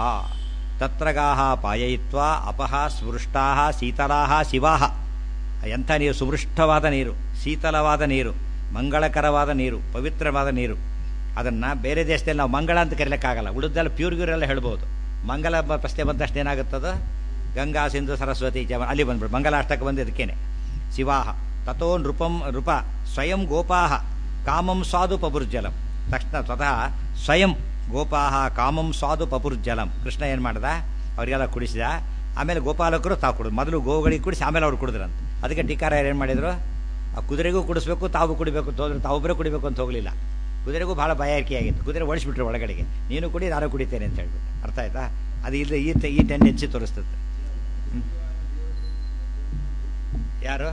ತತ್ರಗಾಹ ಪಾಯಯಿತ್ವಾ ಅಪಹ ಸ್ಪೃಷ್ಟಾ ಶೀತಲಾ ಶಿವಾ ಎಂಥ ನೀರು ಸುಮೃಷ್ಟವಾದ ನೀರು ಶೀತಲವಾದ ನೀರು ಮಂಗಳಕರವಾದ ನೀರು ಪವಿತ್ರವಾದ ನೀರು ಅದನ್ನು ಬೇರೆ ದೇಶದಲ್ಲಿ ನಾವು ಮಂಗಳ ಅಂತ ಕರೀಲಿಕ್ಕಾಗಲ್ಲ ಉಳಿದೆಲ್ಲ ಪ್ಯೂರ್ ಗ್ಯೂರ್ ಎಲ್ಲ ಹೇಳ್ಬೋದು ಮಂಗಲ ಬ- ಪ್ರಶ್ನೆ ಬಂದಷ್ಟು ಏನಾಗುತ್ತದು ಗಂಗಾ ಸಿಂಧು ಸರಸ್ವತಿ ಜಮ ಅಲ್ಲಿ ಬಂದ್ಬಿಡು ಮಂಗಲಾಷ್ಟಕ್ಕೆ ಬಂದು ಇದಕ್ಕೇನೆ ಶಿವಾಹ ತಥೋ ನೃಪಂ ನೃಪ ಸ್ವಯಂ ಗೋಪಾಹ ಕಾಮಂ ಸ್ವಾದು ಪಪುರ್ಜಲಂ ತಕ್ಷಣ ಸ್ವತಃ ಸ್ವಯಂ ಗೋಪಾಹ ಕಾಮಂ ಸ್ವಾದು ಪಪುರ್ಜಲಂ ಕೃಷ್ಣ ಏನು ಮಾಡ್ದ ಅವರಿಗೆಲ್ಲ ಕುಡಿಸಿದ ಆಮೇಲೆ ಗೋಪಾಲಕರು ತಾವು ಕುಡಿದ್ರು ಮೊದಲು ಗೋಗಳಿಗೆ ಕುಡಿಸಿ ಆಮೇಲೆ ಅವ್ರು ಕುಡಿದ್ರಂತ ಅದಕ್ಕೆ ಟೀಕಾರ ಏನು ಮಾಡಿದ್ರು ಆ ಕುದುರೆಗೂ ಕುಡಿಸ್ಬೇಕು ತಾವು ಕುಡಿಬೇಕು ಅಂತ ಹೋದ್ರೆ ತಾವೊಬ್ಬರೇ ಕುಡಿಬೇಕು ಅಂತ ಹೋಗಲಿಲ್ಲ ಕುದುರೆಗೂ ಭಾಳ ಆಗಿತ್ತು ಕುದುರೆ ಓಡಿಸ್ಬಿಟ್ರು ಒಳಗಡೆಗೆ ನೀನು ಕುಡಿ ನಾನು ಕುಡಿತೇನೆ ಅಂತ ಹೇಳ್ಬಿಟ್ಟು ಅರ್ಥ ಆಯ್ತಾ ಅದು ಇಲ್ಲಿ ಈ ತೆ- ಈ ಟೆಂಡೆನ್ಸಿ ತೋರಿಸ್ತದೆ ಹ್ಮ್. ಯಾರು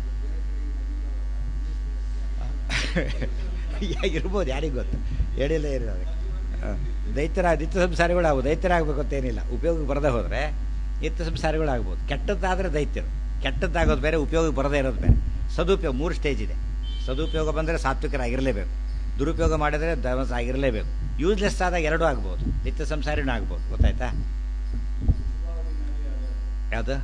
ಇರ್ಬೋದು ಯಾರಿಗೆ ಗೊತ್ತು ಹೇಳಿಲ್ಲ ಇರೋ ಅದಕ್ಕೆ ದೈತ್ಯರ ನಿತ್ಯ ಸಂಸಾರಿಗಳಾಗ್ಬೋದು ದೈತ್ಯರಾಗಬೇಕು ಅಂತ ಏನಿಲ್ಲ ಉಪಯೋಗಕ್ಕೆ ಬರದೇ ಹೋದರೆ ನಿತ್ಯ ಸಂಸಾರಿಗಳಾಗ್ಬೋದು ಕೆಟ್ಟದ್ದಾದರೆ ದೈತ್ಯರು ಕೆಟ್ಟದ್ದಾಗೋದು ಬೇರೆ ಉಪಯೋಗಕ್ಕೆ ಬರದೇ ಇರೋದು ಬೇರೆ ಸದುಪಯೋಗ ಮೂರು ಸ್ಟೇಜ್ ಇದೆ ಸದುಪಯೋಗ ಬಂದರೆ ಸಾತ್ವಿಕರಾಗಿರಲೇಬೇಕು ದುರುಪಯೋಗ ಮಾಡಿದರೆ ಧರ್ಮ ಆಗಿರಲೇಬೇಕು ಯೂಸ್ಲೆಸ್ ಆದಾಗ ಎರಡೂ ಆಗ್ಬೋದು ನಿತ್ಯ ಸಂಸಾರಿನೂ ಆಗ್ಬೋದು ಗೊತ್ತಾಯ್ತಾ ಯಾವುದು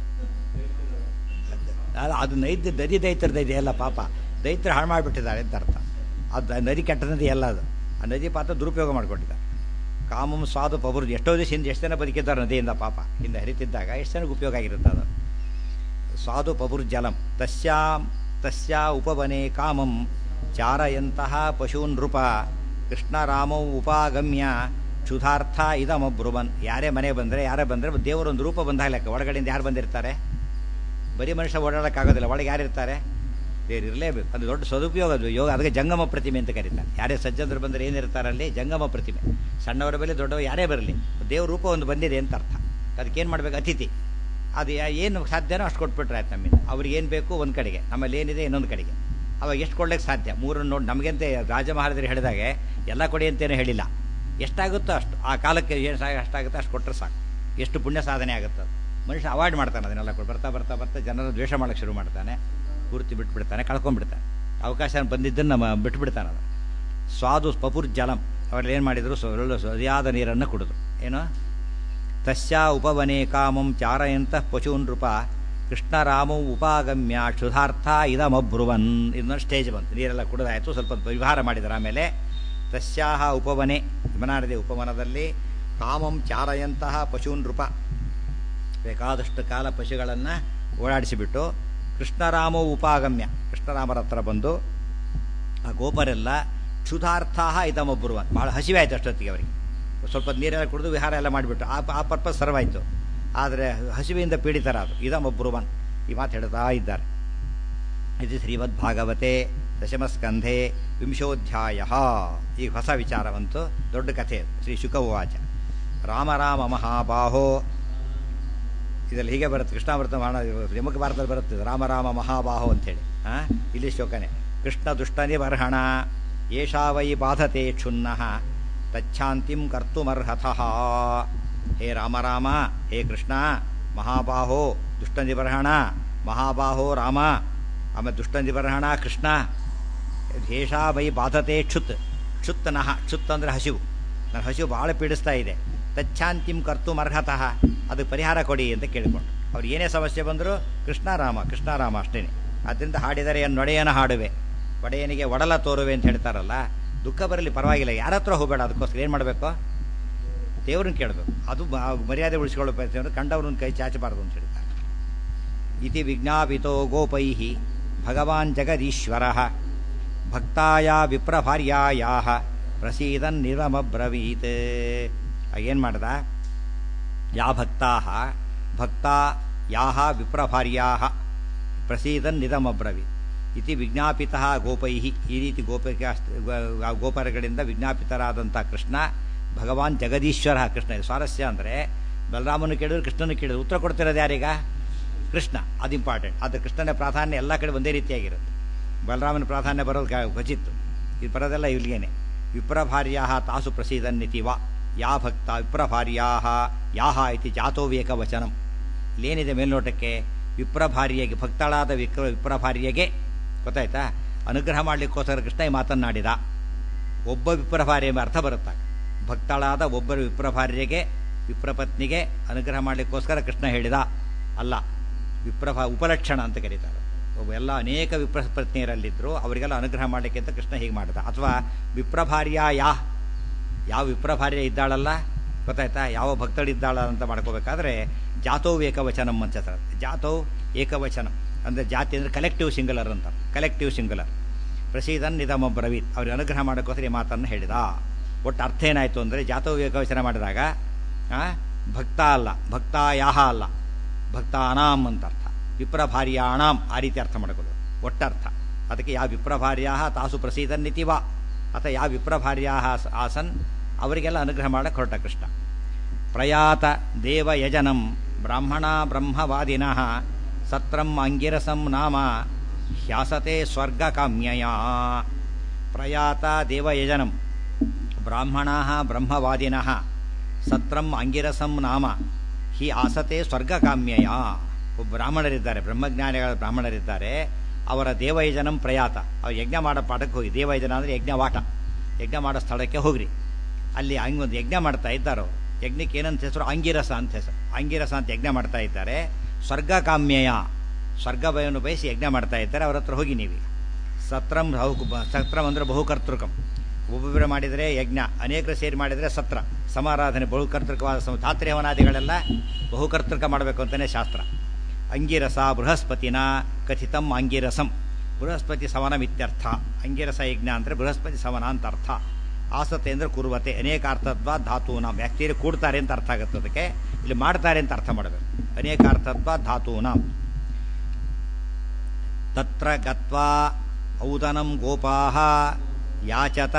ಅದು ಅದು ನೈದ್ಯ ನದಿ ದೈತ್ರದ ಇದೆಯಲ್ಲ ಪಾಪ ದೈತ್ಯರು ಹಾಳು ಮಾಡಿಬಿಟ್ಟಿದ್ದಾರೆ ಅಂತ ಅರ್ಥ ಅದು ನದಿ ಕೆಟ್ಟ ನದಿ ಎಲ್ಲ ಅದು ಆ ನದಿ ಪಾತ್ರ ದುರುಪಯೋಗ ಮಾಡ್ಕೊಂಡಿದ್ದಾರೆ ಕಾಮಂ ಸ್ವಾದು ಪಬುರ್ದು ಎಷ್ಟೋ ದಿವಸ ಹಿಂದೆ ಎಷ್ಟು ಜನ ಬದುಕಿದ್ದಾರೆ ನದಿಯಿಂದ ಪಾಪ ಹಿಂದೆ ಹರಿತಿದ್ದಾಗ ಎಷ್ಟು ಜನಕ್ಕೆ ಉಪಯೋಗ ಆಗಿರುತ್ತೆ ಅದು ಸ್ವಾದು ಪಬುರ್ಜಲಂ ತಸ್ಯಾಂ ತಸ್ಯಾ ಉಪವನೆ ಕಾಮಂ ಚಾರಯಂತಹ ಪಶೂನ್ ನೃಪ ಕೃಷ್ಣರಾಮೌ ಉಪಾಗಮ್ಯ ಕ್ಷುಧಾರ್ಥ ಇದಮಬ್ರುವನ್ ಯಾರೇ ಮನೆ ಬಂದರೆ ಯಾರೇ ಬಂದರೆ ದೇವರೊಂದು ರೂಪ ಬಂದಾಗ ಲೆಕ್ಕ ಒಳಗಡೆಯಿಂದ ಯಾರು ಬಂದಿರ್ತಾರೆ ಬರೀ ಮನುಷ್ಯ ಓಡಾಡೋಕ್ಕಾಗೋದಿಲ್ಲ ಒಳಗೆ ಯಾರಿರ್ತಾರೆ ದೇವ್ರು ಇರಲೇಬೇಕು ಅದು ದೊಡ್ಡ ಸದುಪಯೋಗ ಅದು ಯೋಗ ಅದಕ್ಕೆ ಜಂಗಮ ಪ್ರತಿಮೆ ಅಂತ ಕರೀತಾರೆ ಯಾರೇ ಸಜ್ಜನರು ಬಂದರೆ ಏನಿರ್ತಾರಲ್ಲಿ ಜಂಗಮ ಪ್ರತಿಮೆ ಸಣ್ಣವರ ಮೇಲೆ ದೊಡ್ಡವರು ಯಾರೇ ಬರಲಿ ದೇವ್ರ ರೂಪ ಒಂದು ಬಂದಿದೆ ಅಂತ ಅರ್ಥ ಅದಕ್ಕೇನು ಮಾಡಬೇಕು ಅತಿಥಿ ಅದು ಯಾ- ಏನು ಸಾಧ್ಯನೋ ಅಷ್ಟು ಕೊಟ್ಬಿಟ್ರೆ ಆಯ್ತು ನಮ್ಮಿಂದ ಅವ್ರಿಗೆ ಏನು ಬೇಕು ಒಂದು ಕಡೆಗೆ ನಮ್ಮಲ್ಲಿ ಏನಿದೆ ಇನ್ನೊಂದು ಕಡೆಗೆ ಅವಾಗ ಎಷ್ಟು ಕೊಡ್ಲಿಕ್ಕೆ ಸಾಧ್ಯ ಮೂರನ್ನು ನೋಡಿ ನಮಗಂತೆ ರಾಜ ಮಹಾರಾಜರು ಹೇಳಿದಾಗೆ ಎಲ್ಲ ಕೊಡಿ ಅಂತೇನು ಹೇಳಿಲ್ಲ ಎಷ್ಟಾಗುತ್ತೋ ಅಷ್ಟು ಆ ಕಾಲಕ್ಕೆ ಏನು ಸಾ ಅಷ್ಟಾಗುತ್ತೋ ಅಷ್ಟು ಕೊಟ್ಟರೆ ಸಾಕು ಎಷ್ಟು ಪುಣ್ಯ ಸಾಧನೆ ಆಗುತ್ತೆ ಅದು ಮನುಷ್ಯ ಅವಾಯ್ಡ್ ಮಾಡ್ತಾನೆ ಅದನ್ನೆಲ್ಲ ಕೊಟ್ಟು ಬರ್ತಾ ಬರ್ತಾ ಬರ್ತಾ ಜನರ ದ್ವೇಷ ಮಾಡೋಕ್ಕೆ ಶುರು ಮಾಡ್ತಾನೆ ಪೂರ್ತಿ ಬಿಟ್ಬಿಡ್ತಾನೆ ಕಳ್ಕೊಂಡ್ಬಿಡ್ತಾನೆ ಅವಕಾಶ ಬಂದಿದ್ದನ್ನು ನಮ್ಮ ಬಿಟ್ಬಿಡ್ತಾನೆ ಅದು ಸ್ವಾದು ಪಪುರ್ ಜಲಂ ಅವ್ರಲ್ಲಿ ಏನು ಮಾಡಿದರು ಒಳ್ಳೆ ಸರಿಯಾದ ನೀರನ್ನು ಕುಡಿದು ಏನು ತಸ್ಯಾ ಉಪವನೆ ಕಾಮಂ ಚಾರಯಂತಃ ಪಶೂನ್ ನೃಪ ಕೃಷ್ಣರಾಮೌ ಉಪಾಗಮ್ಯ ಕ್ಷುಧಾರ್ಥ ಇದಮಬ್ರುವನ್ ಇನ್ನೊಂದು ಸ್ಟೇಜ್ ಬಂತು ನೀರೆಲ್ಲ ಕುಡಿದಾಯಿತು ಸ್ವಲ್ಪ ವಿವಹಾರ ಮಾಡಿದ್ದಾರೆ ಆಮೇಲೆ ತಸ್ಯಾಹ ಉಪವನೆ ವಿಮನಾಡಿದೆ ಉಪವನದಲ್ಲಿ ಕಾಮಂ ಚಾರಯಂತಹ ಪಶೂನ್ ನೃಪ ಬೇಕಾದಷ್ಟು ಕಾಲ ಪಶುಗಳನ್ನು ಓಡಾಡಿಸಿಬಿಟ್ಟು ಕೃಷ್ಣರಾಮೋ ಉಪಾಗಮ್ಯ ಕೃಷ್ಣರಾಮರ ಹತ್ರ ಬಂದು ಆ ಗೋಪರೆಲ್ಲ ಕ್ಷುಧಾರ್ಥ ಇದಮೊಬ್ಬರುವನ್ ಭಾಳ ಹಸಿವೆ ಆಯಿತು ಅಷ್ಟೊತ್ತಿಗೆ ಅವರಿಗೆ ಸ್ವಲ್ಪ ನೀರೆಲ್ಲ ಕುಡಿದು ವಿಹಾರ ಎಲ್ಲ ಮಾಡಿಬಿಟ್ಟು ಆ ಆ ಪರ್ಪಸ್ ಸರ್ವಾಯಿತು ಆದರೆ ಹಸಿವೆಯಿಂದ ಪೀಡಿತರಾದರು ಇದಮೊಬ್ಬರುವನ್ ಈ ಮಾತು ಹೇಳ್ತಾ ಇದ್ದಾರೆ ಇದು ಶ್ರೀಮದ್ ಭಾಗವತೆ ದಶಮಸ್ಕಂಧೆ ವಿಂಶೋಧ್ಯಾಯ ಈಗ ಹೊಸ ವಿಚಾರವಂತೂ ದೊಡ್ಡ ಕಥೆ ಅದು. ಶ್ರೀ ಶುಕವಾಚ ರಾಮ ರಾಮ ಮಹಾಬಾಹೋ ಇದರಲ್ಲಿ ಹೀಗೆ ಬರುತ್ತೆ ಕೃಷ್ಣಾಮೃತ ಮಾಡ ಯಮಕ ಭಾರತದಲ್ಲಿ ಬರುತ್ತೆ ಇದು, ರಾಮ ರಾಮ ಮಹಾಬಾಹೋ ಅಂತೇಳಿ ಹಾಂ ಇಲ್ಲಿ ಶ್ಲೋಕನೆ ಕೃಷ್ಣ ದುಷ್ಟ ನಿಬರ್ಹಣ ಏಷಾ ವೈ ಬಾಧತೆ ಕ್ಷುನ್ನಃ ತಚ್ಛಾಂತಿಂ ಕರ್ತುಮರ್ಹತಃ ಹೇ ರಾಮ ರಾಮ ಹೇ ಕೃಷ್ಣ ಮಹಾಬಾಹೋ ದುಷ್ಟ ನಿಬರ್ಹಣ ಮಹಾಬಾಹೋ ರಾಮ ಆಮೇಲೆ ದುಷ್ಟ ನಿಬರ್ಹಣ ಕೃಷ್ಣ ಏಷಾ ವೈ ಬಾಧತೆ ಕ್ಷುತ್ ಕ್ಷುತ್ ನಹ ಕ್ಷುತ್ ಅಂದರೆ ಹಸಿವು ನನ್ನ ಹಸಿವು ಭಾಳ ಪೀಡಿಸ್ತಾ ಇದೆ ತಚ್ಛಾಂತಿಂ ಕರ್ತುಮರ್ಹತಃ ಅದಕ್ಕೆ ಪರಿಹಾರ ಕೊಡಿ ಅಂತ ಕೇಳಿಕೊಂಡು ಅವ್ರು ಏನೇ ಸಮಸ್ಯೆ ಬಂದರೂ ಕೃಷ್ಣಾರಾಮ ಕೃಷ್ಣಾರಾಮ ಅಷ್ಟೇ ಆದ್ದರಿಂದ ಹಾಡಿದರೆ ನೊಡೆಯನ ಹಾಡುವೆ ಒಡೆಯನಿಗೆ ಒಡಲ ತೋರುವೆ ಅಂತ ಹೇಳ್ತಾರಲ್ಲ ದುಃಖ ಬರಲಿ ಪರವಾಗಿಲ್ಲ ಯಾರ ಹತ್ರ ಹೋಗಬೇಡ ಅದಕ್ಕೋಸ್ಕರ ಏನು ಮಾಡಬೇಕು ದೇವ್ರನ್ನ ಕೇಳಬೇಕು ಅದು ಬ- ಮರ್ಯಾದೆ ಉಳಿಸ್ಕೊಳ್ಳೋ ಪ್ರಯತ್ನ ಕಂಡವ್ರನ್ನ ಕೈ ಚಾಚಬಾರದು ಅಂತ ಹೇಳ್ತಾರೆ ಇತಿ ವಿಜ್ಞಾಪಿತೋ ಗೋಪೈ ಭಗವಾನ್ ಜಗದೀಶ್ವರ ಭಕ್ತಾಯ ವಿಪ್ರಭಾರ್ಯಾಯಾ ಪ್ರಸೀದನ್ ನಿರಮಬ್ರವೀತ್ ಏನು ಮಾಡ್ದ ಯಾ ಭಕ್ತಾ ಭಕ್ತಾ ಯಾಹ ವಿಪ್ರಭಾರ್ಯಾ ಪ್ರಸೀದನ್ ನಿರಮಬ್ರವೀತ್ ಇತಿ ವಿಜ್ಞಾಪಿತ ಗೋಪೈ ಈ ರೀತಿ ಗೋಪಿಕ ಗೋಪರಗಳಿಂದ ವಿಜ್ಞಾಪಿತರಾದಂಥ ಕೃಷ್ಣ ಭಗವಾನ್ ಜಗದೀಶ್ವರ ಕೃಷ್ಣ ಇದು ಸ್ವಾರಸ್ಯ ಅಂದರೆ ಬಲರಾಮನು ಕೇಳಿದ್ರು ಕೃಷ್ಣನ ಕೇಳಿದ್ರು ಉತ್ತರ ಕೊಡ್ತಿರೋದು ಯಾರೀಗ ಕೃಷ್ಣ ಅದು ಇಂಪಾರ್ಟೆಂಟ್ ಅದು ಕೃಷ್ಣನ ಪ್ರಾಧಾನ್ಯ ಎಲ್ಲ ಕಡೆ ಒಂದೇ ರೀತಿಯಾಗಿರುತ್ತೆ ಬಲರಾಮನ ಪ್ರಾಧಾನ್ಯ ಬರೋದು ಕ- ಖಚಿತ್ತು ಇದು ಬರೋದೆಲ್ಲ ಇಲ್ಲಿಗೇನೆ ವಿಪ್ರಭಾರ್ಯಾ ತಾಸು ಪ್ರಸೀದನ್ನಿತಿ ವಾ ಯಾ ಭಕ್ತ ವಿಪ್ರಭಾರ್ಯಾ ಯಾಹ ಇತಿ ಜಾತೋವೇಕ ವಚನಂ ಇಲ್ಲೇನಿದೆ ಮೇಲ್ನೋಟಕ್ಕೆ ವಿಪ್ರಭಾರ್ಯಗೆ ಭಕ್ತಳಾದ ವಿಕ್ರ ವಿಪ್ರಭಾರ್ಯಗೆ ಗೊತ್ತಾಯ್ತಾ ಅನುಗ್ರಹ ಮಾಡಲಿಕ್ಕೋಸ್ಕರ ಕೃಷ್ಣ ಈ ಮಾತನ್ನಾಡಿದ ಒಬ್ಬ ವಿಪ್ರಭಾರ್ಯ ಎಂಬ ಅರ್ಥ ಬರುತ್ತಾಗ ಭಕ್ತಳಾದ ಒಬ್ಬರು ವಿಪ್ರಭಾರ್ಯಗೆ ವಿಪ್ರಪತ್ನಿಗೆ ಅನುಗ್ರಹ ಮಾಡಲಿಕ್ಕೋಸ್ಕರ ಕೃಷ್ಣ ಹೇಳಿದ ಅಲ್ಲ ವಿಪ್ರಭಾ ಉಪಲಕ್ಷಣ ಅಂತ ಕರೀತಾರೆ ಒಬ್ಬ ಎಲ್ಲ ಅನೇಕ ವಿಪ್ರ ಪತ್ನಿಯರಲ್ಲಿದ್ದರು ಅವರಿಗೆಲ್ಲ ಅನುಗ್ರಹ ಮಾಡಲಿಕ್ಕೆ ಅಂತ ಕೃಷ್ಣ ಹೀಗೆ ಮಾಡಿದ ಅಥವಾ ವಿಪ್ರಭಾರ್ಯ ಯಾ ಯಾವ ವಿಪ್ರಭಾರ್ಯ ಇದ್ದಾಳಲ್ಲ ಗೊತ್ತಾಯ್ತಾ ಯಾವ ಭಕ್ತಳಿದ್ದಾಳ ಅಂತ ಮಾಡ್ಕೋಬೇಕಾದ್ರೆ ಜಾತೋ ಏಕವಚನಂ ಅಂತ ಹೇಳ್ತಾರೆ. ಜಾತೋ ಏಕವಚನಂ ಅಂದರೆ ಜಾತಿ ಅಂದರೆ ಕಲೆಕ್ಟಿವ್ ಸಿಂಗುಲರ್ ಅಂತ ಕಲೆಕ್ಟಿವ್ ಸಿಂಗುಲರ್ ಪ್ರಸೀದನ್ ನಿಧಮ ಬ್ರವೀತ್ ಅವ್ರಿಗೆ ಅನುಗ್ರಹ ಮಾಡೋಕ್ಕೋಸ್ಕರ ಈ ಮಾತನ್ನು ಹೇಳಿದ ಒಟ್ಟು ಅರ್ಥ ಏನಾಯಿತು ಅಂದರೆ ಜಾತೋ ಏಕವಚನ ಮಾಡಿದಾಗ ಆ, ಭಕ್ತ ಅಲ್ಲ ಭಕ್ತ ಯಾಹ ಅಲ್ಲ ಭಕ್ತಾನಾಂ ಅಂತ ಅರ್ಥ ವಿಪ್ರಭಾರ್ಯಾಣಾಂ ಆ ರೀತಿ ಅರ್ಥ ಮಾಡ್ಕೋದು ಒಟ್ಟರ್ಥ ಅದಕ್ಕೆ ಯಾವ ವಿಪ್ರಭಾರ್ಯಾ ತಾಸು ಪ್ರಸೀದನ್ನಿತಿ ವಾ ಅಥವಾ ಯಾವ ವಿಪ್ರಭಾರ್ಯಾ ಆಸನ್ ಅವರಿಗೆಲ್ಲ ಅನುಗ್ರಹ ಮಾಡಕ್ಕೆ ಹೊರಟ ಕೃಷ್ಣ ಪ್ರಯಾತ ದೇವಯಜನಂ ಬ್ರಾಹ್ಮಣ ಬ್ರಹ್ಮವಾದಿನಃ ಸತ್ರಂ ಅಂಗಿರಸಂ ನಾಮ ಹ್ಯಾಸತೆ ಸ್ವರ್ಗಕಾಮ್ಯಯ ಪ್ರಯಾತ ದೇವಯಜನಂ ಬ್ರಾಹ್ಮಣ ಬ್ರಹ್ಮವಾದಿನಃ ಸತ್ರಂ ಅಂಗಿರಸಂ ನಾಮ ಹಿ ಆಸತೆ ಸ್ವರ್ಗಕಾಮ್ಯಯ ಒಬ್ಬ ಬ್ರಾಹ್ಮಣರಿದ್ದಾರೆ ಬ್ರಹ್ಮಜ್ಞಾನಿಗಳ ಬ್ರಾಹ್ಮಣರಿದ್ದಾರೆ ಅವರ ದೇವಯಜನಂ ಪ್ರಯಾತ ಅವ್ರು ಯಜ್ಞ ಮಾಡೋ ಪಾಠಕ್ಕೆ ಹೋಗಿ ದೇವಯಜನ ಅಂದರೆ ಯಜ್ಞವಾಟ ಯಜ್ಞ ಮಾಡೋ ಸ್ಥಳಕ್ಕೆ ಹೋಗ್ರಿ ಅಲ್ಲಿ ಹಂಗೆ ಒಂದು ಯಜ್ಞ ಮಾಡ್ತಾ ಇದ್ದಾರೋ ಯಜ್ಞಕ್ಕೆ ಏನಂತ ಹೆಸರು ಅಂಗಿರಸ ಅಂತ ಹೆಸರು ಅಂಗಿರಸ ಅಂತ ಯಜ್ಞ ಮಾಡ್ತಾ ಇದ್ದಾರೆ ಸ್ವರ್ಗ ಕಾಮ್ಯಯ ಸ್ವರ್ಗ ಭಯವನ್ನು ಬಯಸಿ ಯಜ್ಞ ಮಾಡ್ತಾ ಇದ್ದಾರೆ ಅವ್ರ ಹತ್ರ ಹೋಗಿ ನೀವೀಗ ಸತ್ರಂ ಹೌ- ಬ- ಸತ್ರಂ ಅಂದರೆ ಬಹುಕರ್ತೃಕಂ ಒಬ್ಬೊಬ್ಬರು ಮಾಡಿದರೆ ಯಜ್ಞ ಅನೇಕರು ಸೇರಿ ಮಾಡಿದರೆ ಸತ್ರ ಸಮಾರಾಧನೆ ಬಹುಕರ್ತೃಕವಾದ ಸಮ ಧಾತ್ರಿ ಹವನಾದಿಗಳೆಲ್ಲ ಬಹುಕರ್ತೃಕ ಮಾಡಬೇಕು ಅಂತಲೇ ಶಾಸ್ತ್ರ ಅಂಗಿರಸ ಬೃಹಸ್ಪತಿನ ಕಥಿತಂ ಅಂಗಿರಸಂ ಬೃಹಸ್ಪತಿ ಸವನಂ ಇತ್ಯರ್ಥ ಅಂಗಿರಸ ಯಜ್ಞ ಅಂದರೆ ಬೃಹಸ್ಪತಿ ಸವನ ಅಂತ ಅರ್ಥ ಆಸತೆ ಅಂದರೆ ಕುರುವತೆ ಅನೇಕ ಅರ್ಥತ್ವ ಧಾತೂನ ವ್ಯಕ್ತಿಯರು ಕೂಡ್ತಾರೆ ಅಂತ ಅರ್ಥ ಆಗುತ್ತೆ ಅದಕ್ಕೆ ಇಲ್ಲಿ ಮಾಡ್ತಾರೆ ಅಂತ ಅರ್ಥ ಮಾಡಬೇಕು ಅನೇಕ ಅರ್ಥತ್ವ ಧಾತೂನ ತತ್ರ ಗತ್ವಾ ಔದನಂ ಗೋಪಾಹ ಯಾಚತ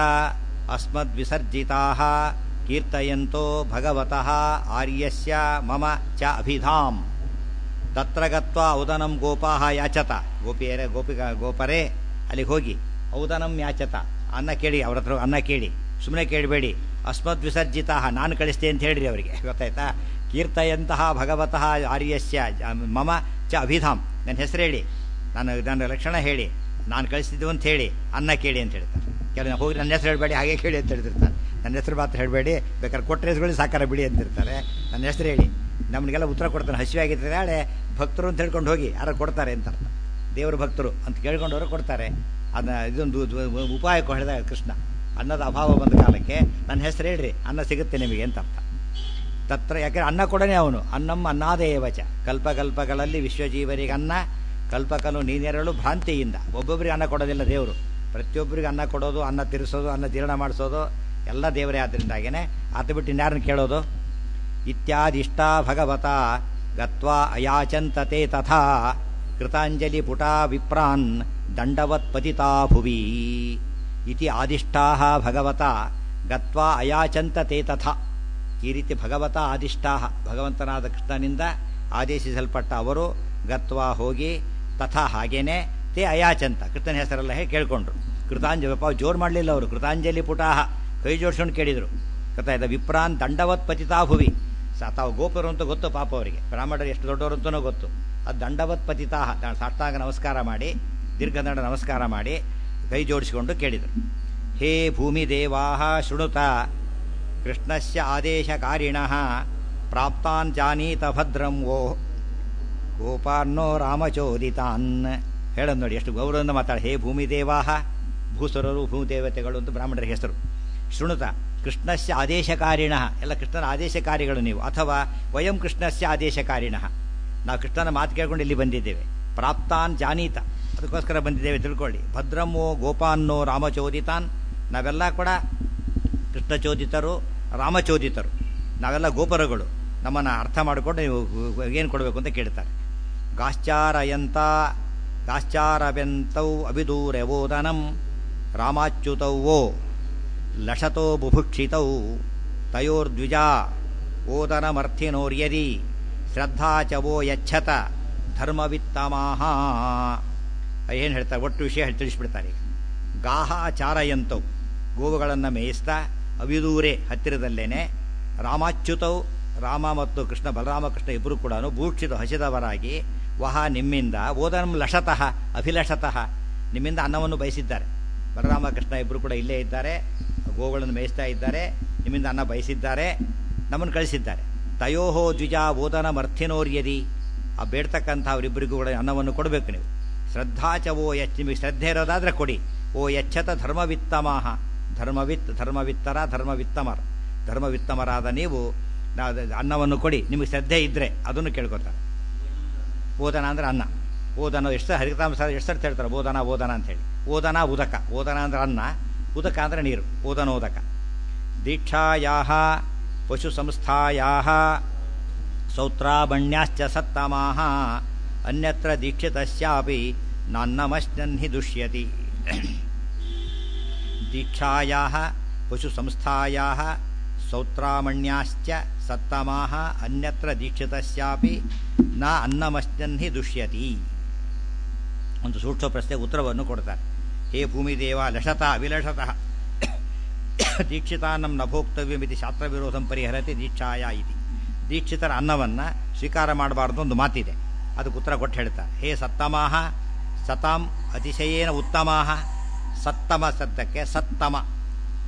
ಅಸ್ಮದ್ವಿಸರ್ಜಿತಾಃ ಕೀರ್ತಯಂತೋ ಭಗವತಃ ಆರ್ಯಸ್ಯ ಮಮ ಚ ಅಭಿಧಾಂ ತತ್ರ ಗತ್ವಾ ಔದನಂ ಗೋಪಾಹ ಯಾಚತ ಗೋಪಿಯರೇ ಗೋಪಿಕ ಗೋಪರೇ ಅಲ್ಲಿಗೆ ಹೋಗಿ ಔದನಂ ಯಾಚತ ಅನ್ನ ಕೇಳಿ ಅವ್ರ ಹತ್ರ ಅನ್ನ ಕೇಳಿ ಸುಮ್ಮನೆ ಕೇಳಬೇಡಿ ಅಸ್ಮದ್ ವಿಸರ್ಜಿತ ನಾನು ಕಳಿಸ್ತೇನೆ ಅಂತ ಹೇಳಿರಿ ಅವರಿಗೆ ಗೊತ್ತಾಯ್ತಾ ಕೀರ್ತಯಂತಹ ಭಗವತಃ ಆರ್ಯಸ್ಯ ಜ- ಮಮ ಚ ಅಭಿಧಾಮ್ ನನ್ನ ಹೆಸರು ಹೇಳಿ ನಾನು ನನ್ನ ಲಕ್ಷಣ ಹೇಳಿ ನಾನು ಕಳಿಸ್ತಿದ್ದು ಅಂತ ಹೇಳಿ ಅನ್ನ ಕೇಳಿ ಅಂತ ಹೇಳ್ತಾರೆ ಕೆಲವು ಹೋಗಿ ನನ್ನ ಹೆಸರು ಹೇಳಬೇಡಿ ಹಾಗೆ ಕೇಳಿ ಅಂತ ಹೇಳ್ತಿರ್ತಾರೆ ನನ್ನ ಹೆಸರು ಮಾತ್ರ ಹೇಳಬೇಡಿ ಬೇಕಾದ್ರೆ ಕೊಟ್ಟರೆ ಹೆಸರುಗಳು ಸಾಕಾರ ಬಿಡಿ ಅಂತಿರ್ತಾರೆ ನನ್ನ ಹೆಸರು ಹೇಳಿ ನಮಗೆಲ್ಲ ಉತ್ತರ ಕೊಡ್ತಾನೆ ಹಸಿವೆ ಆಗಿದ್ರೆ ನಾಳೆ ಭಕ್ತರು ಅಂತ ಹೇಳ್ಕೊಂಡು ಹೋಗಿ ಯಾರು ಕೊಡ್ತಾರೆ ಅಂತ ಅರ್ಥ ದೇವರ ಭಕ್ತರು ಅಂತ ಕೇಳ್ಕೊಂಡವರು ಕೊಡ್ತಾರೆ ಅದನ್ನ ಇದೊಂದು ದ್ವ- ಉಪಾಯ ಹೇಳಿದ ಕೃಷ್ಣ ಅನ್ನದ ಅಭಾವ ಬಂದ ಕಾಲಕ್ಕೆ ನನ್ನ ಹೆಸರು ಹೇಳ್ರಿ ಅನ್ನ ಸಿಗುತ್ತೆ ನಿಮಗೆ ಅಂತ ಅರ್ಥ ತತ್ರ ಯಾಕಂದ್ರೆ ಅನ್ನ ಕೊಡನೆ ಅವನು ಅನ್ನಮ್ಮ ಅನ್ನಾದೇವಚ ಕಲ್ಪಕಲ್ಪಗಳಲ್ಲಿ ವಿಶ್ವಜೀವರಿಗೆ ಅನ್ನ ಕಲ್ಪಕಲು ನೀನೆರಳು ಭ್ರಾಂತಿಯಿಂದ ಒಬ್ಬೊಬ್ಬರಿಗೆ ಅನ್ನ ಕೊಡೋದಿಲ್ಲ ದೇವರು ಪ್ರತಿಯೊಬ್ಬರಿಗೆ ಅನ್ನ ಕೊಡೋದು ಅನ್ನ ತಿರ್ಸೋದು ಅನ್ನ ಜೀರ್ಣ ಮಾಡಿಸೋದು ಎಲ್ಲ ದೇವರೇ ಆದ್ದರಿಂದಾಗೇನೆ ಆತ ಬಿಟ್ಟು ಇನ್ಯಾರನ್ನ ಕೇಳೋದು ಇತ್ಯಾದಿಷ್ಟ ಭಗವತ ಗತ್ವಾ ಅಯಾಚಂತತೆ ತಥಾ ಕೃತಾಂಜಲಿ ಪುಟಾ ವಿಪ್ರಾನ್ ದಂಡವತ್ ಪತಿತಾ ಭುವಿ ಇತಿ ಆದಿಷ್ಟಾಹ ಭಗವತ ಗತ್ವಾ ಅಯಾಚಂತತೆ ತಥಾ ಈ ರೀತಿ ಭಗವತ ಆದಿಷ್ಟಾಹ ಭಗವಂತನಾದ ಕೃಷ್ಣನಿಂದ ಆದೇಶಿಸಲ್ಪಟ್ಟ ಅವರು ಗತ್ವಾ ಹೋಗಿ ತಥಾ ಹಾಗೇನೆ ತೇ ಅಯಾಚಂತ ಕೃಷ್ಣನ ಹೆಸರೆಲ್ಲ ಹೇಳಿ ಕೇಳ್ಕೊಂಡ್ರು ಕೃತಾಂಜಲಿ ಪಾಪ ಜೋರು ಮಾಡಲಿಲ್ಲ ಅವರು ಕೃತಾಂಜಲಿ ಪುಟಾಹ ಕೈ ಜೋಡ್ಸ್ಕೊಂಡು ಕೇಳಿದರು ಗೊತ್ತಾಯ್ತಾ ವಿಪ್ರಾನ್ ದಂಡವತ್ ಪತಿತಾ ಭುವಿ ಸ- ತಾವು ಗೋಪರು ಅಂತ ಗೊತ್ತು ಪಾಪ ಅವರಿಗೆ ಬ್ರಾಹ್ಮಣರು ಎಷ್ಟು ದೊಡ್ಡವರು ಅಂತನೂ ಗೊತ್ತು ಅದು ದಂಡವತ್ ಪತಿತಾಹ ದ- ಸಾಷ್ಟಾಂಗ ನಮಸ್ಕಾರ ಮಾಡಿ ದೀರ್ಘದಂಡ ನಮಸ್ಕಾರ ಮಾಡಿ ಕೈ ಜೋಡಿಸಿಕೊಂಡು ಕೇಳಿದರು ಹೇ ಭೂಮಿ ದೇವಾಹ ಶೃಣುತ ಕೃಷ್ಣಸ್ಯ ಆದೇಶಕಾರಿಣಃ ಪ್ರಾಪ್ತಾನ್ ಜಾನೀತ ಭದ್ರಂ ಓ ಗೋಪಾನ್ನೋ ರಾಮಚೋದಿತಾನ್ ಹೇಳೋದು ನೋಡಿ ಎಷ್ಟು ಗೌರವದಿಂದ ಮಾತಾಡಿ ಹೇ ಭೂಮಿ ದೇವಾಹ ಭೂಸುರರು ಭೂದೇವತೆಗಳು ಅಂತ ಬ್ರಾಹ್ಮಣರ ಹೆಸರು ಶೃಣುತ ಕೃಷ್ಣಸ್ಯ ಆದೇಶಕಾರಿಣ ಎಲ್ಲ ಕೃಷ್ಣನ ಆದೇಶಕಾರಿಗಳು ನೀವು ಅಥವಾ ವಯಂ ಕೃಷ್ಣಸ್ಯ ಆದೇಶಕಾರಿಣ ನಾವು ಕೃಷ್ಣನ ಮಾತು ಕೇಳ್ಕೊಂಡು ಇಲ್ಲಿ ಬಂದಿದ್ದೇವೆ ಪ್ರಾಪ್ತಾನ್ ಜಾನೀತ ಅದಕ್ಕೋಸ್ಕರ ಬಂದಿದ್ದೇವೆ ತಿಳ್ಕೊಳ್ಳಿ ಭದ್ರಮ್ಮೋ ಗೋಪಾನ್ನೋ ರಾಮಚೋದಿತಾನ್ ನಾವೆಲ್ಲ ಕೂಡ ಕೃಷ್ಣಚೋದಿತರು ರಾಮಚೋದಿತರು ನಾವೆಲ್ಲ ಗೋಪರಗಳು ನಮ್ಮನ್ನು ಅರ್ಥ ಮಾಡಿಕೊಂಡು ನೀವು ಏನು ಕೊಡಬೇಕು ಅಂತ ಕೇಳ್ತಾರೆ ಗಾಶ್ಚಾರಯಂತ ಗಾಶ್ಚಾರವೆಂತೌ ಅಭಿದೂರವೋದನಂ ರಾಮಾಚ್ಯುತೌ ವೋ ಲಶತೋ ಬುಭುಕ್ಷಿತೌ ತಯೋರ್ದ್ವಿಜಾ ಓದನಮರ್ಥಿನೋರ್ಯದಿ ಶ್ರದ್ಧಾ ಚ ವೋ ಯಚ್ಛತ ಧರ್ಮವಿತ್ತಮಾಹ ಏನು ಹೇಳ್ತಾರೆ ಒಟ್ಟು ವಿಷಯ ಹೇಳಿ ತಿಳಿಸ್ಬಿಡ್ತಾರೆ ಈಗ ಗಾಹ ಚಾರಯಂತೌ ಗೋವುಗಳನ್ನು ಮೇಯಿಸ್ತಾ ಅವಿದೂರೆ ಹತ್ತಿರದಲ್ಲೇನೆ ರಾಮಾಚ್ಯುತೌ ರಾಮ ಮತ್ತು ಕೃಷ್ಣ ಬಲರಾಮಕೃಷ್ಣ ಇಬ್ಬರು ಕೂಡ ಭೂಕ್ಷಿತ ಹಸಿದವರಾಗಿ ವಹ ನಿಮ್ಮಿಂದ ಓದನಂ ಲಶತಃ ಅಭಿಲಷತಃ ನಿಮ್ಮಿಂದ ಅನ್ನವನ್ನು ಬಯಸಿದ್ದಾರೆ ಬಲರಾಮಕೃಷ್ಣ ಇಬ್ಬರು ಕೂಡ ಇಲ್ಲೇ ಇದ್ದಾರೆ ಗೋವುಗಳನ್ನು ಮೇಯಿಸ್ತಾ ಇದ್ದಾರೆ ನಿಮ್ಮಿಂದ ಅನ್ನ ಬಯಸಿದ್ದಾರೆ ನಮ್ಮನ್ನು ಕಳಿಸಿದ್ದಾರೆ ತಯೋಹೋ ದ್ವಿಜ ಓದನ ಮರ್ಥಿನೋರ್ಯದಿ ಆ ಬೇಡ್ತಕ್ಕಂಥ ಅವರಿಬ್ಬರಿಗೂ ಕೂಡ ಅನ್ನವನ್ನು ಕೊಡಬೇಕು ನೀವು ಶ್ರದ್ಧಾಚವೋ ಎಚ್ ನಿಮಗೆ ಶ್ರದ್ಧೆ ಇರೋದಾದ್ರೆ ಕೊಡಿ ಓ ಎಚ್ಚತ ಧರ್ಮವಿತ್ತಮಾಹ ಧರ್ಮವಿತ್ ಧರ್ಮವಿತ್ತರ ಧರ್ಮವಿತ್ತಮರ ಧರ್ಮವಿತ್ತಮರಾದ ನೀವು ನಾ- ಅನ್ನವನ್ನು ಕೊಡಿ ನಿಮಗೆ ಶ್ರದ್ಧೆ ಇದ್ದರೆ ಅದನ್ನು ಕೇಳ್ಕೊತಾರೆ ಓದನ ಅಂದ್ರೆ ಅನ್ನ ಓದನ ಎಷ್ಟು ಹರಿತಾಂಶ ಎಷ್ಟು ಸರ್ತಿ ಹೇಳ್ತಾರೆ ಓದನ ಓದನ ಅಂತ ಹೇಳಿ ಓದನ ಉದಕ ಓದನ ಅಂದ್ರೆ ಅನ್ನ ಉದಕ ಅಂದ್ರೆ ನೀರು ಓದನೋದಕ ದೀಕ್ಷಾಯಾ ಪಶು ಸಂಸ್ಥಾಯಾ ಸೌತ್ರಾಬಣ್ಯಾಶ್ಚ ಸತ್ತಮಾಹ ಅನ್ಯತ್ರ ದೀಕ್ಷಿತಸ್ಯಾಪಿ ನಾನ್ನಮಶ್ನನ್ಹಿ ದುಷ್ಯತಿ ದೀಕ್ಷಾಯಾ ಪಶು ಸಂಸ್ಥಾಯಾ ಸೌತ್ರಾಮಣ್ಯಾಶ್ಚ ಸತ್ತಮಾಹ ಅನ್ಯತ್ರ ದೀಕ್ಷಿತಸ್ಯಾಪಿ ನ ಅನ್ನಮಶ್ನನ್ಹಿ ದುಷ್ಯತಿ ಒಂದು ಸೂಕ್ಷ್ಮ ಪ್ರಶ್ನೆಗೆ ಉತ್ತರವನ್ನು ಕೊಡ್ತಾರೆ ಹೇ ಭೂಮಿದೇವ ಲಶತ ವಿಲಷತಃ ದೀಕ್ಷಿತಾನ್ನಂ ನ ಭೋಕ್ತವ್ಯಮಿತಿ ಶಾಸ್ತ್ರವಿರೋಧಂ ಪರಿಹರತಿ ದೀಕ್ಷಾಯ ಇತಿ ದೀಕ್ಷಿತರ ಅನ್ನವನ್ನು ಸ್ವೀಕಾರ ಮಾಡಬಾರ್ದು ಒಂದು ಮಾತಿದೆ ಅದಕ್ಕೆ ಉತ್ತರ ಕೊಟ್ಟು ಹೇಳ್ತಾರೆ ಹೇ ಸತ್ತಮಾಹ ಸತಾಂ ಅತಿಶಯೇನ ಉತ್ತಮಾಹ ಸತ್ತಮ ಶಬ್ದಕ್ಕೆ ಸತ್ತಮ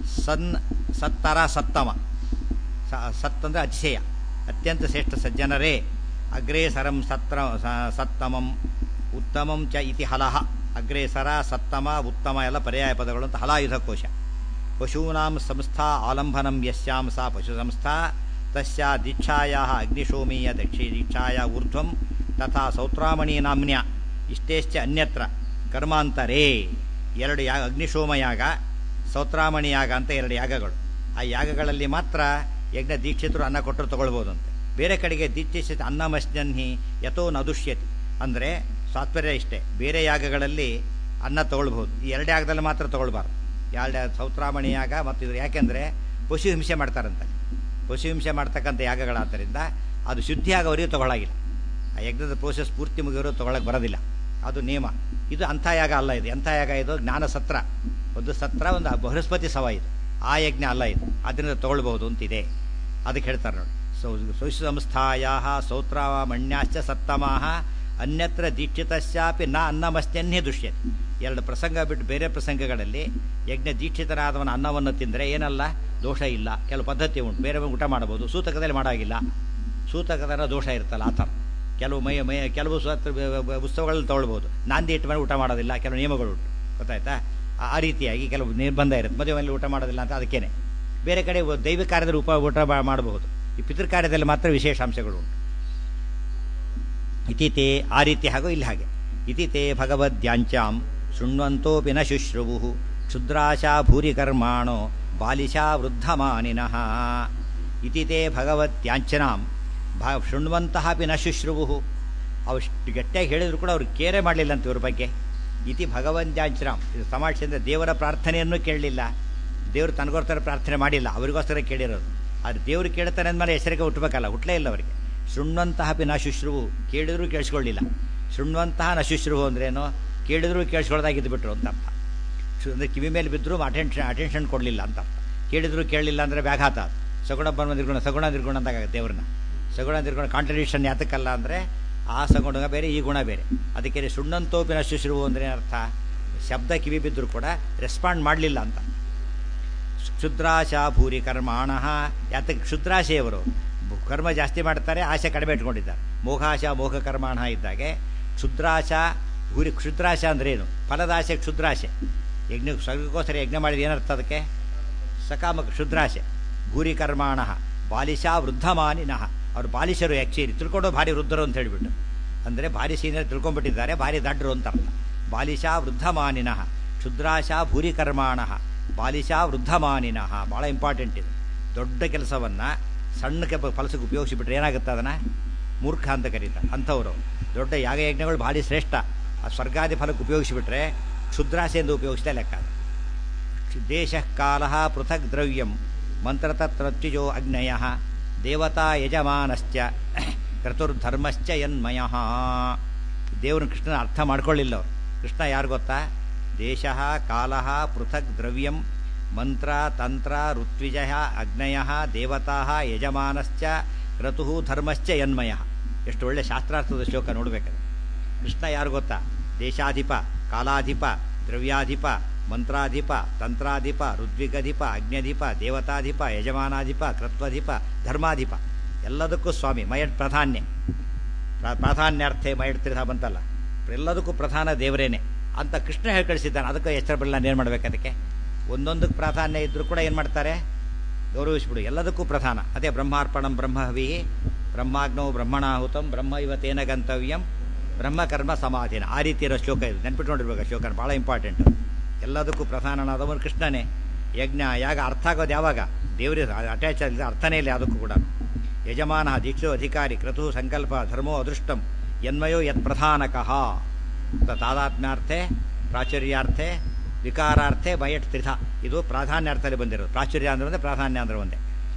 ಸನ್ ಸತ್ತರ ಸತ್ತಮ ಸ- ಸತ್ ಅಂದರೆ ಅತಿಶಯ ಅತ್ಯಂತ ಶ್ರೇಷ್ಠ ಸಜ್ಜನರೇ ಅಗ್ರೇಸರಂ ಸತ್ರ ಸ- ಸತ್ತಮಂ ಉತ್ತಮಂ ಚ ಇತಿ ಹಲಹ ಅಗ್ರೇಸರ ಸತ್ತಮ ಉತ್ತಮ ಎಲ್ಲ ಪರ್ಯಾಯ ಪದಗಳು ಅಂತ ಹಲಾಯುಧ ಕೋಶ ಪಶೂನಾಂ ಸಂಸ್ಥಾ ಆಲಂಬನಂ ಯಸ್ಯಾಂ ಸಾ ಪಶು ಸಂಸ್ಥಾ ತಸ್ಯಾ ದೀಕ್ಷಾಯಾ ಅಗ್ನಿಶೋಮೀಯ ದಕ್ಷಿ ದೀಕ್ಷಾಯ ಊರ್ಧ್ವಂ ತಥಾ ಸೌತ್ರಾಮಣಿ ನಾಮ್ನ್ಯ ಇಷ್ಟೇಶ್ಚ ಅನ್ಯತ್ರ ಕರ್ಮಾಂತರೇ ಎರಡು ಯಾಗ ಅಗ್ನಿಶೋಮ ಯಾಗ ಸೌತ್ರಾಮಣಿ ಯಾಗ ಅಂತ ಎರಡು ಯಾಗಗಳು ಆ ಯಾಗಗಳಲ್ಲಿ ಮಾತ್ರ ಯಜ್ಞ ದೀಕ್ಷಿತರು ಅನ್ನ ಕೊಟ್ಟರು ತಗೊಳ್ಬೋದಂತೆ ಬೇರೆ ಕಡೆಗೆ ದೀಕ್ಷಿತ ಅನ್ನಮಸ್ಜನ್ಹಿ ಯಥೋ ನದುಷ್ಯತಿ ಅಂದರೆ ತಾತ್ಪರ್ಯ ಇಷ್ಟೇ ಬೇರೆ ಯಾಗಗಳಲ್ಲಿ ಅನ್ನ ತಗೊಳ್ಬಹುದು ಈ ಎರಡು ಯಾಗದಲ್ಲಿ ಮಾತ್ರ ತಗೊಳ್ಬಾರ್ದು ಎರಡು ಸೌತ್ರಾಮಣಿ ಯಾಗ ಮತ್ತು ಇದು ಯಾಕೆಂದರೆ ಪಶು ಹಿಂಸೆ ಮಾಡ್ತಾರಂತೆ ಪಶು ಹಿಂಸೆ ಮಾಡ್ತಕ್ಕಂಥ ಯಾಗಗಳಾದ್ದರಿಂದ ಅದು ಶುದ್ಧಿ ಆಗೋವರೆಗೂ ತಗೊಳ್ಳಾಗಿಲ್ಲ ಆ ಯಜ್ಞದ ಪ್ರೋಸೆಸ್ ಪೂರ್ತಿ ಮುಗಿಯೋರು ತಗೊಳಕ್ಕೆ ಬರೋದಿಲ್ಲ ಅದು ನಿಯಮ ಇದು ಅಂಥ ಯಾಗ ಅಲ್ಲ ಇದು ಎಂಥ ಯಾಗ ಇದು ಜ್ಞಾನ ಸತ್ರ ಒಂದು ಸತ್ರ ಒಂದು ಬೃಹಸ್ಪತಿ ಸವ ಇದು ಆ ಯಜ್ಞ ಅಲ್ಲ ಇದು ಅದರಿಂದ ತಗೊಳ್ಬಹುದು ಅಂತಿದೆ ಅದಕ್ಕೆ ಹೇಳ್ತಾರೆ ನೋಡಿ ಸೌ ಸೌಶು ಸಂಸ್ಥಾಯಾ ಸೌತ್ರಾಮಣ್ಯಾಶ್ಚ ಸತ್ತಮಾಹ ಅನ್ಯತ್ರ ದೀಕ್ಷಿತಶ್ಚಾಪಿ ನ ಅನ್ನಮಸ್ತ್ಯನ್ನೇ ದುಷ್ಯತೆ ಎರಡು ಪ್ರಸಂಗ ಬಿಟ್ಟು ಬೇರೆ ಪ್ರಸಂಗಗಳಲ್ಲಿ ಯಜ್ಞ ದೀಕ್ಷಿತನಾದವನ ಅನ್ನವನ್ನು ತಿಂದರೆ ಏನಲ್ಲ ದೋಷ ಇಲ್ಲ ಕೆಲವು ಪದ್ಧತಿ ಉಂಟು ಬೇರೆ ಊಟ ಮಾಡಬಹುದು ಸೂತಕದಲ್ಲಿ ಮಾಡಾಗಿಲ್ಲ ಸೂತಕದ ದೋಷ ಇರುತ್ತಲ್ಲ ಆ ಥರ ಕೆಲವು ಮೈ ಮೈ ಕೆಲವು ಸ್ವತ್ ಉತ್ಸವಗಳಲ್ಲಿ ತಗೊಳ್ಬೋದು ನಾಂದಿ ಇಟ್ಟು ಮೇಲೆ ಊಟ ಮಾಡೋದಿಲ್ಲ ಕೆಲವು ನಿಯಮಗಳು ಉಂಟು ಗೊತ್ತಾಯ್ತಾ ಆ- ಆ ರೀತಿಯಾಗಿ ಕೆಲವು ನಿರ್ಬಂಧ ಇರುತ್ತೆ ಮದುವೆ ಮೇಲೆ ಊಟ ಮಾಡೋದಿಲ್ಲ ಅಂತ ಅದಕ್ಕೇನೆ ಬೇರೆ ಕಡೆ ಒ- ದೈವ ಕಾರ್ಯದಲ್ಲಿ ಉಪ ಊಟ ಮಾ- ಮಾಡಬಹುದು ಈ ಪಿತೃ ಕಾರ್ಯದಲ್ಲಿ ಮಾತ್ರ ವಿಶೇಷಾಂಶಗಳು ಉಂಟು ಇತಿ ತೇ ಆ ರೀತಿ ಹಾಗೂ ಇಲ್ಲಿ ಹಾಗೆ ಇತಿ ತೇ ಭಗವದ್ಯಾಂಚಾಂ ಶೃಣ್ವಂತೋಪಿ ನ ಶುಶ್ರುವು ಕ್ಷುದ್ರಾಶಾ ಭೂರಿ ಕರ್ಮಾಣೋ ಬಾಲಿಶಾ ವೃದ್ಧಮಾನಿನಃ ಇತಿ ತೇ ಭಗವತ್ಯಾಂಚನಾಂ ಭ ಶೃಣ್ವಂತಹ ಪಿ ನ ಶುಶ್ರುವು ಅಷ್ಟು ಗಟ್ಟಿಯಾಗಿ ಹೇಳಿದ್ರು ಕೂಡ ಅವ್ರು ಕೇರೆ ಮಾಡಲಿಲ್ಲ ಅಂತ ಇವ್ರ ಬಗ್ಗೆ ಇತಿ ಭಗವಂತ್ಯಾಂಚನಾಂ ಇದು ಸಮಾಜ ಅಂದರೆ ದೇವರ ಪ್ರಾರ್ಥನೆಯನ್ನು ಕೇಳಲಿಲ್ಲ ದೇವರು ತನಗೋಸ್ಕರ ಪ್ರಾರ್ಥನೆ ಮಾಡಿಲ್ಲ ಅವರಿಗೋಸ್ಕರ ಕೇಳಿರೋದು ಆದರೆ ದೇವರು ಕೇಳ್ತಾನೆ ಅಂದಮೇಲೆ ಹೆಸರಿಗೆ ಹುಟ್ಟಬೇಕಲ್ಲ ಹುಟ್ಟಲೇ ಇಲ್ಲ ಅವರಿಗೆ ಶೃಣ್ವಂತಹ ಪಿ ನ ಶುಶ್ರುವು ಕೇಳಿದ್ರು ಕೇಳಿಸ್ಕೊಳ್ಳಿಲ್ಲ ಶೃಣ್ವಂತಹ ನ ಶುಶ್ರುವು ಅಂದ್ರೇನು ಕೇಳಿದ್ರು ಕೇಳಿಸ್ಕೊಳ್ದಾಗಿದ್ದು ಬಿಟ್ರು ಅಂತ ಅರ್ಥ ಶು- ಅಂದ್ರೆ ಕಿವಿ ಮೇಲೆ ಬಿದ್ದರೂ ಅಟೆನ್ಷನ್ ಅಟೆನ್ಷನ್ ಕೊಡಲಿಲ್ಲ ಅಂತ ಅರ್ಥ ಕೇಳಿದ್ರು ಕೇಳಲಿಲ್ಲ ಅಂದರೆ ವ್ಯಾಘಾತ ಅದು. ಸಗುಣ ಬಂದ ನಿರ್ಗುಣ ಸಗುಣ ನಿರ್ಗುಣ ಅಂತಾಗುತ್ತೆ ದೇವ್ರನ್ನ ಸಗುಣ ನಿರ್ಗುಣ ಕಾಂಟ್ರಡಿಕ್ಷನ್ ಯಾತಕ್ಕಲ್ಲ ಅಂದರೆ ಆ ಸಗುಣ ಬೇರೆ ಈ ಗುಣ ಬೇರೆ ಅದಕ್ಕೆ ಸುಣ್ಣಂತೋಪಿನ ಶುಶ್ರುವು ಅಂದರೆ ಅರ್ಥ ಶಬ್ದ ಕಿವಿ ಬಿದ್ದರೂ ಕೂಡ ರೆಸ್ಪಾಂಡ್ ಮಾಡಲಿಲ್ಲ ಅಂತ ಕ್ಷುದ್ರಾಶ ಭೂರಿ ಕರ್ಮಾಣ ಯಾತಕ್ಕೆ ಕ್ಷುದ್ರಾಶೆಯವರು ಭು- ಕರ್ಮ ಜಾಸ್ತಿ ಮಾಡ್ತಾರೆ ಆಶೆ ಕಡಿಮೆ ಇಟ್ಕೊಂಡಿದ್ದಾರೆ ಮೋಘಾಶ ಮೋಘ ಕರ್ಮಾಣ ಇದ್ದಾಗೆ ಕ್ಷುದ್ರಾಶ ಭೂರಿ ಕ್ಷುದ್ರಾಶ ಅಂದ್ರೆ ಏನು ಫಲದಾಶೆ ಕ್ಷುದ್ರಾಶೆ ಯಜ್ಞ ಸ್ವರ್ಗಕ್ಕೋಸ್ಕರ ಯಜ್ಞ ಮಾಡಿದ ಏನರ್ಥ ಅದಕ್ಕೆ ಸಕಾಮ ಕ್ಷುದ್ರಾಶೆ ಭೂರಿ ಕರ್ಮಾಣ ಬಾಲಿಶಾ ವೃದ್ಧಮಾನಿನಃ ಅವ್ರು ಬಾಲಿಶರು ಆ್ಯಕ್ಚುಲಿ ತಿಳ್ಕೊಂಡು ಭಾರಿ ವೃದ್ಧರು ಅಂತ ಹೇಳಿಬಿಟ್ಟು ಅಂದರೆ ಭಾರಿ ಸೀನಿಯರ್ ತಿಳ್ಕೊಂಡ್ಬಿಟ್ಟಿದ್ದಾರೆ ಭಾರಿ ದಡ್ಡರು ಅಂತ ಅರ್ಥ ಬಾಲಿಶಾ ವೃದ್ಧಮಾನಿನಃ ಕ್ಷುದ್ರಾಶಾ ಭೂರಿ ಕರ್ಮಾಣ ಬಾಲಿಶಾ ವೃದ್ಧಮಾನಿನಃ ಭಾಳ ಇಂಪಾರ್ಟೆಂಟ್ ಇದು ದೊಡ್ಡ ಕೆಲಸವನ್ನು ಸಣ್ಣ ಕೆಪ ಫಲಸಕ್ಕೆ ಉಪಯೋಗಿಸಿಬಿಟ್ರೆ ಏನಾಗುತ್ತೆ ಅದನ್ನು ಮೂರ್ಖ ಅಂತ ಕರೀತಾರೆ ಅಂಥವರು ದೊಡ್ಡ ಯಾಗಯಜ್ಞಗಳು ಭಾರಿ ಶ್ರೇಷ್ಠ ಆ ಸ್ವರ್ಗಾದಿ ಫಲಕ್ಕೆ ಉಪಯೋಗಿಸಿಬಿಟ್ರೆ ಕ್ಷುದ್ರಾಸೆಯಿಂದ ಉಪಯೋಗಿಸಿದ ಲೆಕ್ಕ ಅದು. ದೇಶ ಕಾಲ ಪೃಥಕ್ ದ್ರವ್ಯಂ ಮಂತ್ರತತ್ರತ್ಯುಜೋ ಅಗ್ನಯ ದೇವತಾ ಯಜಮಾನಶ್ಚ ಕ್ರತುರ್ಧರ್ಮಶ್ಚ ಯನ್ಮಯ ದೇವ್ರನ್ನ ಕೃಷ್ಣನ ಅರ್ಥ ಮಾಡ್ಕೊಳ್ಳಿಲ್ಲ ಅವ್ರು ಕೃಷ್ಣ ಯಾರು ಗೊತ್ತಾ ದೇಶ ಕಾಲ ಪೃಥಕ್ ದ್ರವ್ಯಂ ಮಂತ್ರ ತಂತ್ರ ಋತ್ವಿಜಯ ಅಗ್ನಯ ದೇವತಾ ಯಜಮಾನಶ್ಚ ಕ್ರತು ಧರ್ಮಶ್ಚ ಯನ್ಮಯ ಎಷ್ಟು ಒಳ್ಳೆ ಶಾಸ್ತ್ರಾರ್ಥದ ಶ್ಲೋಕ ನೋಡಬೇಕಾದ್ರೆ ಕೃಷ್ಣ ಯಾರು ಗೊತ್ತಾ ದೇಶಾಧಿಪ ಕಾಲಾಧಿಪ ದ್ರವ್ಯಾಧಿಪ ಮಂತ್ರಾಧಿಪ ತಂತ್ರಾಧಿಪ ಋದ್ವಿಗಧಿಪ ಅಗ್ನ್ಯಧಿಪ ದೇವತಾಧಿಪ ಯಜಮಾನಾಧಿಪ ಕೃತ್ವಧಿಪ ಧರ್ಮಾಧಿಪ ಎಲ್ಲದಕ್ಕೂ ಸ್ವಾಮಿ ಮಯಟ್ ಪ್ರಧಾನ್ಯ ಪ್ರ- ಪ್ರಾಧಾನ್ಯಾರ್ಥೆ ಮಯಟ್ ತೀರ್ಥ ಬಂತಲ್ಲ ಎಲ್ಲದಕ್ಕೂ ಪ್ರಧಾನ ದೇವರೇನೆ ಅಂತ ಕೃಷ್ಣ ಹೇಳಿ ಕಳಿಸಿದ್ದಾನೆ ಅದಕ್ಕೆ ಎಚ್ಚರ ಬರಲ್ಲ ಏನು ಮಾಡ್ಬೇಕು ಅದಕ್ಕೆ ಒಂದೊಂದಕ್ಕೆ ಪ್ರಾಧಾನ್ಯ ಇದ್ದರೂ ಕೂಡ ಏನು ಮಾಡ್ತಾರೆ ಗೌರವಿಸ್ಬಿಡು ಎಲ್ಲದಕ್ಕೂ ಪ್ರಧಾನ ಅದೇ ಬ್ರಹ್ಮಾರ್ಪಣಂ ಬ್ರಹ್ಮವಿ ಬ್ರಹ್ಮಾಗ್ನೋ ಬ್ರಹ್ಮಣಾಹುತಂ ಬ್ರಹ್ಮ ಇವತ್ತೇನ ಗಂತವ್ಯಂ ಬ್ರಹ್ಮಕರ್ಮ ಸಮಾಧಿನ ಆ ರೀತಿ ಇರೋ ಶ್ಲೋಕ ಇದು ನೆನ್ಪಿಟ್ಕೊಂಡಿರ್ಬೇಕು ಆ ಶ್ಲೋಕ ಭಾಳ ಇಂಪಾರ್ಟೆಂಟ್ ಎಲ್ಲದಕ್ಕೂ ಪ್ರಧಾನನಾದವನು ಕೃಷ್ಣನೇ ಯಜ್ಞ ಯಾಗ ಅರ್ಥ ಆಗೋದು ಯಾವಾಗ ದೇವರಿಗೆ ಅಟ್ಯಾಚ್ ಆಗಿಲ್ಲ ಅರ್ಥನೇ ಇಲ್ಲ ಯಾವುದಕ್ಕೂ ಕೂಡ ಯಜಮಾನ ದೀಕ್ಷೋ ಅಧಿಕಾರಿ ಕ್ರತು ಸಂಕಲ್ಪ ಧರ್ಮೋ ಅದೃಷ್ಟಂ ಯನ್ಮಯೋ ಯತ್ ಪ್ರಧಾನಕಃ ತ- ತಾದಾತ್ಮ್ಯಾರ್ಥೆ ಪ್ರಾಚುರ್ಯಾರ್ಥೆ ವಿಕಾರಾರ್ಥೆ ಬಯಟ್ ತ್ರಿಧ ಇದು ಪ್ರಾಧಾನ್ಯಾರ್ಥದಲ್ಲಿ ಬಂದಿರೋದು ಪ್ರಾಚುರ್ಯ ಅಂದ್ರೆ ಒಂದೇ ಪ್ರಾಧಾನ್ಯ ಅಂದ್ರೆ ಒಂದೇ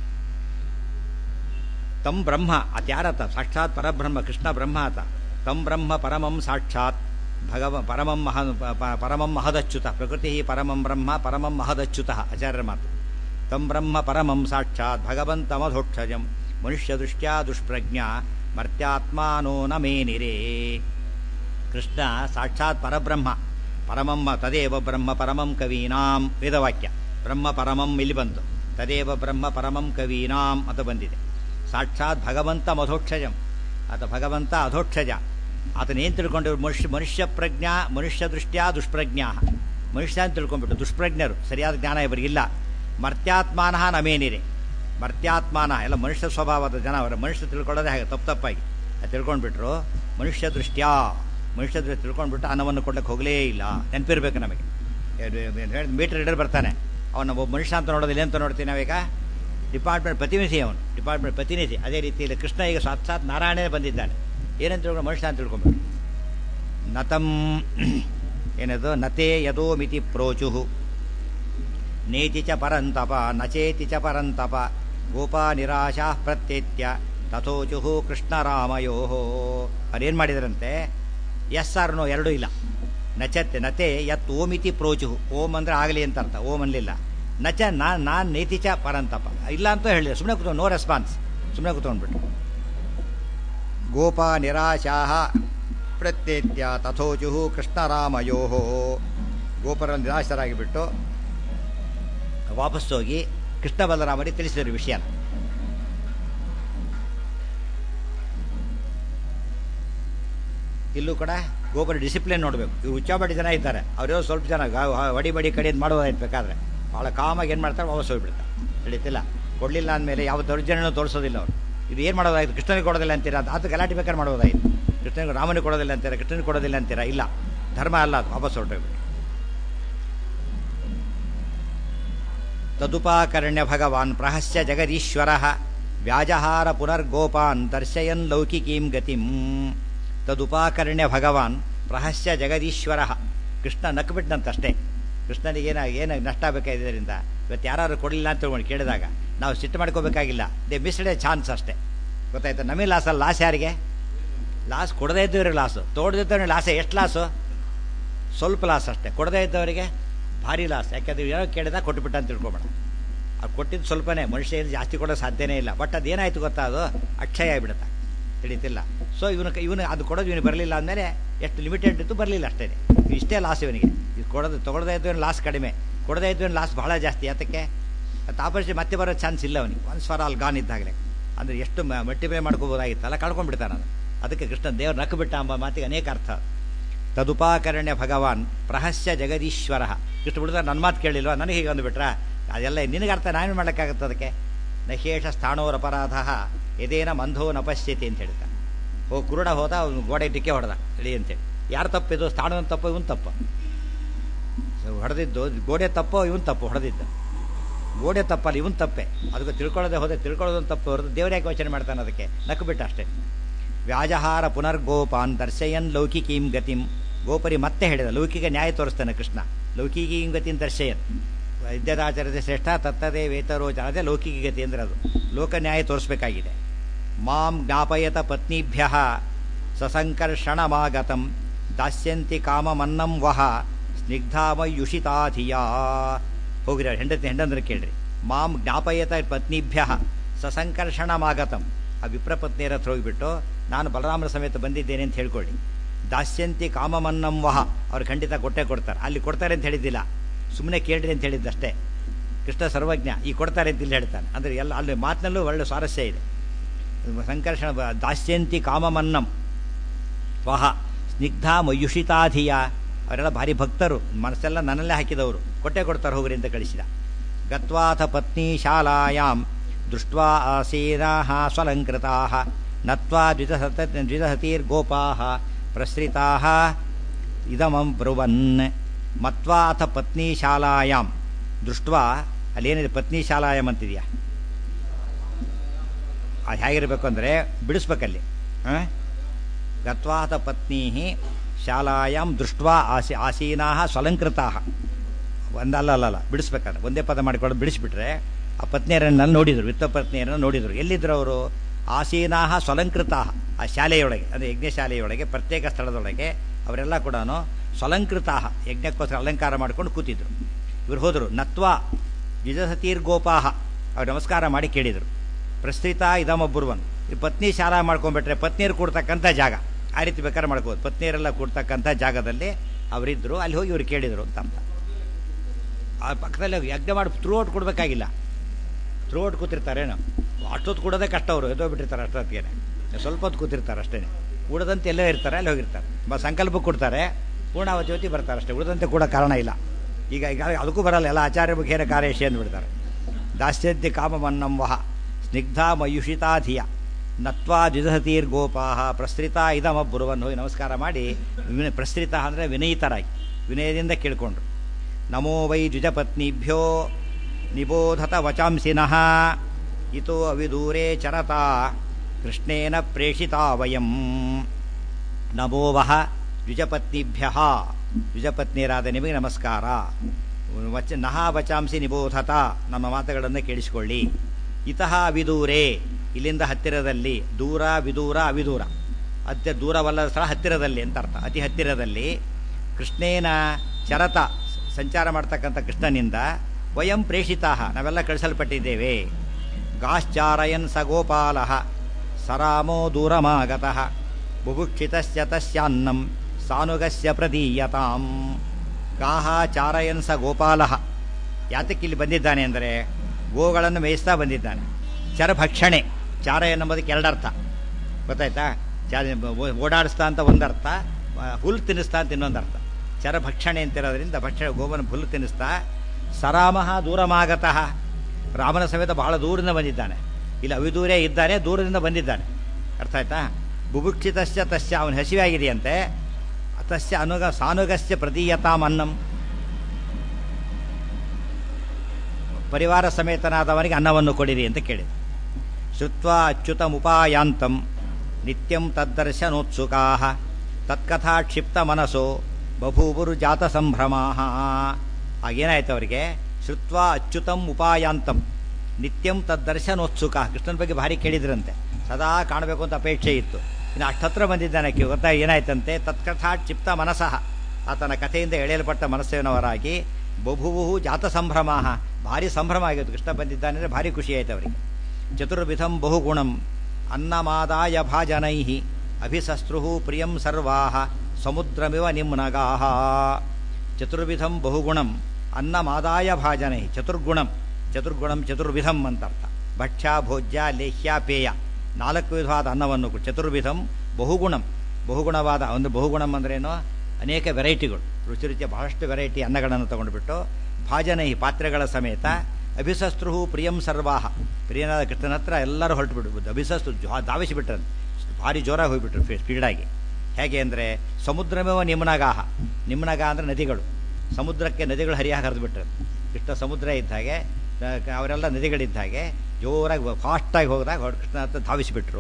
ತಂ ಬ್ರಹ್ಮ ಅತ್ಯಾರತ ಸಾಕ್ಷಾತ್ ಪರಬ್ರಹ್ಮ ಕೃಷ್ಣ ಬ್ರಹ್ಮ ಆತ ತಂ ಬ್ರಹ್ಮ ಪರಮಂ ಸಾಕ್ಷಾತ್ ಭಗವ ಪರಮಂ ಮಹ ಪ- ಪ- ಪರಮಂ ಮಹದಚ್ಯುತ ಪ್ರಕೃತಿ ಪರಮಂ ಬ್ರಹ್ಮ ಪರಮಂ ಮಹದಚ್ಯುತ ಆಚಾರ್ಯರ ಮಾತು ತಂ ಬ್ರಹ್ಮ ಪರಮಂ ಸಾಕ್ಷಾತ್ ಭಗವಂತಮಧೋಕ್ಷಜಂ ಮನುಷ್ಯ ದೃಷ್ಟ್ಯಾ ದುಷ್ಪ್ರಜ್ಞ ಮರ್ತ್ಯಾತ್ಮಾನೋ ನ ಮೇನಿರೇ ಕೃಷ್ಣ ಸಾಕ್ಷಾತ್ ಪರಬ್ರಹ್ಮ ಪರಮಮ್ಮ ತದೇವ ಬ್ರಹ್ಮ ಪರಮಂ ಕವೀನಾಂ ವೇದವಾಕ್ಯ ಬ್ರಹ್ಮ ಪರಮಂ ಇಲ್ಲಿ ಬಂತು ತದೇವ ಬ್ರಹ್ಮ ಪರಮಂ ಕವೀನಾಂ ಅಂತ ಬಂದಿದೆ ಸಾಕ್ಷಾತ್ ಭಗವಂತ ಮಧೋಕ್ಷಜಂ ಆತ ಭಗವಂತ ಅಧೋಕ್ಷಜ ಆತನೇನು ತಿಳ್ಕೊಂಡಿರು ಮನುಷ್ಯ ಮನುಷ್ಯ ಪ್ರಜ್ಞಾ ಮನುಷ್ಯ ದೃಷ್ಟ್ಯಾ ದುಷ್ಪ್ರಜ್ಞಾ ಮನುಷ್ಯ ಅಂತ ತಿಳ್ಕೊಂಡ್ಬಿಟ್ಟು ದುಷ್ಪ್ರಜ್ಞರು ಸರಿಯಾದ ಜ್ಞಾನ ಇವರಿಗಿಲ್ಲ ಮರ್ತ್ಯಾತ್ಮಾನಃ ನಮೇನಿರೆ ಮರ್ತ್ಯಾತ್ಮಾನ ಎಲ್ಲ ಮನುಷ್ಯ ಸ್ವಭಾವದ ಜನ ಅವರ ಮನುಷ್ಯ ತಿಳ್ಕೊಳ್ಳೋದೇ ಹಾಗೆ ತಪ್ಪು ತಪ್ಪಾಗಿ ಅದು ತಿಳ್ಕೊಂಡ್ಬಿಟ್ರು ಮನುಷ್ಯ ದೃಷ್ಟ್ಯಾ ಮನುಷ್ಯ ದೃಷ್ಟಿ ತಿಳ್ಕೊಂಡ್ಬಿಟ್ಟು ಅನ್ನವನ್ನು ಕೊಡ್ಲಿಕ್ಕೆ ಹೋಗಲೇ ಇಲ್ಲ ನೆನಪಿರ್ಬೇಕು ನಮಗೆ ಮೀಟರ್ ರೀಡರ್ ಬರ್ತಾನೆ ಅವನ ಒಬ್ಬ ಮನುಷ್ಯ ಅಂತ ನೋಡೋದಿಲ್ಲ ಅಂತ ನೋಡ್ತೀವಿ ನಾವೀಗ ಡಿಪಾರ್ಟ್ಮೆಂಟ್ ಪ್ರತಿನಿಧಿ ಅವನು ಡಿಪಾರ್ಟ್ಮೆಂಟ್ ಪ್ರತಿನಿಧಿ ಅದೇ ರೀತಿಯಲ್ಲಿ ಕೃಷ್ಣ ಈಗ ಸಾಕ್ಷಾತ್ ನಾರಾಯಣನೇ ಬಂದಿದ್ದಾನೆ ಏನಂತ ತಿಳ್ಕೊಂಡು ಮನುಷ್ಯ ಅಂತ ತಿಳ್ಕೊಂಬಿಟ್ಟು ನತಂ ಏನದು ನತೇ ಯದೋ ಮಿತಿ ಪ್ರೋಚು ನೇತಿ ಚ ಪರಂತಪ ನಚೇತಿ ಚ ಪರಂತಪ ಗೋಪಾ ನಿರಾಶಾ ಪ್ರತ್ಯೇತ್ಯ ತಥೋಚು ಕೃಷ್ಣರಾಮಯೋ ಅವ್ರೇನು ಮಾಡಿದ್ರಂತೆ ಎಸ್ ಆರ್ ನೋ ಎರಡೂ ಇಲ್ಲ ನಚತ್ತೆ ನತೆ ಯತ್ ಓಮಿತಿ ಪ್ರೋಚು ಓಂ ಅಂದ್ರೆ ಆಗಲಿ ಅಂತ ಅರ್ಥ ಓಂ ಅನ್ಲಿಲ್ಲ ನಚ ನಾ ನಾನ್ ನೇತಿ ಚ ಪರಂತಪ ಇಲ್ಲ ಅಂತ ಹೇಳಿದೆ ಸುಮ್ಮನೆ ಕೂತ್ಕೊಂಡು ನೋ ರೆಸ್ಪಾನ್ಸ್ ಸುಮ್ಮನೆ ಕೂತ್ಕೊಂಡ್ಬಿಟ್ಟು ಗೋಪಾ ನಿರಾಶಾ ಪ್ರತ್ಯೇತ್ಯ ತಥೋಚು ಕೃಷ್ಣರಾಮಯೋ ಗೋಪರ ನಿರಾಶರಾಗಿಬಿಟ್ಟು ವಾಪಸ್ ಹೋಗಿ ಕೃಷ್ಣ ಬಲರಾಮರಿಗೆ ತಿಳಿಸಿದರು ವಿಷಯನ ಇಲ್ಲೂ ಕೂಡ ಗೋಪುರ ಡಿಸಿಪ್ಲಿನ್ ನೋಡಬೇಕು ಇವು ಹುಚ್ಚಾಬಡಿ ಜನ ಇದ್ದಾರೆ ಅವರೇ ಸ್ವಲ್ಪ ಜನ ಹೊಡಿ ಬಡಿ ಕಡೆಯಿಂದ ಮಾಡೋದಾಯ್ತು ಬೇಕಾದ್ರೆ ಭಾಳ ಕಾಮಾಗಿ ಏನು ಮಾಡ್ತಾರೆ ವಾಪಸ್ ಹೋಗ್ಬಿಡ್ತಾರೆ ತಿಳಿತಿಲ್ಲ ಕೊಡಲಿಲ್ಲ ಅಂದಮೇಲೆ ಯಾವ ದೌರ್ಜನ್ಯನೂ ತೋರಿಸೋದಿಲ್ಲ ಅವರು ಇದು ಏನು ಮಾಡೋದಾಯ್ತು ಕೃಷ್ಣನಿಗೆ ಕೊಡೋದಿಲ್ಲ ಅಂತೀರಾ ಅದು ಅದು ಗಲಾಟೆ ಬೇಕಾದ್ರೆ ಮಾಡೋದಾಯ್ತು ಕೃಷ್ಣನಿಗೆ ರಾಮನಿಗೆ ಕೊಡೋದಿಲ್ಲ ಅಂತೀರಾ ಕೃಷ್ಣನಿಗೆ ಕೊಡೋದಿಲ್ಲ ಅಂತೀರಾ ಇಲ್ಲ ಧರ್ಮ ಅಲ್ಲ ಅದು ವಾಪಸ್ ಹೊರಟೋಗ್ಬಿಟ್ಟು ತದುಪಾಕರ್ಣ್ಯ ಭಗವಾನ್ ಪ್ರಹಸ್ಯ ಜಗದೀಶ್ವರ ವ್ಯಾಜಹಾರ ಪುನರ್ಗೋಪಾನ್ ದರ್ಶಯನ್ ಲೌಕಿಕೀಂ ಗತಿಂ ತದುಪಾಕರ್ಣ್ಯ ಭಗವಾನ್ ಪ್ರಹಸ್ಯ ಜಗದೀಶ್ವರ ಕೃಷ್ಣ ನಕ್ಬಿಟ್ನಂತಷ್ಟೇ ಕೃಷ್ಣನಿಗೆ ಏನ ಏನು ನಷ್ಟ ಬೇಕಾಗಿದ್ದರಿಂದ ಇವತ್ತು ಯಾರು ಕೊಡಲಿಲ್ಲ ಅಂತ ತಿಳ್ಕೊಂಡು ಕೇಳಿದಾಗ ನಾವು ಸಿಟ್ಟು ಮಾಡ್ಕೋಬೇಕಾಗಿಲ್ಲ ದೇ ಮಿಸ್ಡ್ ಎ ಚಾನ್ಸ್ ಅಷ್ಟೇ ಗೊತ್ತಾಯ್ತು ನಮಗೆ ಲಾಸ್ ಅಲ್ಲ ಲಾಸ್ ಯಾರಿಗೆ ಲಾಸ್ ಕೊಡದೇ ಇದ್ದವ್ರಿಗೆ ಲಾಸು ತೋಡದಿದ್ದವ್ರಿಗೆ ಲಾಸೆ ಎಷ್ಟು ಲಾಸು ಸ್ವಲ್ಪ ಲಾಸ್ ಅಷ್ಟೇ ಕೊಡದೇ ಇದ್ದವರಿಗೆ ಭಾರಿ ಲಾಸ್ ಯಾಕೆಂದ್ರೆ ಏನೋ ಕೇಳಿದ ಕೊಟ್ಟುಬಿಟ್ಟ ಅಂತ ತಿಳ್ಕೊಬೇಡ ಅದು ಕೊಟ್ಟಿದ್ದು ಸ್ವಲ್ಪನೇ ಮನುಷ್ಯ ಏನು ಜಾಸ್ತಿ ಕೊಡೋ ಸಾಧ್ಯನೇ ಇಲ್ಲ ಬಟ್ ಅದೇನಾಯ್ತು ಗೊತ್ತಾ ಅದು ಅಕ್ಷಯ ಆಗಿಬಿಡುತ್ತೆ ತಿಳಿತಿಲ್ಲ ಸೊ ಇವನು ಇವನು ಅದು ಕೊಡೋದು ಇವನು ಬರಲಿಲ್ಲ ಅಂದಮೇಲೆ ಎಷ್ಟು ಲಿಮಿಟೆಡ್ ಇತ್ತು ಬರಲಿಲ್ಲ ಅಷ್ಟೇ ಇಷ್ಟೇ ಲಾಸ್ ಇವನಿಗೆ ಇದು ಕೊಡೋದು ತೊಗೊಳದೇ ಇದ್ದವನು ಲಾಸ್ ಕಡಿಮೆ ಕೊಡದೇ ಇದ್ದವನು ಲಾಸ್ ಬಹಳ ಜಾಸ್ತಿ ಯಾತಕ್ಕೆ ಅದು ಆಪರೇಷನ್ ಮತ್ತೆ ಬರೋ ಚಾನ್ಸ್ ಇಲ್ಲ ಅವನಿಗೆ ಒನ್ಸ್ ಫಾರ್ ಆಲ್ ಗಾನ್ ಇದ್ದಾಗಲೇ ಅಂದರೆ ಎಷ್ಟು ಮಲ್ಟಿಪ್ಲೈ ಮಾಡ್ಕೋಬೋದಾಗಿತ್ತಲ್ಲ ಕಳ್ಕೊಂಡ್ಬಿಡ್ತಾನೆ ಅದು ಅದಕ್ಕೆ ಕೃಷ್ಣ ದೇವ್ರು ನಕ್ಕು ಬಿಟ್ಟ ಎಂಬ ಮಾತಿಗೆ ಅನೇಕ ಅರ್ಥ ತದುಪಾಕರ್ಣ್ಯ ಭಗವಾನ್ ಪ್ರಹಸ್ಯ ಜಗದೀಶ್ವರ ಕೃಷ್ಣ ಬಿಡಿದ ನನ್ನ ಮಾತು ಕೇಳಿಲ್ವಾ ನನಗೆ ಹೀಗೆ ಅಂದುಬಿಟ್ರ ಅದೆಲ್ಲ ನಿನಗೆ ಅರ್ಥ ನಾವೇನು ಮಾಡೋಕ್ಕಾಗತ್ತೆ ಅದಕ್ಕೆ ನಹೇಶ ಸ್ಥಾಣೋರ ಅಪರಾಧ ಎದೇನ ಮಂಧೋ ನಪಶ್ಯತಿ ಅಂತ ಹೇಳ್ತಾನೆ ಓ ಕುರುಡ ಹೋದ ಅವ್ನು ಗೋಡೆ ಟಿಕ್ಕೆ ಹೊಡೆದ ಹೇಳಿ ಅಂತೇಳಿ ಯಾರು ತಪ್ಪಿದು ಸ್ಥಾಣವನ್ ತಪ್ಪು ಇವನು ತಪ್ಪು ಹೊಡೆದಿದ್ದು ಗೋಡೆ ತಪ್ಪೋ ಇವನು ತಪ್ಪು ಹೊಡೆದಿದ್ದು ಗೋಡೆ ತಪ್ಪಲ್ಲ ಇವನು ತಪ್ಪೆ ಅದಕ್ಕೆ ತಿಳ್ಕೊಳ್ಳೋದೇ ಹೋದೆ ತಿಳ್ಕೊಳ್ಳೋದೊಂದು ತಪ್ಪು ಹೊರದು ದೇವರೇ ಯೋಚನೆ ಮಾಡ್ತಾನೆ ಅದಕ್ಕೆ ನಕ್ಕು ಬಿಟ್ಟ ಅಷ್ಟೇ ವ್ಯಾಜಹಾರ ಪುನರ್ಗೋಪಾನ್ ದರ್ಶಯನ್ ಲೌಕಿಕೀಂ ಗತಿಂ ಗೋಪರಿ ಮತ್ತೆ ಹೇಳಿದ ಲೌಕಿಕ ನ್ಯಾಯ ತೋರಿಸ್ತಾನೆ ಕೃಷ್ಣ ಲೌಕಿಕೀಂ ಗತಿಂ ದರ್ಶಯನ್ ವಿದ್ಯಾದಾಚರತೆ ಶ್ರೇಷ್ಠ ತತ್ತದೇ ವೇತರೋಚ ಅದೇ ಲೌಕಿಕ ಗತಿ ಅಂದ್ರೆ ಅದು ಲೋಕ ನ್ಯಾಯ ತೋರಿಸ್ಬೇಕಾಗಿದೆ ಮಾಂ ಜ್ಞಾಪಯತ ಪತ್ನಿಭ್ಯ ಸಸಂಕರ್ಷಣಮಾಗತಂ ದಾಸ್ಯಂತಿ ಕಾಮಮನ್ನಂ ವಹ ಸ್ನಿಗ್ಧಾಮಯುಷಿತಾಧಿಯಾ ಹೋಗಿರ ಹೆಂಡತಿ ಹೆಂಡಂದ್ರೆ ಕೇಳ್ರಿ ಮಾಂ ಜ್ಞಾಪಯತ ಪತ್ನಿಭ್ಯ ಸಸಂಕರ್ಷಣಮಾಗತಂ ಆ ವಿಪ್ರ ಪತ್ನಿಯರ ಹತ್ರ ಹೋಗಿಬಿಟ್ಟು ನಾನು ಬಲರಾಮನ ಸಮೇತ ಬಂದಿದ್ದೇನೆ ಅಂತ ಹೇಳ್ಕೊಳ್ಳಿ ದಾಸ್ಯಂತಿ ಕಾಮಮನ್ನಂ ವಹ ಅವ್ರು ಖಂಡಿತ ಕೊಟ್ಟೆ ಕೊಡ್ತಾರೆ ಅಲ್ಲಿ ಕೊಡ್ತಾರೆ ಅಂತ ಹೇಳಿದ್ದಿಲ್ಲ ಸುಮ್ಮನೆ ಕೇಳ್ರಿ ಅಂತ ಹೇಳಿದ್ದಷ್ಟೇ ಕೃಷ್ಣ ಸರ್ವಜ್ಞ ಈ ಕೊಡ್ತಾರೆ ಅಂತ ಇಲ್ಲಿ ಹೇಳ್ತಾನೆ ಅಂದರೆ ಎಲ್ಲ ಅಲ್ಲಿ ಮಾತಿನಲ್ಲೂ ಒಳ್ಳೆ ಸ್ವಾರಸ್ಯ ಇದೆ ಸಂಕರ್ಷಣ ದಾಸ್ಯಂತಿ ಕಾಮಮನ್ನಂ ವಹ ಸ್ನಿಗ್ಧ ಮಯುಷಿತಾಧಿಯ ಅವರೆಲ್ಲ ಭಾರಿ ಭಕ್ತರು ಮನಸ್ಸೆಲ್ಲ ನನ್ನಲ್ಲೇ ಹಾಕಿದವರು ಕೊಟ್ಟೆ ಕೊಡ್ತಾರೆ ಹೋಗ್ರಿ ಅಂತ ಕಳಿಸಿದ ಗತ್ವಾಥ ಪತ್ನಿ ಶಾಲಾಯಾಂ ದೃಷ್ಟ್ವಾ ಆಸೀನಾ ಸ್ವಲಂಕೃತಾ ನತ್ವಾ ದ್ವಿತಸತ ದ್ವಿತಸತೀರ್ಗೋಪಾ ಪ್ರಸೃತಾ ಇದಮಂ ಬ್ರುವನ್ ಮತ್ವಾ ಅಥ ಪತ್ನಿ ಶಾಲಾಯಾಮ್ ದೃಷ್ಟ್ವಾ ಅಲ್ಲೇನಿದೆ ಪತ್ನಿ ಶಾಲಾಯಾಮ್ ಅಂತಿದೆಯಾ ಅದು ಹೇಗಿರಬೇಕು ಅಂದರೆ ಬಿಡಿಸ್ಬೇಕಲ್ಲಿ ಗತ್ವಾಥ ಪತ್ನಿ ಶಾಲಾಯಾಮ್ ದೃಷ್ಟ್ವಾ ಆಸಿ ಆಸೀನಾ ಸ್ವಲಂಕೃತಾ ಒಂದಲ್ಲ ಅಲ್ಲಲ್ಲ ಬಿಡಿಸ್ಬೇಕಾದ್ರೆ ಒಂದೇ ಪದ ಮಾಡಿಕೊಂಡು ಬಿಡಿಸ್ಬಿಟ್ರೆ ಆ ಪತ್ನಿಯರನ್ನ ನೋಡಿದರು ವಿತ್ತ ಪತ್ನಿಯರನ್ನು ನೋಡಿದರು ಎಲ್ಲಿದ್ದರು ಅವರು ಆಸೀನಾ ಸ್ವಲಂಕೃತಾ ಆ ಶಾಲೆಯೊಳಗೆ ಅಂದರೆ ಯಜ್ಞಶಾಲೆಯೊಳಗೆ ಪ್ರತ್ಯೇಕ ಸ್ಥಳದೊಳಗೆ ಅವರೆಲ್ಲ ಕೂಡ ಸ್ವಲಂಕೃತಾ ಯಜ್ಞಕ್ಕೋಸ್ಕರ ಅಲಂಕಾರ ಮಾಡ್ಕೊಂಡು ಕೂತಿದ್ರು ಇವರು ಹೋದರು ನತ್ವಾ ದ್ವಿಜಸತೀರ್ಗೋಪಾಹ ಅವ್ರು ನಮಸ್ಕಾರ ಮಾಡಿ ಕೇಳಿದರು ಪ್ರಸ್ತುತ ಇದಮೊಬ್ಬರುವನ್ ಈ ಪತ್ನಿ ಶಾಲಾ ಮಾಡ್ಕೊಂಡ್ಬಿಟ್ರೆ ಪತ್ನಿಯರು ಕೂಡ್ತಕ್ಕಂಥ ಜಾಗ ಆ ರೀತಿ ಬೇಕಾದ್ರೆ ಮಾಡ್ಕೋದು ಪತ್ನಿಯರೆಲ್ಲ ಕೂಡ್ತಕ್ಕಂಥ ಜಾಗದಲ್ಲಿ ಅವರಿದ್ದರು ಅಲ್ಲಿ ಹೋಗಿ ಇವ್ರು ಕೇಳಿದರು ಅಂತ ಅಂತ ಆ ಪಕ್ಕದಲ್ಲಿ ಯಜ್ಞ ಮಾಡಿ ಥ್ರೂ ಔಟ್ ಕೊಡಬೇಕಾಗಿಲ್ಲ ಥ್ರೂ ಔಟ್ ಕೂತಿರ್ತಾರೇನು ಅಷ್ಟೊತ್ತು ಕೂಡೋದೇ ಕಷ್ಟ ಅವರು ಎದ್ದೋಗ್ಬಿಟ್ಟಿರ್ತಾರೆ ಅಷ್ಟೊತ್ತಿಗೆ ಸ್ವಲ್ಪ ಹೊತ್ತು ಕೂತಿರ್ತಾರೆ ಅಷ್ಟೇ ಉಳಿದಂತೆ ಎಲ್ಲೋ ಇರ್ತಾರೆ ಅಲ್ಲಿ ಹೋಗಿರ್ತಾರೆ ಬ ಸಂಕಲ್ಪ ಕೊಡ್ತಾರೆ ಪೂರ್ಣಾವತಿ ಹೊತ್ತಿ ಬರ್ತಾರೆ ಅಷ್ಟೇ ಉಳಿದಂತೆ ಕೂಡ ಕಾರಣ ಇಲ್ಲ ಈಗ ಈಗ ಅದಕ್ಕೂ ಬರಲ್ಲ ಎಲ್ಲ ಆಚಾರ್ಯ ಮುಖೇನ ಕಾರ್ಯಶಿ ಅಂದ್ಬಿಡ್ತಾರೆ ದಾಸ್ಯದ್ಯ ಕಾಮಮನ್ನಂ ವಹ ಸ್ನಿಗ್ಧ ಮಯುಷಿತಾಧಿಯ ನತ್ವಾ ದ್ವಿಧತೀರ್ಗೋಪಾಹ ಪ್ರಸೃತ ಇದಮಬ್ಬುರುವನ್ನು ಹೋಗಿ ನಮಸ್ಕಾರ ಮಾಡಿ ವಿನ ಪ್ರಸೃತ ಅಂದರೆ ವಿನಯಿತರಾಗಿ ವಿನಯದಿಂದ ಕೇಳಿಕೊಂಡ್ರು ನಮೋ ವೈ ದ್ವಿಜಪತ್ನಿಭ್ಯೋ ನಿಬೋಧತ ವಚಾಂಸಿನಃ ಇತೋ ಅವಿದೂರೇ ಚರತಾ ಕೃಷ್ಣೇನ ಪ್ರೇಷಿತಾ ವಯಂ ನಮೋ ವಹ ದ್ವಿಜಪತ್ನಿಭ್ಯ ದ್ವಿಜಪತ್ನಿಯರಾದ ನಿಮಗೆ ನಮಸ್ಕಾರ ವಚ ನಹ ವಚಾಂಸಿ ನಿಬೋಧತ ನಮ್ಮ ಮಾತುಗಳನ್ನು ಕೇಳಿಸಿಕೊಳ್ಳಿ ಇತಃ ವಿದೂರೇ ಇಲ್ಲಿಂದ ಹತ್ತಿರದಲ್ಲಿ ದೂರ ವಿದೂರ ಅವಿದೂರ ಅತ್ಯ ದೂರವಲ್ಲದ ಸ್ಥಳ ಹತ್ತಿರದಲ್ಲಿ ಅಂತ ಅರ್ಥ ಅತಿ ಹತ್ತಿರದಲ್ಲಿ ಕೃಷ್ಣೇನ ಚರತ ಸಂಚಾರ ಮಾಡ್ತಕ್ಕಂಥ ಕೃಷ್ಣನಿಂದ ವಯಂ ಪ್ರೇಷಿತಾ ನಾವೆಲ್ಲ ಕಳಿಸಲ್ಪಟ್ಟಿದ್ದೇವೆ ಗಾಶ್ಚಾರಯನ್ ಸ ಗೋಪಾಲ ಸರಾಮೋ ದೂರಮಾಗತಃ ಬುಭುಕ್ಷಿತಸ್ಯ ತಸ್ಯಾನ್ನಂ ಸಾನುಗಸ್ಯ ಪ್ರದೀಯತಾಂ ಗಾಹ ಚಾರಯನ್ ಸ ಗೋಪಾಲ ಯಾತಕ್ಕಿಲ್ಲಿ ಬಂದಿದ್ದಾನೆ ಅಂದರೆ ಗೋಗಳನ್ನು ಮೇಯಿಸ್ತಾ ಬಂದಿದ್ದಾನೆ ಚರಭಕ್ಷಣೆ ಚಾರ ಎನ್ನುವುದಕ್ಕೆ ಎರಡರ್ಥ ಗೊತ್ತಾಯ್ತಾ ಚಾ ಓಡಾಡಿಸ್ತಾ ಅಂತ ಒಂದರ್ಥ ಹುಲ್ಲು ತಿನ್ನಿಸ್ತಾ ಅಂತ ಇನ್ನೊಂದು ಅರ್ಥ ಚರಭಕ್ಷಣೆ ಅಂತಿರೋದ್ರಿಂದ ಭಕ್ಷ ಗೋವನ್ನು ಹುಲ್ಲು ತಿನ್ನಿಸ್ತಾ ಸರಾಮಃ ದೂರಮಾಗತಃ ರಾಮನ ಸಮೇತ ಬಹಳ ದೂರದಿಂದ ಬಂದಿದ್ದಾನೆ ಇಲ್ಲಿ ಅವಿದೂರೇ ಇದ್ದಾನೆ ದೂರದಿಂದ ಬಂದಿದ್ದಾನೆ ಅರ್ಥ ಆಯ್ತಾ ಬುಭುಕ್ಷಿತಸ್ಯ ತಸ್ಯ ಅವನು ಹಸಿವಾಗಿದೆಯಂತೆ ತಸ್ಯ ಅನುಗ ಸಾನುಗಸ್ಯ ಪ್ರದೀಯತಾಂ ಅನ್ನಂ ಪರಿವಾರ ಸಮೇತನಾದವನಿಗೆ ಅನ್ನವನ್ನು ಕೊಡಿರಿ ಅಂತ ಕೇಳಿದ ಶ್ರುತ್ವಾ ಅಚ್ಯುತಮುಪಾಯಾಂತಂ ನಿತ್ಯಂ ತದ್ದರ್ಶನೋತ್ಸುಕಾ ತತ್ಕಥಾ ಕ್ಷಿಪ್ತ ಮನಸ್ಸೋ ಬಭೂಬುರು ಜಾತ ಸಂಭ್ರಮಾ ಆಗೇನಾಯ್ತು ಅವರಿಗೆ ಶ್ರುತ್ವಾ ಅಚ್ಯುತಂ ಉಪಾಯಾಂತಂ ನಿತ್ಯಂ ತದ್ದರ್ಶನೋತ್ಸುಕ ಕೃಷ್ಣನ ಬಗ್ಗೆ ಭಾರಿ ಕೇಳಿದ್ರಂತೆ ಸದಾ ಕಾಣಬೇಕು ಅಂತ ಅಪೇಕ್ಷೆ ಇತ್ತು ಇನ್ನು ಅಷ್ಟತ್ರ ಬಂದಿದ್ದಾನೆ ಕ್ಯೂ ಗೊತ್ತಾ ಏನಾಯ್ತಂತೆ ತತ್ಕಥಾ ಕ್ಷಿಪ್ತ ಮನಸ್ಸಃ ಆತನ ಕಥೆಯಿಂದ ಎಳೆಯಲ್ಪಟ್ಟ ಮನಸ್ಸಿನವರಾಗಿ ಬಭುವು ಜಾತ ಸಂಭ್ರಮ ಭಾರಿ ಸಂಭ್ರಮ ಆಗಿತ್ತು ಕೃಷ್ಣ ಬಂದಿದ್ದಾನೆ ಅಂದರೆ ಭಾರಿ ಖುಷಿ ಆಯ್ತು ಅವರಿಗೆ ಚತುರ್ವಿಧಂ ಬಹುಗುಣಂ ಅನ್ನಮಾದಾಯ ಭಾಜನೈ ಅಭಿಸಸ್ರು ಪ್ರಿಯಂ ಸರ್ವಾ ಸಮುದ್ರಮಿವ ನಿಮ್ನಗಾ ಚತುರ್ವಿಧಂ ಬಹುಗುಣಂ ಅನ್ನಮಾದಾಯ ಭಾಜನೈ ಚತುರ್ಗುಣಂ ಚತುರ್ಗುಣಂ ಚತುರ್ವಿಧಂ ಅಂತ ಅರ್ಥ ಭಕ್ಷ್ಯ ಭೋಜ್ಯ ಲೇಹ್ಯ ಪೇಯ ನಾಲ್ಕು ವಿಧವಾದ ಅನ್ನವನ್ನು ಚತುರ್ವಿಧಂ ಬಹುಗುಣಂ ಬಹುಗುಣವಾದ ಒಂದು ಬಹುಗುಣಂ ಅಂದ್ರೇನು ಅನೇಕ ವೆರೈಟಿಗಳು ರುಚಿ ರುಚಿಯ ಬಹಳಷ್ಟು ವೆರೈಟಿ ಅನ್ನಗಳನ್ನು ತಗೊಂಡುಬಿಟ್ಟು ಭಾಜನೈ ಪಾತ್ರೆಗಳ ಸಮೇತ ಅಭಿಸಸ್ತ್ರು ಪ್ರಿಯಂ ಸರ್ವಾಹ ಪ್ರಿಯನಾದ ಕೃಷ್ಣನ ಹತ್ರ ಎಲ್ಲರೂ ಹೊರಟು ಬಿಡ್ಬೋದು ಅಭಿಸಸ್ತು ಧಾವಿಸಿಬಿಟ್ರು ಭಾರಿ ಜೋರಾಗಿ ಹೋಗಿಬಿಟ್ರು ಸ್ಪೀಡಾಗಿ ಹೇಗೆ ಅಂದರೆ ಸಮುದ್ರಮೇವ ನಿಮ್ನಗಾಹ ನಿಮ್ನಗ ಅಂದರೆ ನದಿಗಳು ಸಮುದ್ರಕ್ಕೆ ನದಿಗಳು ಹರಿಯಾಗಿ ಹರಿದುಬಿಟ್ರು ಕೃಷ್ಣ ಸಮುದ್ರ ಇದ್ದ ಹಾಗೆ ಅವರೆಲ್ಲ ನದಿಗಳಿದ್ದ ಹಾಗೆ ಜೋರಾಗಿ ಫಾಸ್ಟಾಗಿ ಹೋಗಿದಾಗ ಹೊರ ಕೃಷ್ಣ ಹತ್ರ ಧಾವಿಸಿಬಿಟ್ರು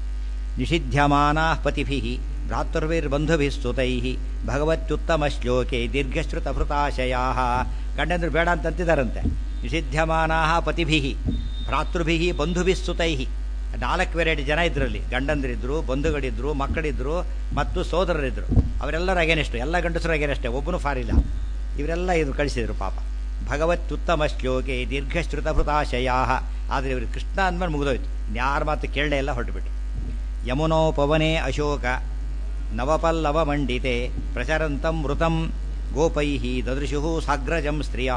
ನಿಷಿಧ್ಯಮಾನಾ ಪತಿಭಿ ಭ್ರಾತೃರ್ವಿರ್ಬಂಧುಭಿಃ ಸ್ತುತೈ ಭಗವತ್ಯುತ್ತಮ ಶ್ಲೋಕೆ ದೀರ್ಘಶ್ರುತಭೃತಾಶಯಾ ಗಂಡಂದ್ರು ಬೇಡ ಅಂತ ಅಂತಿದ್ದಾರಂತೆ ನಿಷಿಧ್ಯಮಾನಾ ಪತಿಭಿ ಭ್ರಾತೃಭಿ ಬಂಧುಭಿಃ ಸ್ತುತೈ ನಾಲ್ಕು ವೆರೈಟಿ ಜನ ಇದ್ರಲ್ಲಿ ಗಂಡಂದ್ರಿದ್ರು ಬಂಧುಗಳಿದ್ರು ಮಕ್ಕಳಿದ್ರು ಮತ್ತು ಸೋದರರಿದ್ರು ಅವರೆಲ್ಲರೂ ಅಗೇನೆಷ್ಟು ಎಲ್ಲ ಗಂಡಸರು ಅಗೇನಷ್ಟೇ ಒಬ್ಬನು ಫಾರಿಲ್ಲ ಇವರೆಲ್ಲ ಇದು ಕಳಿಸಿದ್ರು ಪಾಪ ಭಗವತ್ಯುತ್ತಮ ಶ್ಲೋಕೆ ದೀರ್ಘಶ್ರುತಭೃತಾಶಯಾ ಆದರೆ ಇವರು ಕೃಷ್ಣ ಅಂದ್ಮೇಲೆ ಮುಗಿದೋಯ್ತು ಯಾರ ಮಾತು ಕೇಳಲೇ ಎಲ್ಲ ಹೊರಟುಬಿಟ್ಟು ಯಮುನೋಪವನೆ ಅಶೋಕ ನವಪಲ್ಲವಮಂಡಿತೆ ಪ್ರಚರಂತಂ ಮೃತಂ ಗೋಪೈ ದದೃಶು ಸಾಗ್ರಜಂ ಸ್ತ್ರಿಯ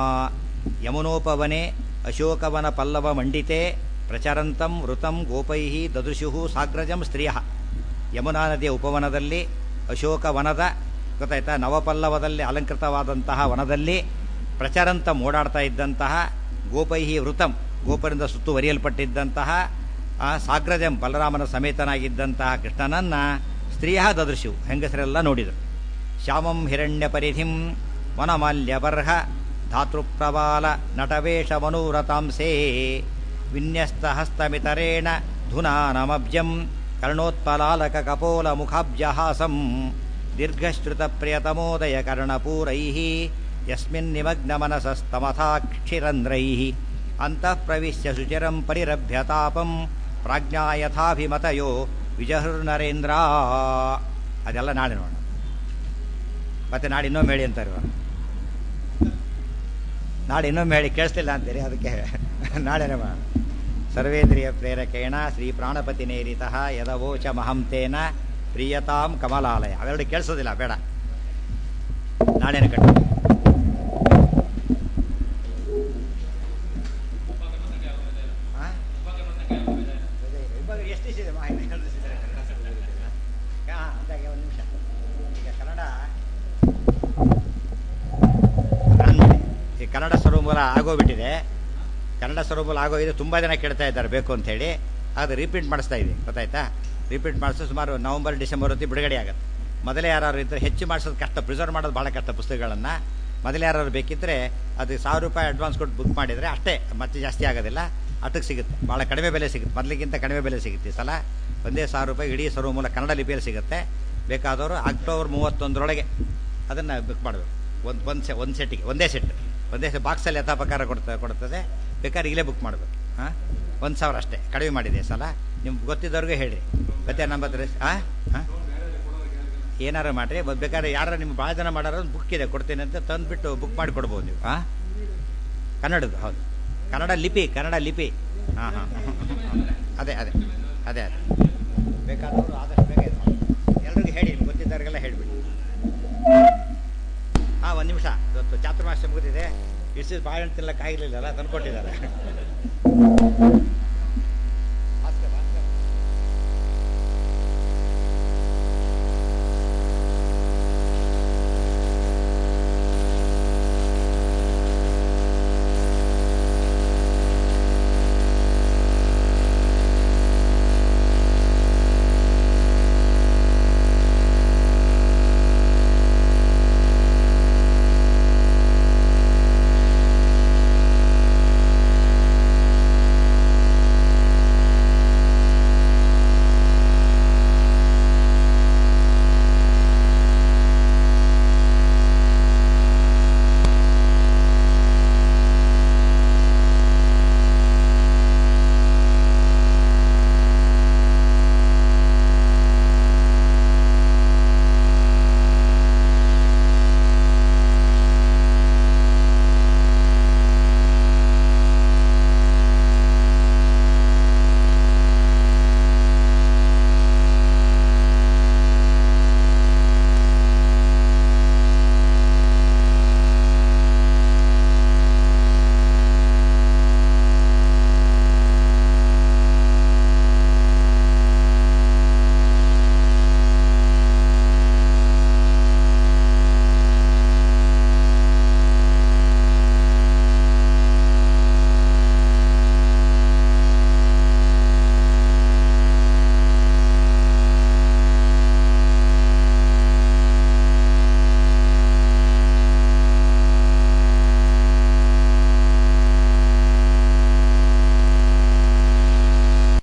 ಯಮುನೋಪವನೆ ಅಶೋಕವನ ಪಲ್ಲವ ಮಂಡಿತೆ ಪ್ರಚರಂತಂ ಮೃತಂ ಗೋಪೈ ದದೃಶು ಸಾಗ್ರಜಂ ಸ್ತ್ರಿಯ ಯಮುನಾ ನದಿಯ ಉಪವನದಲ್ಲಿ ಅಶೋಕವನದ ಗೊತ್ತಾಯ್ತಾ ನವಪಲ್ಲವದಲ್ಲಿ ಅಲಂಕೃತವಾದಂತಹ ವನದಲ್ಲಿ ಪ್ರಚರಂತಂ ಓಡಾಡ್ತಾ ಇದ್ದಂತಹ ಗೋಪೈಹಿ ವೃತಂ ಗೋಪರಿಂದ ಸುತ್ತುವರಿಯಲ್ಪಟ್ಟಿದ್ದಂತಹ ಆ ಸಾಗ್ರಜಂ ಬಲರಾಮನ ಸಮೇತನಾಗಿದ್ದಂತಹ ಕೃಷ್ಣನನ್ನ ಸ್ತ್ರೀಯ ದದೃಶು ಹೆಂಗಸರೆಲ್ಲ ನೋಡಿದರು ಶ್ಯಾಮಂ ಹಿರಣ್ಯ ಪರಿಧಿಂ ವನಮಾಲ್ಯವರ್ಹ ಧಾತೃಪ್ರಬಾಲ ನಟವೇಷ ಮನೋರತಾಂಸೇ ವಿನ್ಯಸ್ತ ಹಸ್ತಮಿತರೇಣ ಧುನಾನಮಬ್ಜಂ ಕರ್ಣೋತ್ಪಲಾಲಕ ಕಪೋಲ ಮುಖಾಬ್ಜಹಾಸಂ ದೀರ್ಘಶ್ರುತ ಪ್ರಿಯತಮೋದಯ ಕರ್ಣಪೂರೈ ಯಸ್ಮಿನ್ ನಿಮಗ್ನ ಮನಸಸ್ತಮಥಾಕ್ಷಿರಂಧ್ರೈ ಅಂತಃ ಪ್ರವಿಶ್ಯ ಶುಚಿರಂ ಪರಿರಭ್ಯತಾಪಂ ಪ್ರಾಜ್ಞಾ ಯಥಾಭಿಮತಯೋ ವಿಜಹುರ್ನರೇಂದ್ರ ಅದೆಲ್ಲ ನಾಳೆ ನೋಡೋಣ ಮತ್ತೆ ನಾಳೆ ಇನ್ನೊಮ್ಮೆ ಹೇಳಿ ಅಂತಾರೆ ಇವಾಗ ನಾಳೆ ಇನ್ನೊಮ್ಮೆ ಹೇಳಿ ಕೇಳಿಸ್ತಿಲ್ಲ ಅಂತೀರಿ ಅದಕ್ಕೆ ನಾಳೆನೇ ಮಾಡೋಣ ಸರ್ವೇಂದ್ರಿಯ ಪ್ರೇರಕೇಣ ಶ್ರೀ ಪ್ರಾಣಪತಿ ನೇರಿತ ಯದವೋಚ ಮಹಂತೇನ ಪ್ರಿಯತಾಂ ಕಮಲಾಲಯ ಅವೆರಡು ಕೇಳಿಸೋದಿಲ್ಲ ಬೇಡ ನಾಳೆನೇ ಕಟ್ಟಿ ಸ್ವರಮೂಲ ಆಗೋಗ್ಬಿಟ್ಟಿದೆ ಕನ್ನಡ ಸ್ವರಮೂಲ ಆಗೋಗಿದೆ ತುಂಬ ಜನ ಕೇಳ್ತಾ ಇದ್ದಾರೆ ಬೇಕು ಅಂತ ಹೇಳಿ ಅದು ರೀಪ್ರಿಂಟ್ ಮಾಡಿಸ್ತಾ ಇದೆ ಗೊತ್ತಾಯ್ತಾ ರೀಪ್ರಿಂಟ್ ಮಾಡಿಸೋ ಸುಮಾರು ನವಂಬರ್ ಡಿಸೆಂಬರ್ ಹೊತ್ತಿ ಬಿಡುಗಡೆ ಆಗುತ್ತೆ ಮೊದಲೇ ಯಾರು ಇದ್ದರೆ ಹೆಚ್ಚು ಮಾಡಿಸೋದು ಕಷ್ಟ ಪ್ರಿಸರ್ವ್ ಮಾಡೋದು ಭಾಳ ಕಷ್ಟ ಪುಸ್ತಕಗಳನ್ನು ಮೊದಲೇ ಯಾರು ಬೇಕಿದ್ದರೆ ಅದು ಸಾವಿರ ರೂಪಾಯಿ ಅಡ್ವಾನ್ಸ್ ಕೊಟ್ಟು ಬುಕ್ ಮಾಡಿದರೆ ಅಷ್ಟೇ ಮತ್ತೆ ಜಾಸ್ತಿ ಆಗೋದಿಲ್ಲ ಅಷ್ಟಕ್ಕೆ ಸಿಗುತ್ತೆ ಭಾಳ ಕಡಿಮೆ ಬೆಲೆ ಸಿಗುತ್ತೆ ಮೊದಲಿಗಿಂತ ಕಡಿಮೆ ಬೆಲೆ ಸಿಗುತ್ತೆ ಈ ಸಲ ಒಂದೇ ಸಾವಿರ ರೂಪಾಯಿ ಇಡೀ ಸರ್ವ ಮೂಲ ಕನ್ನಡ ಲಿಪಿಯಲ್ಲಿ ಸಿಗುತ್ತೆ ಬೇಕಾದವರು ಅಕ್ಟೋಬರ್ ಮೂವತ್ತೊಂದರೊಳಗೆ ಅದನ್ನು ಬುಕ್ ಮಾಡಬೇಕು ಒಂದು ಒಂದು ಸೆ ಒಂದು ಸೆಟ್ಟಿಗೆ ಒಂದೇ ಸೆಟ್ ಒಂದೇ ಸೆ ಬಾಕ್ಸಲ್ಲಿ ಯಥಾಪಕಾರ ಕೊಡ್ತಾ ಕೊಡ್ತದೆ ಬೇಕಾದ್ರೆ ಈಗಲೇ ಬುಕ್ ಮಾಡಬೇಕು ಹಾಂ ಒಂದು ಸಾವಿರ ಅಷ್ಟೇ ಕಡಿಮೆ ಮಾಡಿದೆ ಈ ಸಲ ನಿಮ್ಗೆ ಗೊತ್ತಿದ್ದವ್ರಿಗೆ ಹೇಳಿ ಮತ್ತೆ ನಮ್ಮ ಹತ್ರ ಹಾಂ ಹಾಂ ಏನಾರು ಮಾಡಿರಿ ಬೇಕಾದ್ರೆ ಯಾರು ನಿಮ್ಮ ಭಾಳ ಜನ ಮಾಡಾರ ಒಂದು ಬುಕ್ ಇದೆ ಕೊಡ್ತೀನಿ ಅಂತ ತಂದುಬಿಟ್ಟು ಬುಕ್ ಮಾಡಿ ಕೊಡ್ಬೋದು ನೀವು ಹಾಂ ಕನ್ನಡದ್ದು ಹೌದು ಕನ್ನಡ ಲಿಪಿ ಕನ್ನಡ ಲಿಪಿ ಹಾಂ ಹಾಂ ಅದೇ ಅದೇ ಅದೇ ಅದೇ ಬೇಕಾದವರು ಆದಷ್ಟು ಬೇಗ ಇದು ಮಾಡಿ ಎಲ್ರಿಗೂ ಹೇಳಿ ಗೊತ್ತಿದ್ದವ್ರಿಗೆಲ್ಲ ಹೇಳಿಬಿಡಿ ಹಾಂ ಒಂದು ನಿಮಿಷ ಇವತ್ತು ಚಾತುರ್ಮಾಸ ಮುಗಿದಿದೆ ಇಷ್ಟು ಬಾಳೆಹಣ್ಣು ತಿನ್ನಕ್ಕೆ ಆಗಿರಲಿಲ್ಲ ತಂದ್ಕೊಟ್ಟಿದ್ದಾರೆ